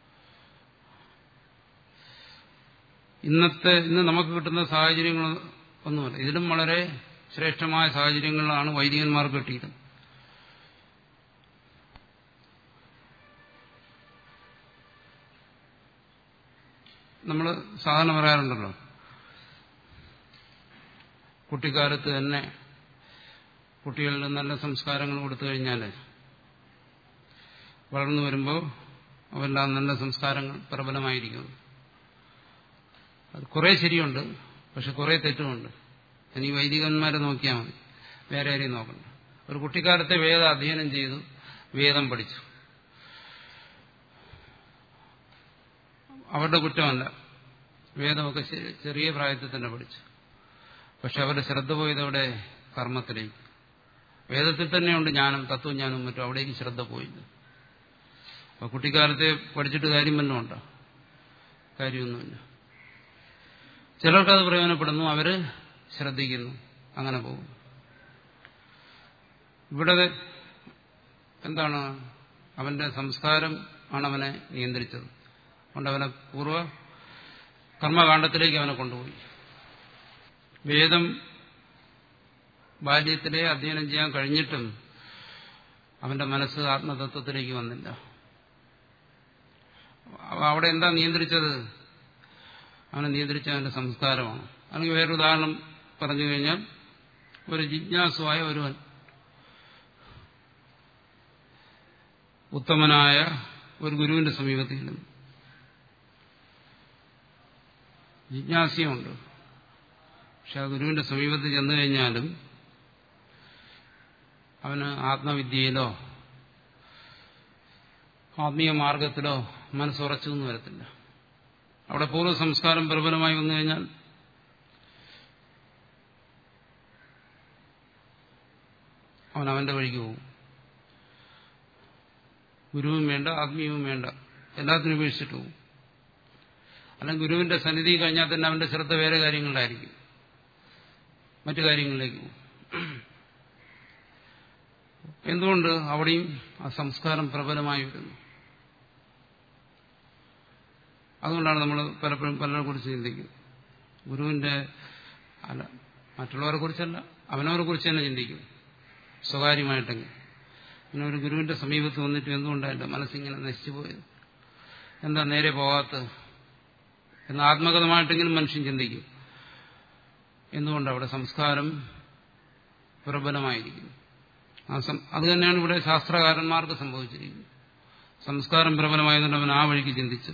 ഇന്നത്തെ ഇന്ന് നമുക്ക് കിട്ടുന്ന സാഹചര്യങ്ങൾ ഒന്നുമല്ല ഇതിലും വളരെ ശ്രേഷ്ഠമായ സാഹചര്യങ്ങളാണ് വൈദികന്മാർക്ക് കിട്ടിയത് നമ്മൾ സാധാരണ പറയാറുണ്ടല്ലോ കുട്ടിക്കാലത്ത് തന്നെ കുട്ടികളിൽ നല്ല സംസ്കാരങ്ങൾ കൊടുത്തു കഴിഞ്ഞാൽ വളർന്നു വരുമ്പോൾ അവരെല്ലാം നല്ല സംസ്കാരങ്ങൾ പ്രബലമായിരിക്കും അത് കുറേ ശരിയുണ്ട് പക്ഷെ കുറേ തെറ്റുമുണ്ട് ഇനി വൈദികന്മാരെ നോക്കിയാൽ മതി വേറെ ആരെയും നോക്കണ്ട ഒരു കുട്ടിക്കാലത്തെ വേദ അധ്യയനം ചെയ്തു വേദം പഠിച്ചു അവരുടെ കുറ്റമല്ല വേദമൊക്കെ ചെറിയ പ്രായത്തിൽ തന്നെ പഠിച്ചു പക്ഷെ അവരുടെ ശ്രദ്ധ പോയതവിടെ കർമ്മത്തിലേക്ക് വേദത്തിൽ തന്നെയുണ്ട് ജ്ഞാനം തത്വജ്ഞാനവും മറ്റും അവിടേക്ക് ശ്രദ്ധ പോയില്ല അപ്പൊ കുട്ടിക്കാലത്തെ പഠിച്ചിട്ട് കാര്യം വല്ലതുമുണ്ടോ കാര്യമൊന്നുമില്ല ചിലർക്കത് പ്രയോജനപ്പെടുന്നു അവര് ശ്രദ്ധിക്കുന്നു അങ്ങനെ പോകും ഇവിടെ എന്താണ് അവന്റെ സംസ്കാരം ആണ് അവനെ നിയന്ത്രിച്ചത് അതുകൊണ്ട് അവനെ പൂർവ്വ കർമ്മകാണ്ഡത്തിലേക്ക് അവനെ കൊണ്ടുപോയി വേദം ബാല്യത്തിലെ അധ്യയനം ചെയ്യാൻ കഴിഞ്ഞിട്ടും അവന്റെ മനസ്സ് ആത്മതത്വത്തിലേക്ക് വന്നില്ല അവിടെ എന്താ നിയന്ത്രിച്ചത് അവനെ നിയന്ത്രിച്ച അവന്റെ സംസ്കാരമാണ് അല്ലെങ്കിൽ വേറൊരു ഉദാഹരണം പറഞ്ഞു കഴിഞ്ഞാൽ ഒരു ജിജ്ഞാസുവായ ഒരുവൻ ഉത്തമനായ ഒരു ഗുരുവിന്റെ സമീപത്തിൽ നിന്ന് ജിജ്ഞാസയുണ്ട് പക്ഷെ ആ ഗുരുവിന്റെ സമീപത്തിൽ ചെന്നു കഴിഞ്ഞാലും അവന് ആത്മവിദ്യയിലോ ആത്മീയ മാർഗത്തിലോ മനസ്സുറച്ചു എന്ന് വരത്തില്ല അവിടെ പൂർവ്വ സംസ്കാരം പ്രബലമായി വന്നു കഴിഞ്ഞാൽ അവൻ അവന്റെ വഴിക്ക് പോകും ഗുരുവും വേണ്ട ആത്മീയവും വേണ്ട എല്ലാത്തിനും ഉപേക്ഷിച്ചിട്ട് പോകും അല്ലെങ്കിൽ ഗുരുവിന്റെ സന്നിധി കഴിഞ്ഞാൽ തന്നെ അവന്റെ ശ്രദ്ധ വേറെ കാര്യങ്ങളിലായിരിക്കും മറ്റു കാര്യങ്ങളിലേക്ക് പോകും എന്തുകൊണ്ട് അവിടെയും ആ സംസ്കാരം പ്രബലമായി വരുന്നു അതുകൊണ്ടാണ് നമ്മൾ പലപ്പോഴും പലരെ കുറിച്ച് ചിന്തിക്കുന്നത് ഗുരുവിന്റെ അല്ല മറ്റുള്ളവരെ കുറിച്ചല്ല അവനവരെ കുറിച്ച് തന്നെ ചിന്തിക്കും സ്വകാര്യമായിട്ടെങ്കിൽ പിന്നെ ഒരു ഗുരുവിന്റെ സമീപത്ത് വന്നിട്ട് എന്തുകൊണ്ടാണ് എൻ്റെ മനസ്സിങ്ങനെ നശിച്ചു പോയത് എന്താ നേരെ പോകാത്തത് എന്ന് ആത്മഗതമായിട്ടെങ്കിലും മനുഷ്യൻ ചിന്തിക്കും എന്തുകൊണ്ട് അവിടെ സംസ്കാരം പ്രബലമായിരിക്കുന്നു ആ അത് തന്നെയാണ് ഇവിടെ ശാസ്ത്രകാരന്മാർക്ക് സംഭവിച്ചിരിക്കുന്നത് സംസ്കാരം പ്രബലമായതുകൊണ്ട് അവൻ ആ വഴിക്ക് ചിന്തിച്ചു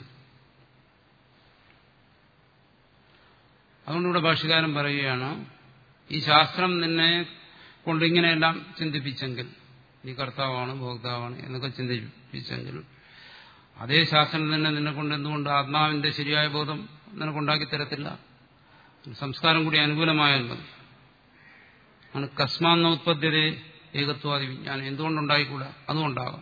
അതുകൊണ്ട് ഇവിടെ ഭാഷകാരൻ പറയുകയാണ് ഈ ശാസ്ത്രം നിന്നെ കൊണ്ട് ഇങ്ങനെയെല്ലാം ചിന്തിപ്പിച്ചെങ്കിൽ നീ കർത്താവാണ് ഭോക്താവാണ് എന്നൊക്കെ ചിന്തിപ്പിച്ചെങ്കിൽ അതേ ശാസ്ത്രം തന്നെ നിന്നെ കൊണ്ട് എന്തുകൊണ്ട് ആത്മാവിന്റെ ശരിയായ ബോധം നിനക്കുണ്ടാക്കി തരത്തില്ല സംസ്കാരം കൂടി അനുകൂലമായാൽ മതി ആണ് കസ്മാന്ന ഉത്പത്തിയുടെ ഏകത്വാദി വിജ്ഞാനം എന്തുകൊണ്ടുണ്ടായിക്കൂടാ അതുകൊണ്ടാകാം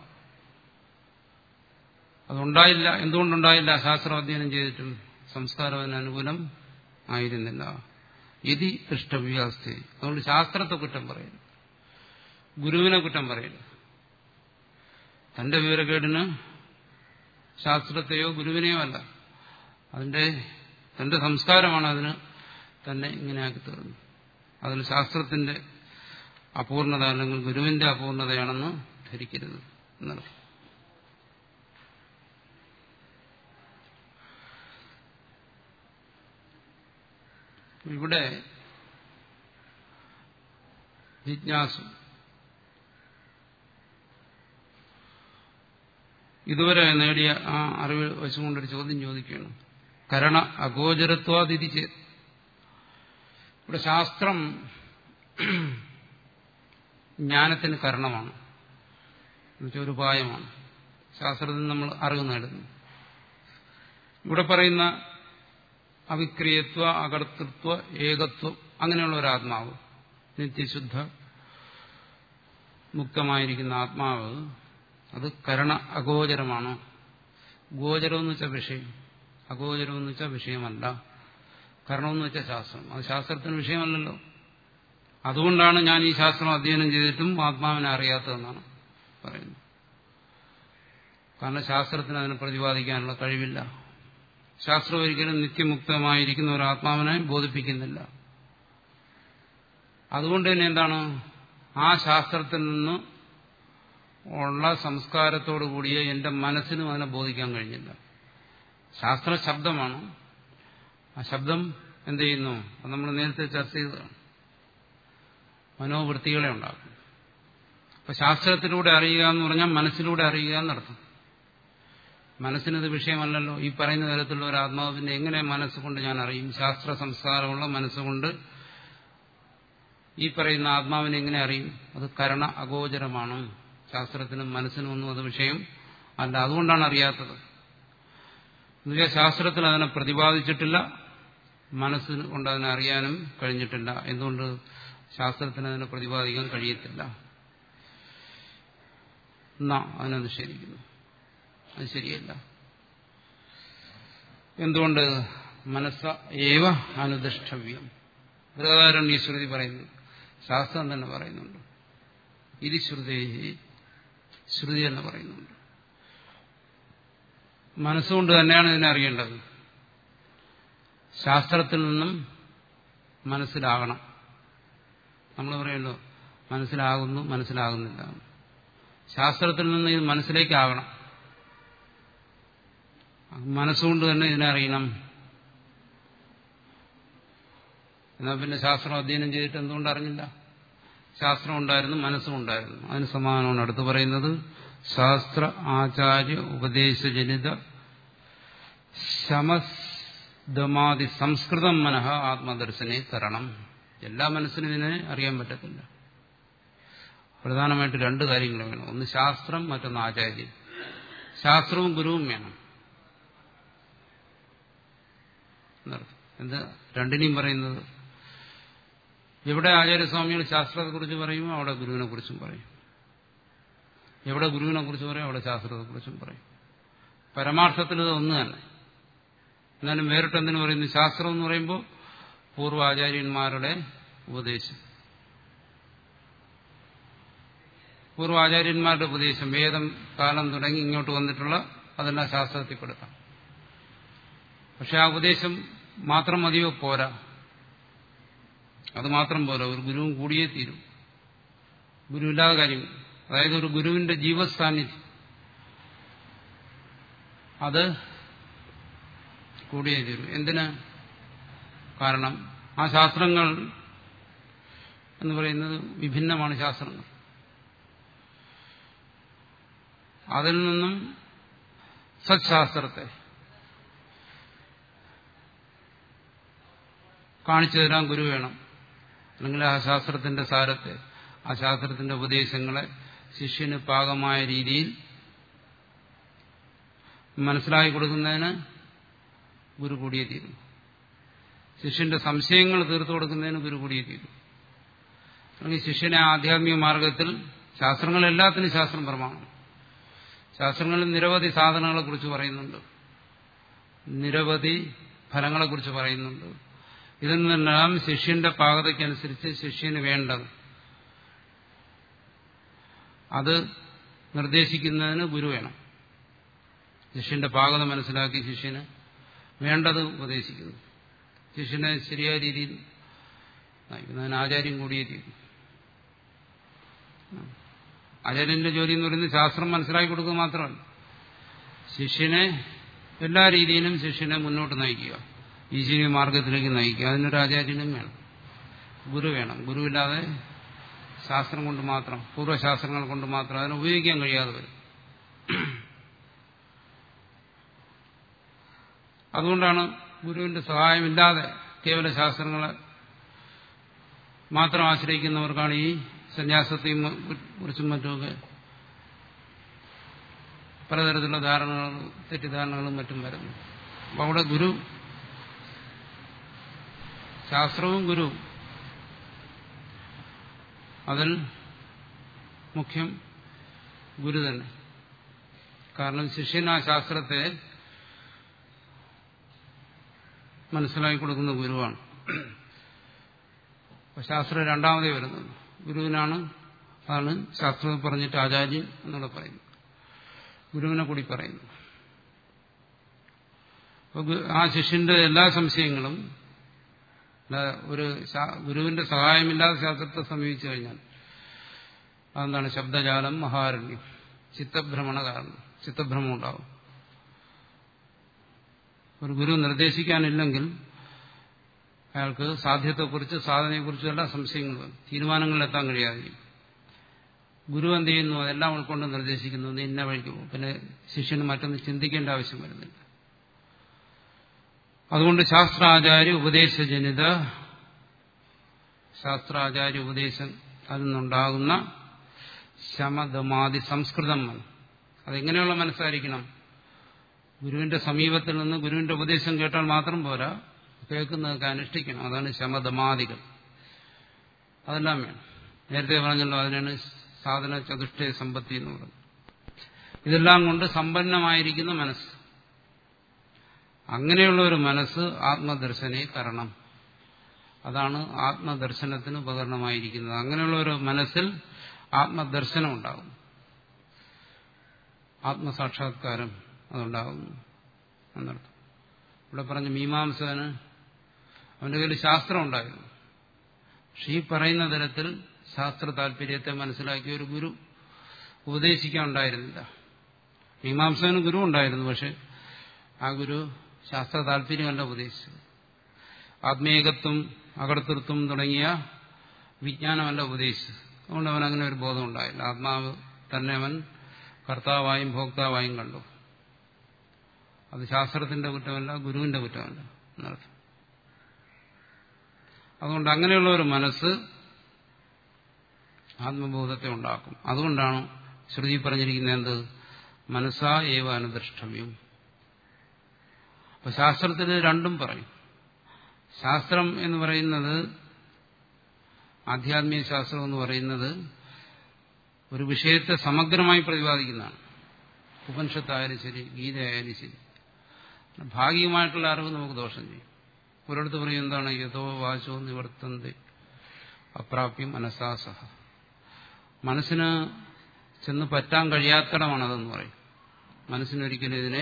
അതുണ്ടായില്ല എന്തുകൊണ്ടുണ്ടായില്ല ശാസ്ത്രം അധ്യയനം ചെയ്തിട്ടും സംസ്കാരം അതിന് അനുകൂലം ആയിരുന്നില്ല ഇതി ദൃഷ്ടവ്യാസ്തി അതുകൊണ്ട് ശാസ്ത്രത്തെ കുറ്റം പറയുന്നു ഗുരുവിനെ കുറ്റം പറയുന്നു തന്റെ വിവരക്കേടിന് ശാസ്ത്രത്തെയോ ഗുരുവിനെയോ അല്ല അതിന്റെ തന്റെ സംസ്കാരമാണ് അതിന് തന്നെ ഇങ്ങനെയാക്കി തീർന്നു അതിൽ ശാസ്ത്രത്തിന്റെ അപൂർണത അല്ലെങ്കിൽ ഗുരുവിന്റെ അപൂർണതയാണെന്ന് ധരിക്കരുത് എന്നർത്ഥം ഇവിടെ ജിജ്ഞാസു ഇതുവരെ നേടിയ ആ അറിവ് വെച്ചുകൊണ്ടൊരു ചോദ്യം ചോദിക്കുകയാണ് കരണ അഗോചരത്വാതിരിച്ച് ഇവിടെ ശാസ്ത്രം ജ്ഞാനത്തിന് കരണമാണ് എന്നുവെച്ചാൽ ഒരു ഉപായമാണ് ശാസ്ത്രത്തിൽ നമ്മൾ അറിവ് നേടുന്നു ഇവിടെ പറയുന്ന അവിക്രിയത്വ അകർത്തൃത്വ ഏകത്വം അങ്ങനെയുള്ള ഒരു ആത്മാവ് നിത്യശുദ്ധ മുക്തമായിരിക്കുന്ന ആത്മാവ് അത് കരണ അഗോചരമാണ് ഗോചരം എന്ന് വെച്ചാൽ വിഷയം അഗോചരം എന്ന് വെച്ചാൽ വിഷയമല്ല കരണമെന്ന് വെച്ചാൽ ശാസ്ത്രം അത് ശാസ്ത്രത്തിന് വിഷയമല്ലല്ലോ അതുകൊണ്ടാണ് ഞാൻ ഈ ശാസ്ത്രം അധ്യയനം ചെയ്തിട്ടും ആത്മാവിനെ അറിയാത്തതെന്നാണ് പറയുന്നത് കാരണം ശാസ്ത്രത്തിന് അതിനെ പ്രതിപാദിക്കാനുള്ള കഴിവില്ല ശാസ്ത്രം ഒരിക്കലും നിത്യമുക്തമായിരിക്കുന്ന ഒരു ആത്മാവിനെ ബോധിപ്പിക്കുന്നില്ല അതുകൊണ്ട് തന്നെ എന്താണ് ആ ശാസ്ത്രത്തിൽ നിന്ന് ഉള്ള സംസ്കാരത്തോടു കൂടിയ എന്റെ മനസ്സിനും അതിനെ ബോധിക്കാൻ കഴിഞ്ഞില്ല ശാസ്ത്ര ശബ്ദമാണ് ആ ശബ്ദം എന്ത് ചെയ്യുന്നു അത് നമ്മൾ നേരത്തെ ചർച്ച ചെയ്തതാണ് മനോവൃത്തികളെ ഉണ്ടാക്കും അപ്പൊ ശാസ്ത്രത്തിലൂടെ അറിയുക എന്ന് പറഞ്ഞാൽ മനസ്സിലൂടെ അറിയുക എന്നർത്ഥം മനസ്സിനത് വിഷയമല്ലല്ലോ ഈ പറയുന്ന തരത്തിലുള്ള ഒരു ആത്മാവ് പിന്നെ എങ്ങനെ മനസ്സുകൊണ്ട് ഞാൻ അറിയും ശാസ്ത്ര സംസ്കാരമുള്ള മനസ്സുകൊണ്ട് ഈ പറയുന്ന ആത്മാവിനെ എങ്ങനെ അറിയും അത് കരണ അഗോചരമാണ് ശാസ്ത്രത്തിനും മനസ്സിനും ഒന്നും അത് വിഷയം അല്ല അതുകൊണ്ടാണ് അറിയാത്തത് എന്നുവെച്ചാൽ ശാസ്ത്രത്തിൽ അതിനെ പ്രതിപാദിച്ചിട്ടില്ല മനസ്സിന് കൊണ്ട് അതിനെ അറിയാനും കഴിഞ്ഞിട്ടില്ല എന്തുകൊണ്ട് ശാസ്ത്രത്തിന് അതിനെ പ്രതിപാദിക്കാൻ കഴിയത്തില്ല എന്നാ അതിനെ നിഷേധിക്കുന്നു അത് ശരിയല്ല എന്തുകൊണ്ട് മനസ്സ ഏവ അനുദിഷ്ടവ്യം ബൃഹദാരണ്യ ഈ ശ്രുതി പറയുന്നു ശാസ്ത്രം തന്നെ പറയുന്നുണ്ട് ഇത് ശ്രുതി ശ്രുതി എന്ന് പറയുന്നുണ്ട് മനസ്സുകൊണ്ട് തന്നെയാണ് ഇതിനെ അറിയേണ്ടത് ശാസ്ത്രത്തിൽ നിന്നും മനസ്സിലാകണം നമ്മൾ പറയുമല്ലോ മനസ്സിലാകുന്നു മനസ്സിലാകുന്നില്ല ശാസ്ത്രത്തിൽ നിന്ന് ഇത് മനസ്സിലേക്കാകണം മനസ്സുകൊണ്ട് തന്നെ ഇതിനെ അറിയണം എന്നാൽ പിന്നെ ശാസ്ത്രം അധ്യയനം ചെയ്തിട്ട് എന്തുകൊണ്ട് അറിഞ്ഞില്ല ശാസ്ത്രം ഉണ്ടായിരുന്നു മനസ്സും ഉണ്ടായിരുന്നു അതിന് സമാനമാണ് അടുത്ത് പറയുന്നത് ശാസ്ത്ര ആചാര്യ ഉപദേശജനിത ശമദമാതി സംസ്കൃതം മനഃ ആത്മദർശനെ തരണം എല്ലാ മനസ്സിനും ഇതിനെ അറിയാൻ പറ്റത്തില്ല പ്രധാനമായിട്ട് രണ്ട് കാര്യങ്ങൾ വേണം ഒന്ന് ശാസ്ത്രം മറ്റൊന്ന് ആചാര്യം ശാസ്ത്രവും ഗുരുവും വേണം എന്താ രണ്ടിനെയും പറയുന്നത് എവിടെ ആചാര്യസ്വാമികൾ ശാസ്ത്രത്തെക്കുറിച്ച് പറയുമോ അവിടെ ഗുരുവിനെ കുറിച്ചും പറയും എവിടെ ഗുരുവിനെ കുറിച്ച് പറയും അവിടെ ശാസ്ത്രത്തെക്കുറിച്ചും പറയും പരമാർത്ഥത്തിൽ ഇത് ഒന്ന് തന്നെ എന്നാലും വേറിട്ട് എന്തിനു പറയുന്നു ശാസ്ത്രം എന്ന് പറയുമ്പോൾ പൂർവാചാര്യന്മാരുടെ ഉപദേശം പൂർവാചാര്യന്മാരുടെ ഉപദേശം വേദം കാലം തുടങ്ങി ഇങ്ങോട്ട് വന്നിട്ടുള്ള അതെല്ലാം ശാസ്ത്രത്തിൽ പെടുത്താം പക്ഷെ ആ ഉപദേശം മാത്രം മതിയോ പോരാ അത് മാത്രം പോരാ ഒരു ഗുരുവും കൂടിയേ തീരും ഗുരുവില്ലാതെ കാര്യം അതായത് ഒരു ഗുരുവിന്റെ ജീവസാന്നിധ്യം അത് കൂടിയേ തീരും എന്തിന് കാരണം ആ ശാസ്ത്രങ്ങൾ എന്ന് പറയുന്നത് വിഭിന്നമാണ് ശാസ്ത്രങ്ങൾ അതിൽ നിന്നും സത്ശാസ്ത്രത്തെ കാണിച്ചു തരാൻ ഗുരു വേണം അല്ലെങ്കിൽ ആ ശാസ്ത്രത്തിന്റെ സാരത്തെ ആ ശാസ്ത്രത്തിന്റെ ഉപദേശങ്ങളെ ശിഷ്യന് പാകമായ രീതിയിൽ മനസ്സിലാക്കി കൊടുക്കുന്നതിന് ഗുരു കൂടിയേ തീരും ശിഷ്യന്റെ സംശയങ്ങൾ തീർത്തു കൊടുക്കുന്നതിന് ഗുരു കൂടിയേ തീരും അല്ലെങ്കിൽ ശിഷ്യനെ ആധ്യാത്മിക മാർഗത്തിൽ ശാസ്ത്രങ്ങൾ എല്ലാത്തിനും ശാസ്ത്രം പ്രമാണം ശാസ്ത്രങ്ങളിൽ നിരവധി സാധനങ്ങളെക്കുറിച്ച് പറയുന്നുണ്ട് നിരവധി ഫലങ്ങളെക്കുറിച്ച് പറയുന്നുണ്ട് ഇതിൽ നിന്നെല്ലാം ശിഷ്യന്റെ പാകതയ്ക്കനുസരിച്ച് ശിഷ്യന് വേണ്ടത് അത് നിർദ്ദേശിക്കുന്നതിന് ഗുരു വേണം ശിഷ്യന്റെ പാകത മനസ്സിലാക്കി ശിഷ്യന് വേണ്ടത് ഉപദേശിക്കുന്നു ശിഷ്യനെ ശരിയായ രീതിയിൽ നയിക്കുന്നതിന് ആചാര്യം കൂടിയേ തീരും ആചാര്യന്റെ ജോലി എന്ന് പറയുന്നത് ശാസ്ത്രം മനസ്സിലാക്കി കൊടുക്കുക മാത്രമല്ല ശിഷ്യനെ എല്ലാ രീതിയിലും ശിഷ്യനെ മുന്നോട്ട് നയിക്കുക ഈശ്വരീയ മാർഗത്തിലേക്ക് നയിക്കുക അതിനൊരു ആചാര്യനും വേണം ഗുരു വേണം ഗുരുവില്ലാതെ ശാസ്ത്രം കൊണ്ട് മാത്രം പൂർവ്വശാസ്ത്രങ്ങൾ കൊണ്ട് മാത്രം അതിനെ ഉപയോഗിക്കാൻ കഴിയാതെ വരും അതുകൊണ്ടാണ് ഗുരുവിന്റെ സഹായമില്ലാതെ കേവല ശാസ്ത്രങ്ങളെ മാത്രം ആശ്രയിക്കുന്നവർക്കാണ് ഈ സന്യാസത്തെയും കുറിച്ചും മറ്റുമൊക്കെ പലതരത്തിലുള്ള ധാരണകളും തെറ്റിദ്ധാരണകളും മറ്റും വരുന്നു അപ്പം അവിടെ ഗുരു ശാസ്ത്രവും ഗുരു അതിൽ മുഖ്യം ഗുരു തന്നെ കാരണം ശിഷ്യൻ ആ ശാസ്ത്രത്തെ മനസ്സിലാക്കി കൊടുക്കുന്ന ഗുരുവാണ് അപ്പൊ ശാസ്ത്രം രണ്ടാമതേ വരുന്നത് ഗുരുവിനാണ് അതാണ് ശാസ്ത്രം പറഞ്ഞിട്ട് ആചാര്യൻ എന്നുള്ള പറയുന്നത് ഗുരുവിനെ കൂടി പറയുന്നു അപ്പൊ ആ ശിഷ്യന്റെ എല്ലാ സംശയങ്ങളും ഒരു ഗുരുവിന്റെ സഹായമില്ലാതെ ശാസ്ത്രത്തെ സമീപിച്ചു കഴിഞ്ഞാൽ അതെന്താണ് ശബ്ദജാലം മഹാരണ്യം ചിത്തഭ്രമണ കാരണം ചിത്തഭ്രമം ഉണ്ടാവും ഒരു ഗുരു നിർദ്ദേശിക്കാനില്ലെങ്കിൽ അയാൾക്ക് സാധ്യത്തെക്കുറിച്ച് സാധനയെക്കുറിച്ചും എല്ലാം സംശയങ്ങൾ വരും തീരുമാനങ്ങളിലെത്താൻ കഴിയാതെ ഗുരു എന്ത് ചെയ്യുന്നു അതെല്ലാം ഉൾക്കൊണ്ട് നിർദ്ദേശിക്കുന്നു നീ ഇന്ന വഴിക്ക് പോകും പിന്നെ ശിഷ്യന് മറ്റൊന്ന് ചിന്തിക്കേണ്ട ആവശ്യം വരുന്നില്ല അതുകൊണ്ട് ശാസ്ത്രാചാര്യ ഉപദേശജനിത ശാസ്ത്രാചാര്യ ഉപദേശം അതിൽ നിന്നുണ്ടാകുന്ന ശമദമാതി സംസ്കൃതം അതെങ്ങനെയുള്ള മനസ്സായിരിക്കണം ഗുരുവിന്റെ സമീപത്തിൽ നിന്ന് ഗുരുവിന്റെ ഉപദേശം കേട്ടാൽ മാത്രം പോരാ കേൾക്കുന്നതൊക്കെ അനുഷ്ഠിക്കണം അതാണ് ശമദമാദികൾ അതെല്ലാം വേണം നേരത്തെ പറഞ്ഞല്ലോ അതിനാണ് സാധന ചതുഷ്ടയ സമ്പത്തി എന്ന് പറയുന്നത് ഇതെല്ലാം കൊണ്ട് സമ്പന്നമായിരിക്കുന്ന മനസ്സ് അങ്ങനെയുള്ള ഒരു മനസ്സ് ആത്മദർശനെ കരണം അതാണ് ആത്മദർശനത്തിന് ഉപകരണമായിരിക്കുന്നത് അങ്ങനെയുള്ള ഒരു മനസ്സിൽ ആത്മദർശനം ഉണ്ടാകും ആത്മസാക്ഷാത്കാരം അതുണ്ടാകുന്നു എന്നർത്ഥം ഇവിടെ പറഞ്ഞ മീമാംസകന് അവന്റെ കയ്യിൽ ശാസ്ത്രം ഉണ്ടായിരുന്നു പക്ഷെ ഈ പറയുന്ന തരത്തിൽ ശാസ്ത്ര താല്പര്യത്തെ മനസ്സിലാക്കിയ ഒരു ഗുരു ഉപദേശിക്കാൻ ഉണ്ടായിരുന്നില്ല മീമാംസകന് ഗുരു ഉണ്ടായിരുന്നു പക്ഷെ ആ ഗുരു ശാസ്ത്ര താല്പര്യമല്ല ഉപദേശിച്ചത് ആത്മീയകത്വം അകർത്തൃത്വം തുടങ്ങിയ വിജ്ഞാനമല്ല ഉപദേശിച്ചത് അതുകൊണ്ട് അവൻ അങ്ങനെ ഒരു ബോധം ഉണ്ടായില്ല ആത്മാവ് തന്നെ അവൻ കർത്താവായും ഭോക്താവായും കണ്ടു അത് ശാസ്ത്രത്തിന്റെ കുറ്റമല്ല ഗുരുവിന്റെ കുറ്റമല്ല എന്നർത്ഥം അതുകൊണ്ട് അങ്ങനെയുള്ള ഒരു മനസ്സ് ആത്മബോധത്തെ ഉണ്ടാക്കും അതുകൊണ്ടാണ് ശ്രുതി പറഞ്ഞിരിക്കുന്നത് എന്ത് മനസ്സാ ഏവ അനുദൃഷ്ടവ്യം അപ്പൊ ശാസ്ത്രത്തിൽ രണ്ടും പറയും ശാസ്ത്രം എന്ന് പറയുന്നത് ആധ്യാത്മിക ശാസ്ത്രം എന്ന് പറയുന്നത് ഒരു വിഷയത്തെ സമഗ്രമായി പ്രതിപാദിക്കുന്നതാണ് ഉപനിഷത്തായാലും ശരി ഗീതയായാലും ശരി ഭാഗികമായിട്ടുള്ള അറിവ് നമുക്ക് ദോഷം ചെയ്യും ഒരിടത്ത് പറയും എന്താണ് യഥോ വാചോ നിവർത്തന്തി അപ്രാപ്യം മനസ്സാസഹ മനസ്സിന് ചെന്ന് പറ്റാൻ കഴിയാത്തടമാണതെന്ന് പറയും മനസ്സിനൊരിക്കലും ഇതിനെ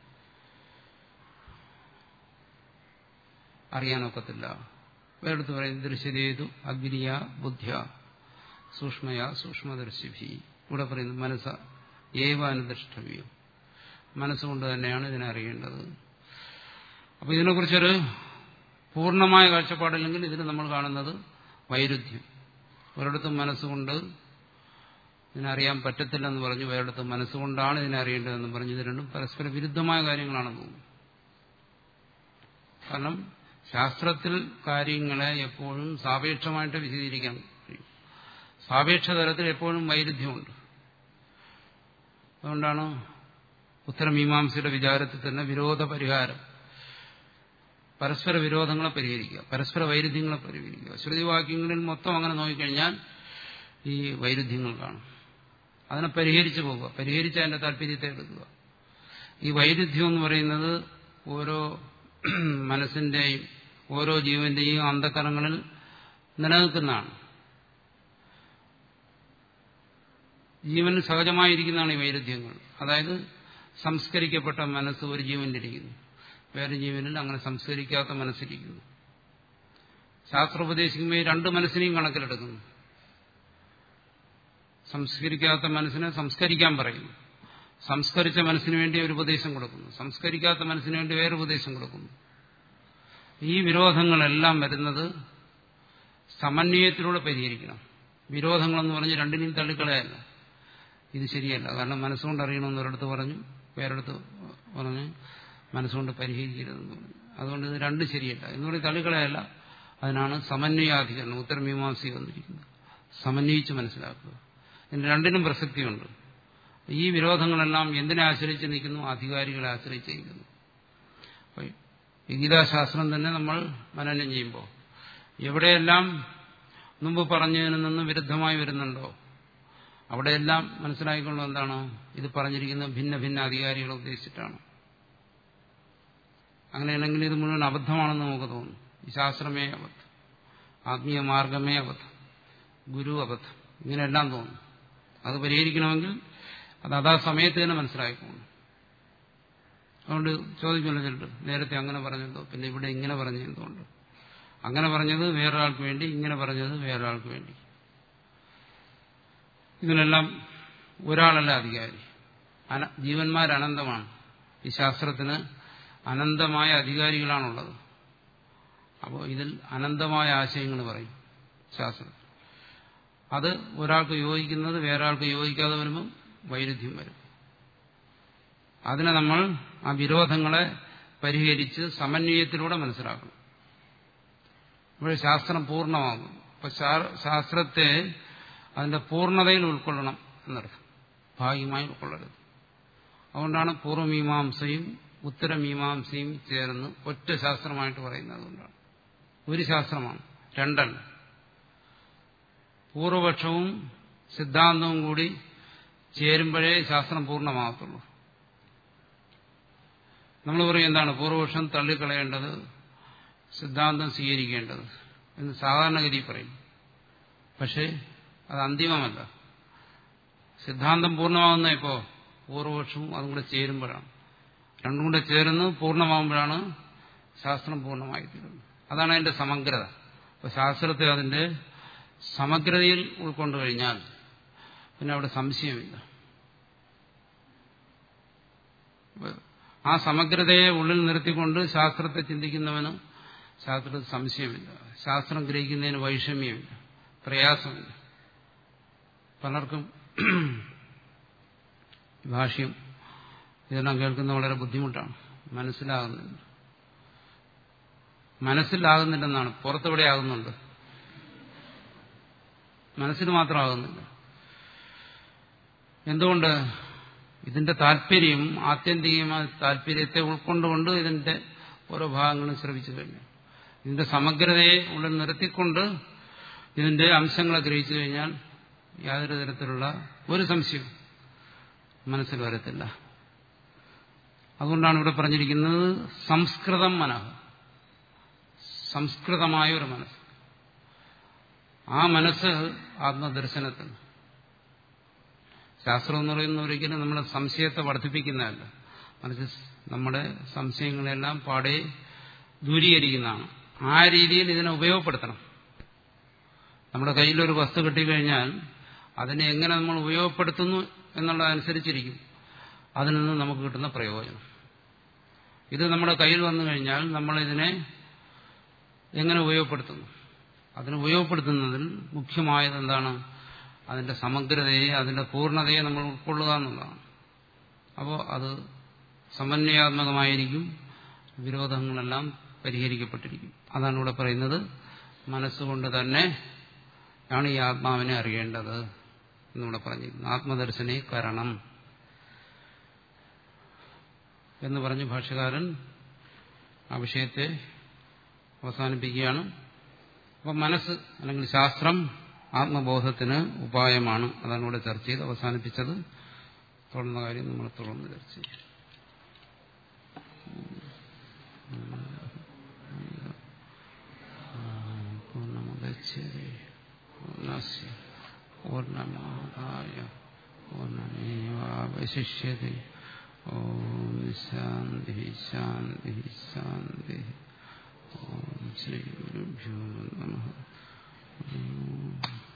അറിയാനൊക്കത്തില്ല വേറെടുത്ത് പറയും ദൃശ്യതേതു അഗ്നിയ ബുദ്ധ്യ സൂക്ഷ്മയ സൂക്ഷ്മദർശിഭി ഇവിടെ പറയുന്നു മനസ്സ ഏവ അനുദൃഷ്ടവ്യം മനസ്സുകൊണ്ട് തന്നെയാണ് ഇതിനെ അറിയേണ്ടത് അപ്പോൾ ഇതിനെക്കുറിച്ചൊരു പൂർണ്ണമായ കാഴ്ചപ്പാടില്ലെങ്കിൽ ഇതിൽ നമ്മൾ കാണുന്നത് വൈരുദ്ധ്യം ഒരിടത്തും മനസ്സുകൊണ്ട് ഇതിനറിയാൻ പറ്റത്തില്ലെന്ന് പറഞ്ഞു വേറിടത്ത് മനസ്സുകൊണ്ടാണ് ഇതിനെ അറിയേണ്ടതെന്ന് പറഞ്ഞു ഇത് രണ്ടും പരസ്പര വിരുദ്ധമായ കാര്യങ്ങളാണെന്ന് തോന്നുന്നു കാരണം ശാസ്ത്രത്തിൽ കാര്യങ്ങളെ എപ്പോഴും സാപേക്ഷമായിട്ട് വിശദീകരിക്കാൻ കഴിയും സാപേക്ഷ തലത്തിൽ എപ്പോഴും വൈരുദ്ധ്യമുണ്ട് അതുകൊണ്ടാണ് ഉത്തരമീമാംസയുടെ വിചാരത്തിൽ തന്നെ വിരോധ പരിഹാരം പരസ്പര വിരോധങ്ങളെ പരിഹരിക്കുക പരസ്പര വൈരുദ്ധ്യങ്ങളെ പരിഹരിക്കുക ശ്രുതിവാക്യങ്ങളിൽ മൊത്തം അങ്ങനെ നോക്കിക്കഴിഞ്ഞാൽ ഈ വൈരുദ്ധ്യങ്ങൾ കാണും അതിനെ പരിഹരിച്ചു പോവുക പരിഹരിച്ച് അതിന്റെ താല്പര്യത്തെ എടുക്കുക ഈ വൈരുദ്ധ്യം എന്ന് പറയുന്നത് ഓരോ മനസ്സിന്റെയും ഓരോ ജീവന്റെയും അന്ധകരണങ്ങളിൽ നിലനിൽക്കുന്നതാണ് ജീവന് സഹജമായിരിക്കുന്നതാണ് ഈ വൈരുദ്ധ്യങ്ങൾ അതായത് സംസ്കരിക്കപ്പെട്ട മനസ്സ് ഒരു ജീവനിലിരിക്കുന്നു വേറെ ജീവനിൽ അങ്ങനെ സംസ്കരിക്കാത്ത മനസ്സിരിക്കുന്നു ശാസ്ത്രം ഉപദേശിക്കുമ്പോൾ ഈ രണ്ട് മനസ്സിനെയും കണക്കിലെടുക്കുന്നു സംസ്കരിക്കാത്ത മനസ്സിനെ സംസ്കരിക്കാൻ പറയുന്നു സംസ്കരിച്ച മനസ്സിന് വേണ്ടി ഒരു ഉപദേശം കൊടുക്കുന്നു സംസ്കരിക്കാത്ത മനസ്സിന് വേണ്ടി വേറെ ഉപദേശം കൊടുക്കുന്നു ഈ വിരോധങ്ങളെല്ലാം വരുന്നത് സമന്വയത്തിലൂടെ പരിഹരിക്കണം വിരോധങ്ങളെന്ന് പറഞ്ഞ് രണ്ടിനെയും തള്ളിക്കളയല്ല ഇത് ശരിയല്ല കാരണം മനസ്സുകൊണ്ട് അറിയണമെന്ന് ഒരിടത്ത് പറഞ്ഞു വേറെടുത്ത് പറഞ്ഞ് മനസ്സുകൊണ്ട് പരിഹരിക്കരുതെന്ന് പറഞ്ഞു അതുകൊണ്ട് ഇത് രണ്ടും ശരിയല്ല എന്ന് പറഞ്ഞ് തള്ളിക്കളയല്ല അതിനാണ് സമന്വയാധികരണം ഉത്തരമീമാംസി വന്നിരിക്കുന്നത് സമന്വയിച്ച് മനസ്സിലാക്കുക ഇതിന് രണ്ടിനും പ്രസക്തിയുണ്ട് ഈ വിരോധങ്ങളെല്ലാം എന്തിനെ ആശ്രയിച്ച് നിൽക്കുന്നു അധികാരികളെ ആശ്രയിച്ച് നിൽക്കുന്നു ഈ ഗീതാശാസ്ത്രം തന്നെ നമ്മൾ മനനം ചെയ്യുമ്പോൾ എവിടെയെല്ലാം മുമ്പ് പറഞ്ഞതിൽ നിന്ന് വിരുദ്ധമായി വരുന്നുണ്ടോ അവിടെയെല്ലാം മനസ്സിലാക്കിക്കൊള്ളും എന്താണ് ഇത് പറഞ്ഞിരിക്കുന്നത് ഭിന്ന ഭിന്ന അധികാരികളെ ഉദ്ദേശിച്ചിട്ടാണ് അങ്ങനെയാണെങ്കിൽ ഇത് മുഴുവൻ അബദ്ധമാണെന്ന് നമുക്ക് തോന്നും ഈ ശാസ്ത്രമേ അബദ്ധം ആത്മീയ മാർഗമേ അബദ്ധം ഗുരു അബദ്ധം ഇങ്ങനെയെല്ലാം തോന്നും അത് പരിഹരിക്കണമെങ്കിൽ അത് അതാ സമയത്ത് തന്നെ മനസ്സിലാക്കിക്കോണം അതുകൊണ്ട് ചോദിക്കുമല്ലോ ചിലർ നേരത്തെ അങ്ങനെ പറഞ്ഞതോ പിന്നെ ഇവിടെ ഇങ്ങനെ പറഞ്ഞത് എന്തുകൊണ്ട് അങ്ങനെ പറഞ്ഞത് വേറൊരാൾക്ക് വേണ്ടി ഇങ്ങനെ പറഞ്ഞത് വേറൊരാൾക്ക് വേണ്ടി ഇതിനെല്ലാം ഒരാളല്ല അധികാരി അന ജീവന്മാർ അനന്തമാണ് ഈ ശാസ്ത്രത്തിന് അനന്തമായ അധികാരികളാണുള്ളത് അപ്പോൾ ഇതിൽ അനന്തമായ ആശയങ്ങൾ പറയും ശാസ്ത്രം അത് ഒരാൾക്ക് യോജിക്കുന്നത് വേറൊരാൾക്ക് യോജിക്കാതെ വരുമ്പം വൈരുദ്ധ്യം വരും അതിനെ നമ്മൾ ആ വിരോധങ്ങളെ പരിഹരിച്ച് സമന്വയത്തിലൂടെ മനസ്സിലാക്കണം ഇവിടെ ശാസ്ത്രം പൂർണ്ണമാകും അപ്പൊ ശാസ്ത്രത്തെ അതിന്റെ പൂർണ്ണതയിൽ ഉൾക്കൊള്ളണം എന്നർത്ഥം ഭാഗ്യമായി ഉൾക്കൊള്ളരുത് അതുകൊണ്ടാണ് പൂർവ്വമീമാംസയും ഉത്തരമീമാംസയും ചേർന്ന് ഒറ്റ ശാസ്ത്രമായിട്ട് പറയുന്നത് അതുകൊണ്ടാണ് ഒരു ശാസ്ത്രമാണ് രണ്ടല്ല പൂർവപക്ഷവും സിദ്ധാന്തവും കൂടി ചേരുമ്പോഴേ ശാസ്ത്രം പൂർണ്ണമാകത്തുള്ളൂ നമ്മൾ പറയും എന്താണ് പൂർവപക്ഷം തള്ളിക്കളയേണ്ടത് സിദ്ധാന്തം സ്വീകരിക്കേണ്ടത് എന്ന് സാധാരണഗതി പറയും പക്ഷേ അത് അന്തിമമല്ല സിദ്ധാന്തം പൂർണ്ണമാകുന്ന ഇപ്പോ പൂർവപക്ഷവും അതും കൂടെ ചേരുമ്പോഴാണ് രണ്ടും കൂടെ ചേർന്ന് പൂർണ്ണമാകുമ്പോഴാണ് ശാസ്ത്രം പൂർണ്ണമായി തീരുന്നത് അതാണ് അതിന്റെ സമഗ്രത അപ്പൊ ശാസ്ത്രത്തെ അതിന്റെ സമഗ്രതയിൽ ഉൾക്കൊണ്ടു കഴിഞ്ഞാൽ പിന്നെ അവിടെ സംശയമില്ല ആ സമഗ്രതയെ ഉള്ളിൽ നിർത്തിക്കൊണ്ട് ശാസ്ത്രത്തെ ചിന്തിക്കുന്നവന് ശാസ്ത്രത്തിൽ സംശയമില്ല ശാസ്ത്രം ഗ്രഹിക്കുന്നതിന് വൈഷമ്യമില്ല പ്രയാസമില്ല പലർക്കും ഭാഷ്യം ഇതെല്ലാം കേൾക്കുന്ന വളരെ ബുദ്ധിമുട്ടാണ് മനസ്സിലാകുന്നില്ല മനസ്സിലാകുന്നില്ലെന്നാണ് പുറത്തെവിടെ ആകുന്നുണ്ട് മനസ്സിൽ മാത്രമാകുന്നില്ല എന്തുകൊണ്ട് ഇതിന്റെ താല്പര്യം ആത്യന്തികമായ താല്പര്യത്തെ ഉൾക്കൊണ്ടുകൊണ്ട് ഇതിന്റെ ഓരോ ഭാഗങ്ങളും ശ്രമിച്ചു കഴിഞ്ഞു ഇതിന്റെ സമഗ്രതയെ ഉള്ളിൽ നിർത്തിക്കൊണ്ട് ഇതിന്റെ അംശങ്ങളെ ഗ്രഹിച്ചു കഴിഞ്ഞാൽ യാതൊരു തരത്തിലുള്ള ഒരു സംശയവും മനസ്സിൽ വരത്തില്ല അതുകൊണ്ടാണ് ഇവിടെ പറഞ്ഞിരിക്കുന്നത് സംസ്കൃതം മനഃ സംസ്കൃതമായ ഒരു മനസ്സ് ആ മനസ്സ് ആത്മദർശനത്തിന് ശാസ്ത്രം എന്ന് പറയുന്ന ഒരിക്കലും നമ്മുടെ സംശയത്തെ വർദ്ധിപ്പിക്കുന്നതല്ല മറിച്ച് നമ്മുടെ സംശയങ്ങളെല്ലാം പാടെ ദൂരീകരിക്കുന്നതാണ് ആ രീതിയിൽ ഇതിനെ ഉപയോഗപ്പെടുത്തണം നമ്മുടെ കയ്യിലൊരു വസ്തു കിട്ടിക്കഴിഞ്ഞാൽ അതിനെ എങ്ങനെ നമ്മൾ ഉപയോഗപ്പെടുത്തുന്നു എന്നുള്ളതനുസരിച്ചിരിക്കും അതിൽ നിന്ന് നമുക്ക് കിട്ടുന്ന പ്രയോജനം ഇത് നമ്മുടെ കയ്യിൽ വന്നു കഴിഞ്ഞാൽ നമ്മളിതിനെ എങ്ങനെ ഉപയോഗപ്പെടുത്തുന്നു അതിന് ഉപയോഗപ്പെടുത്തുന്നതിൽ മുഖ്യമായത് എന്താണ് അതിന്റെ സമഗ്രതയെ അതിന്റെ പൂർണ്ണതയെ നമ്മൾ ഉൾക്കൊള്ളുക എന്നുള്ളതാണ് അപ്പോൾ അത് സമന്വയാത്മകമായിരിക്കും വിരോധങ്ങളെല്ലാം പരിഹരിക്കപ്പെട്ടിരിക്കും അതാണ് ഇവിടെ പറയുന്നത് മനസ്സുകൊണ്ട് തന്നെ ആണ് ഈ ആത്മാവിനെ അറിയേണ്ടത് എന്നിവിടെ പറഞ്ഞിരുന്നു ആത്മദർശനെ കരണം എന്ന് പറഞ്ഞ് ഭാഷകാരൻ ആ വിഷയത്തെ അവസാനിപ്പിക്കുകയാണ് അപ്പം മനസ്സ് അല്ലെങ്കിൽ ശാസ്ത്രം ആത്മബോധത്തിന് ഉപായമാണ് അതാണ് ഇവിടെ ചർച്ച ചെയ്ത് അവസാനിപ്പിച്ചത് തുടർന്ന കാര്യം നമ്മൾ തുടർന്ന് ചർച്ച ചെയ്യും പൂർണ്ണമുദച്ഛേരി പൂർണ്ണസ്യ പൂർണ്ണമാദായ പൂർണ്ണമേവാവശിഷ്യത്തെ ഓം ശാന്തി ശാന്തി ശാന്തി ഓം ശ്രീ ഗുരുഭ്യോ നമ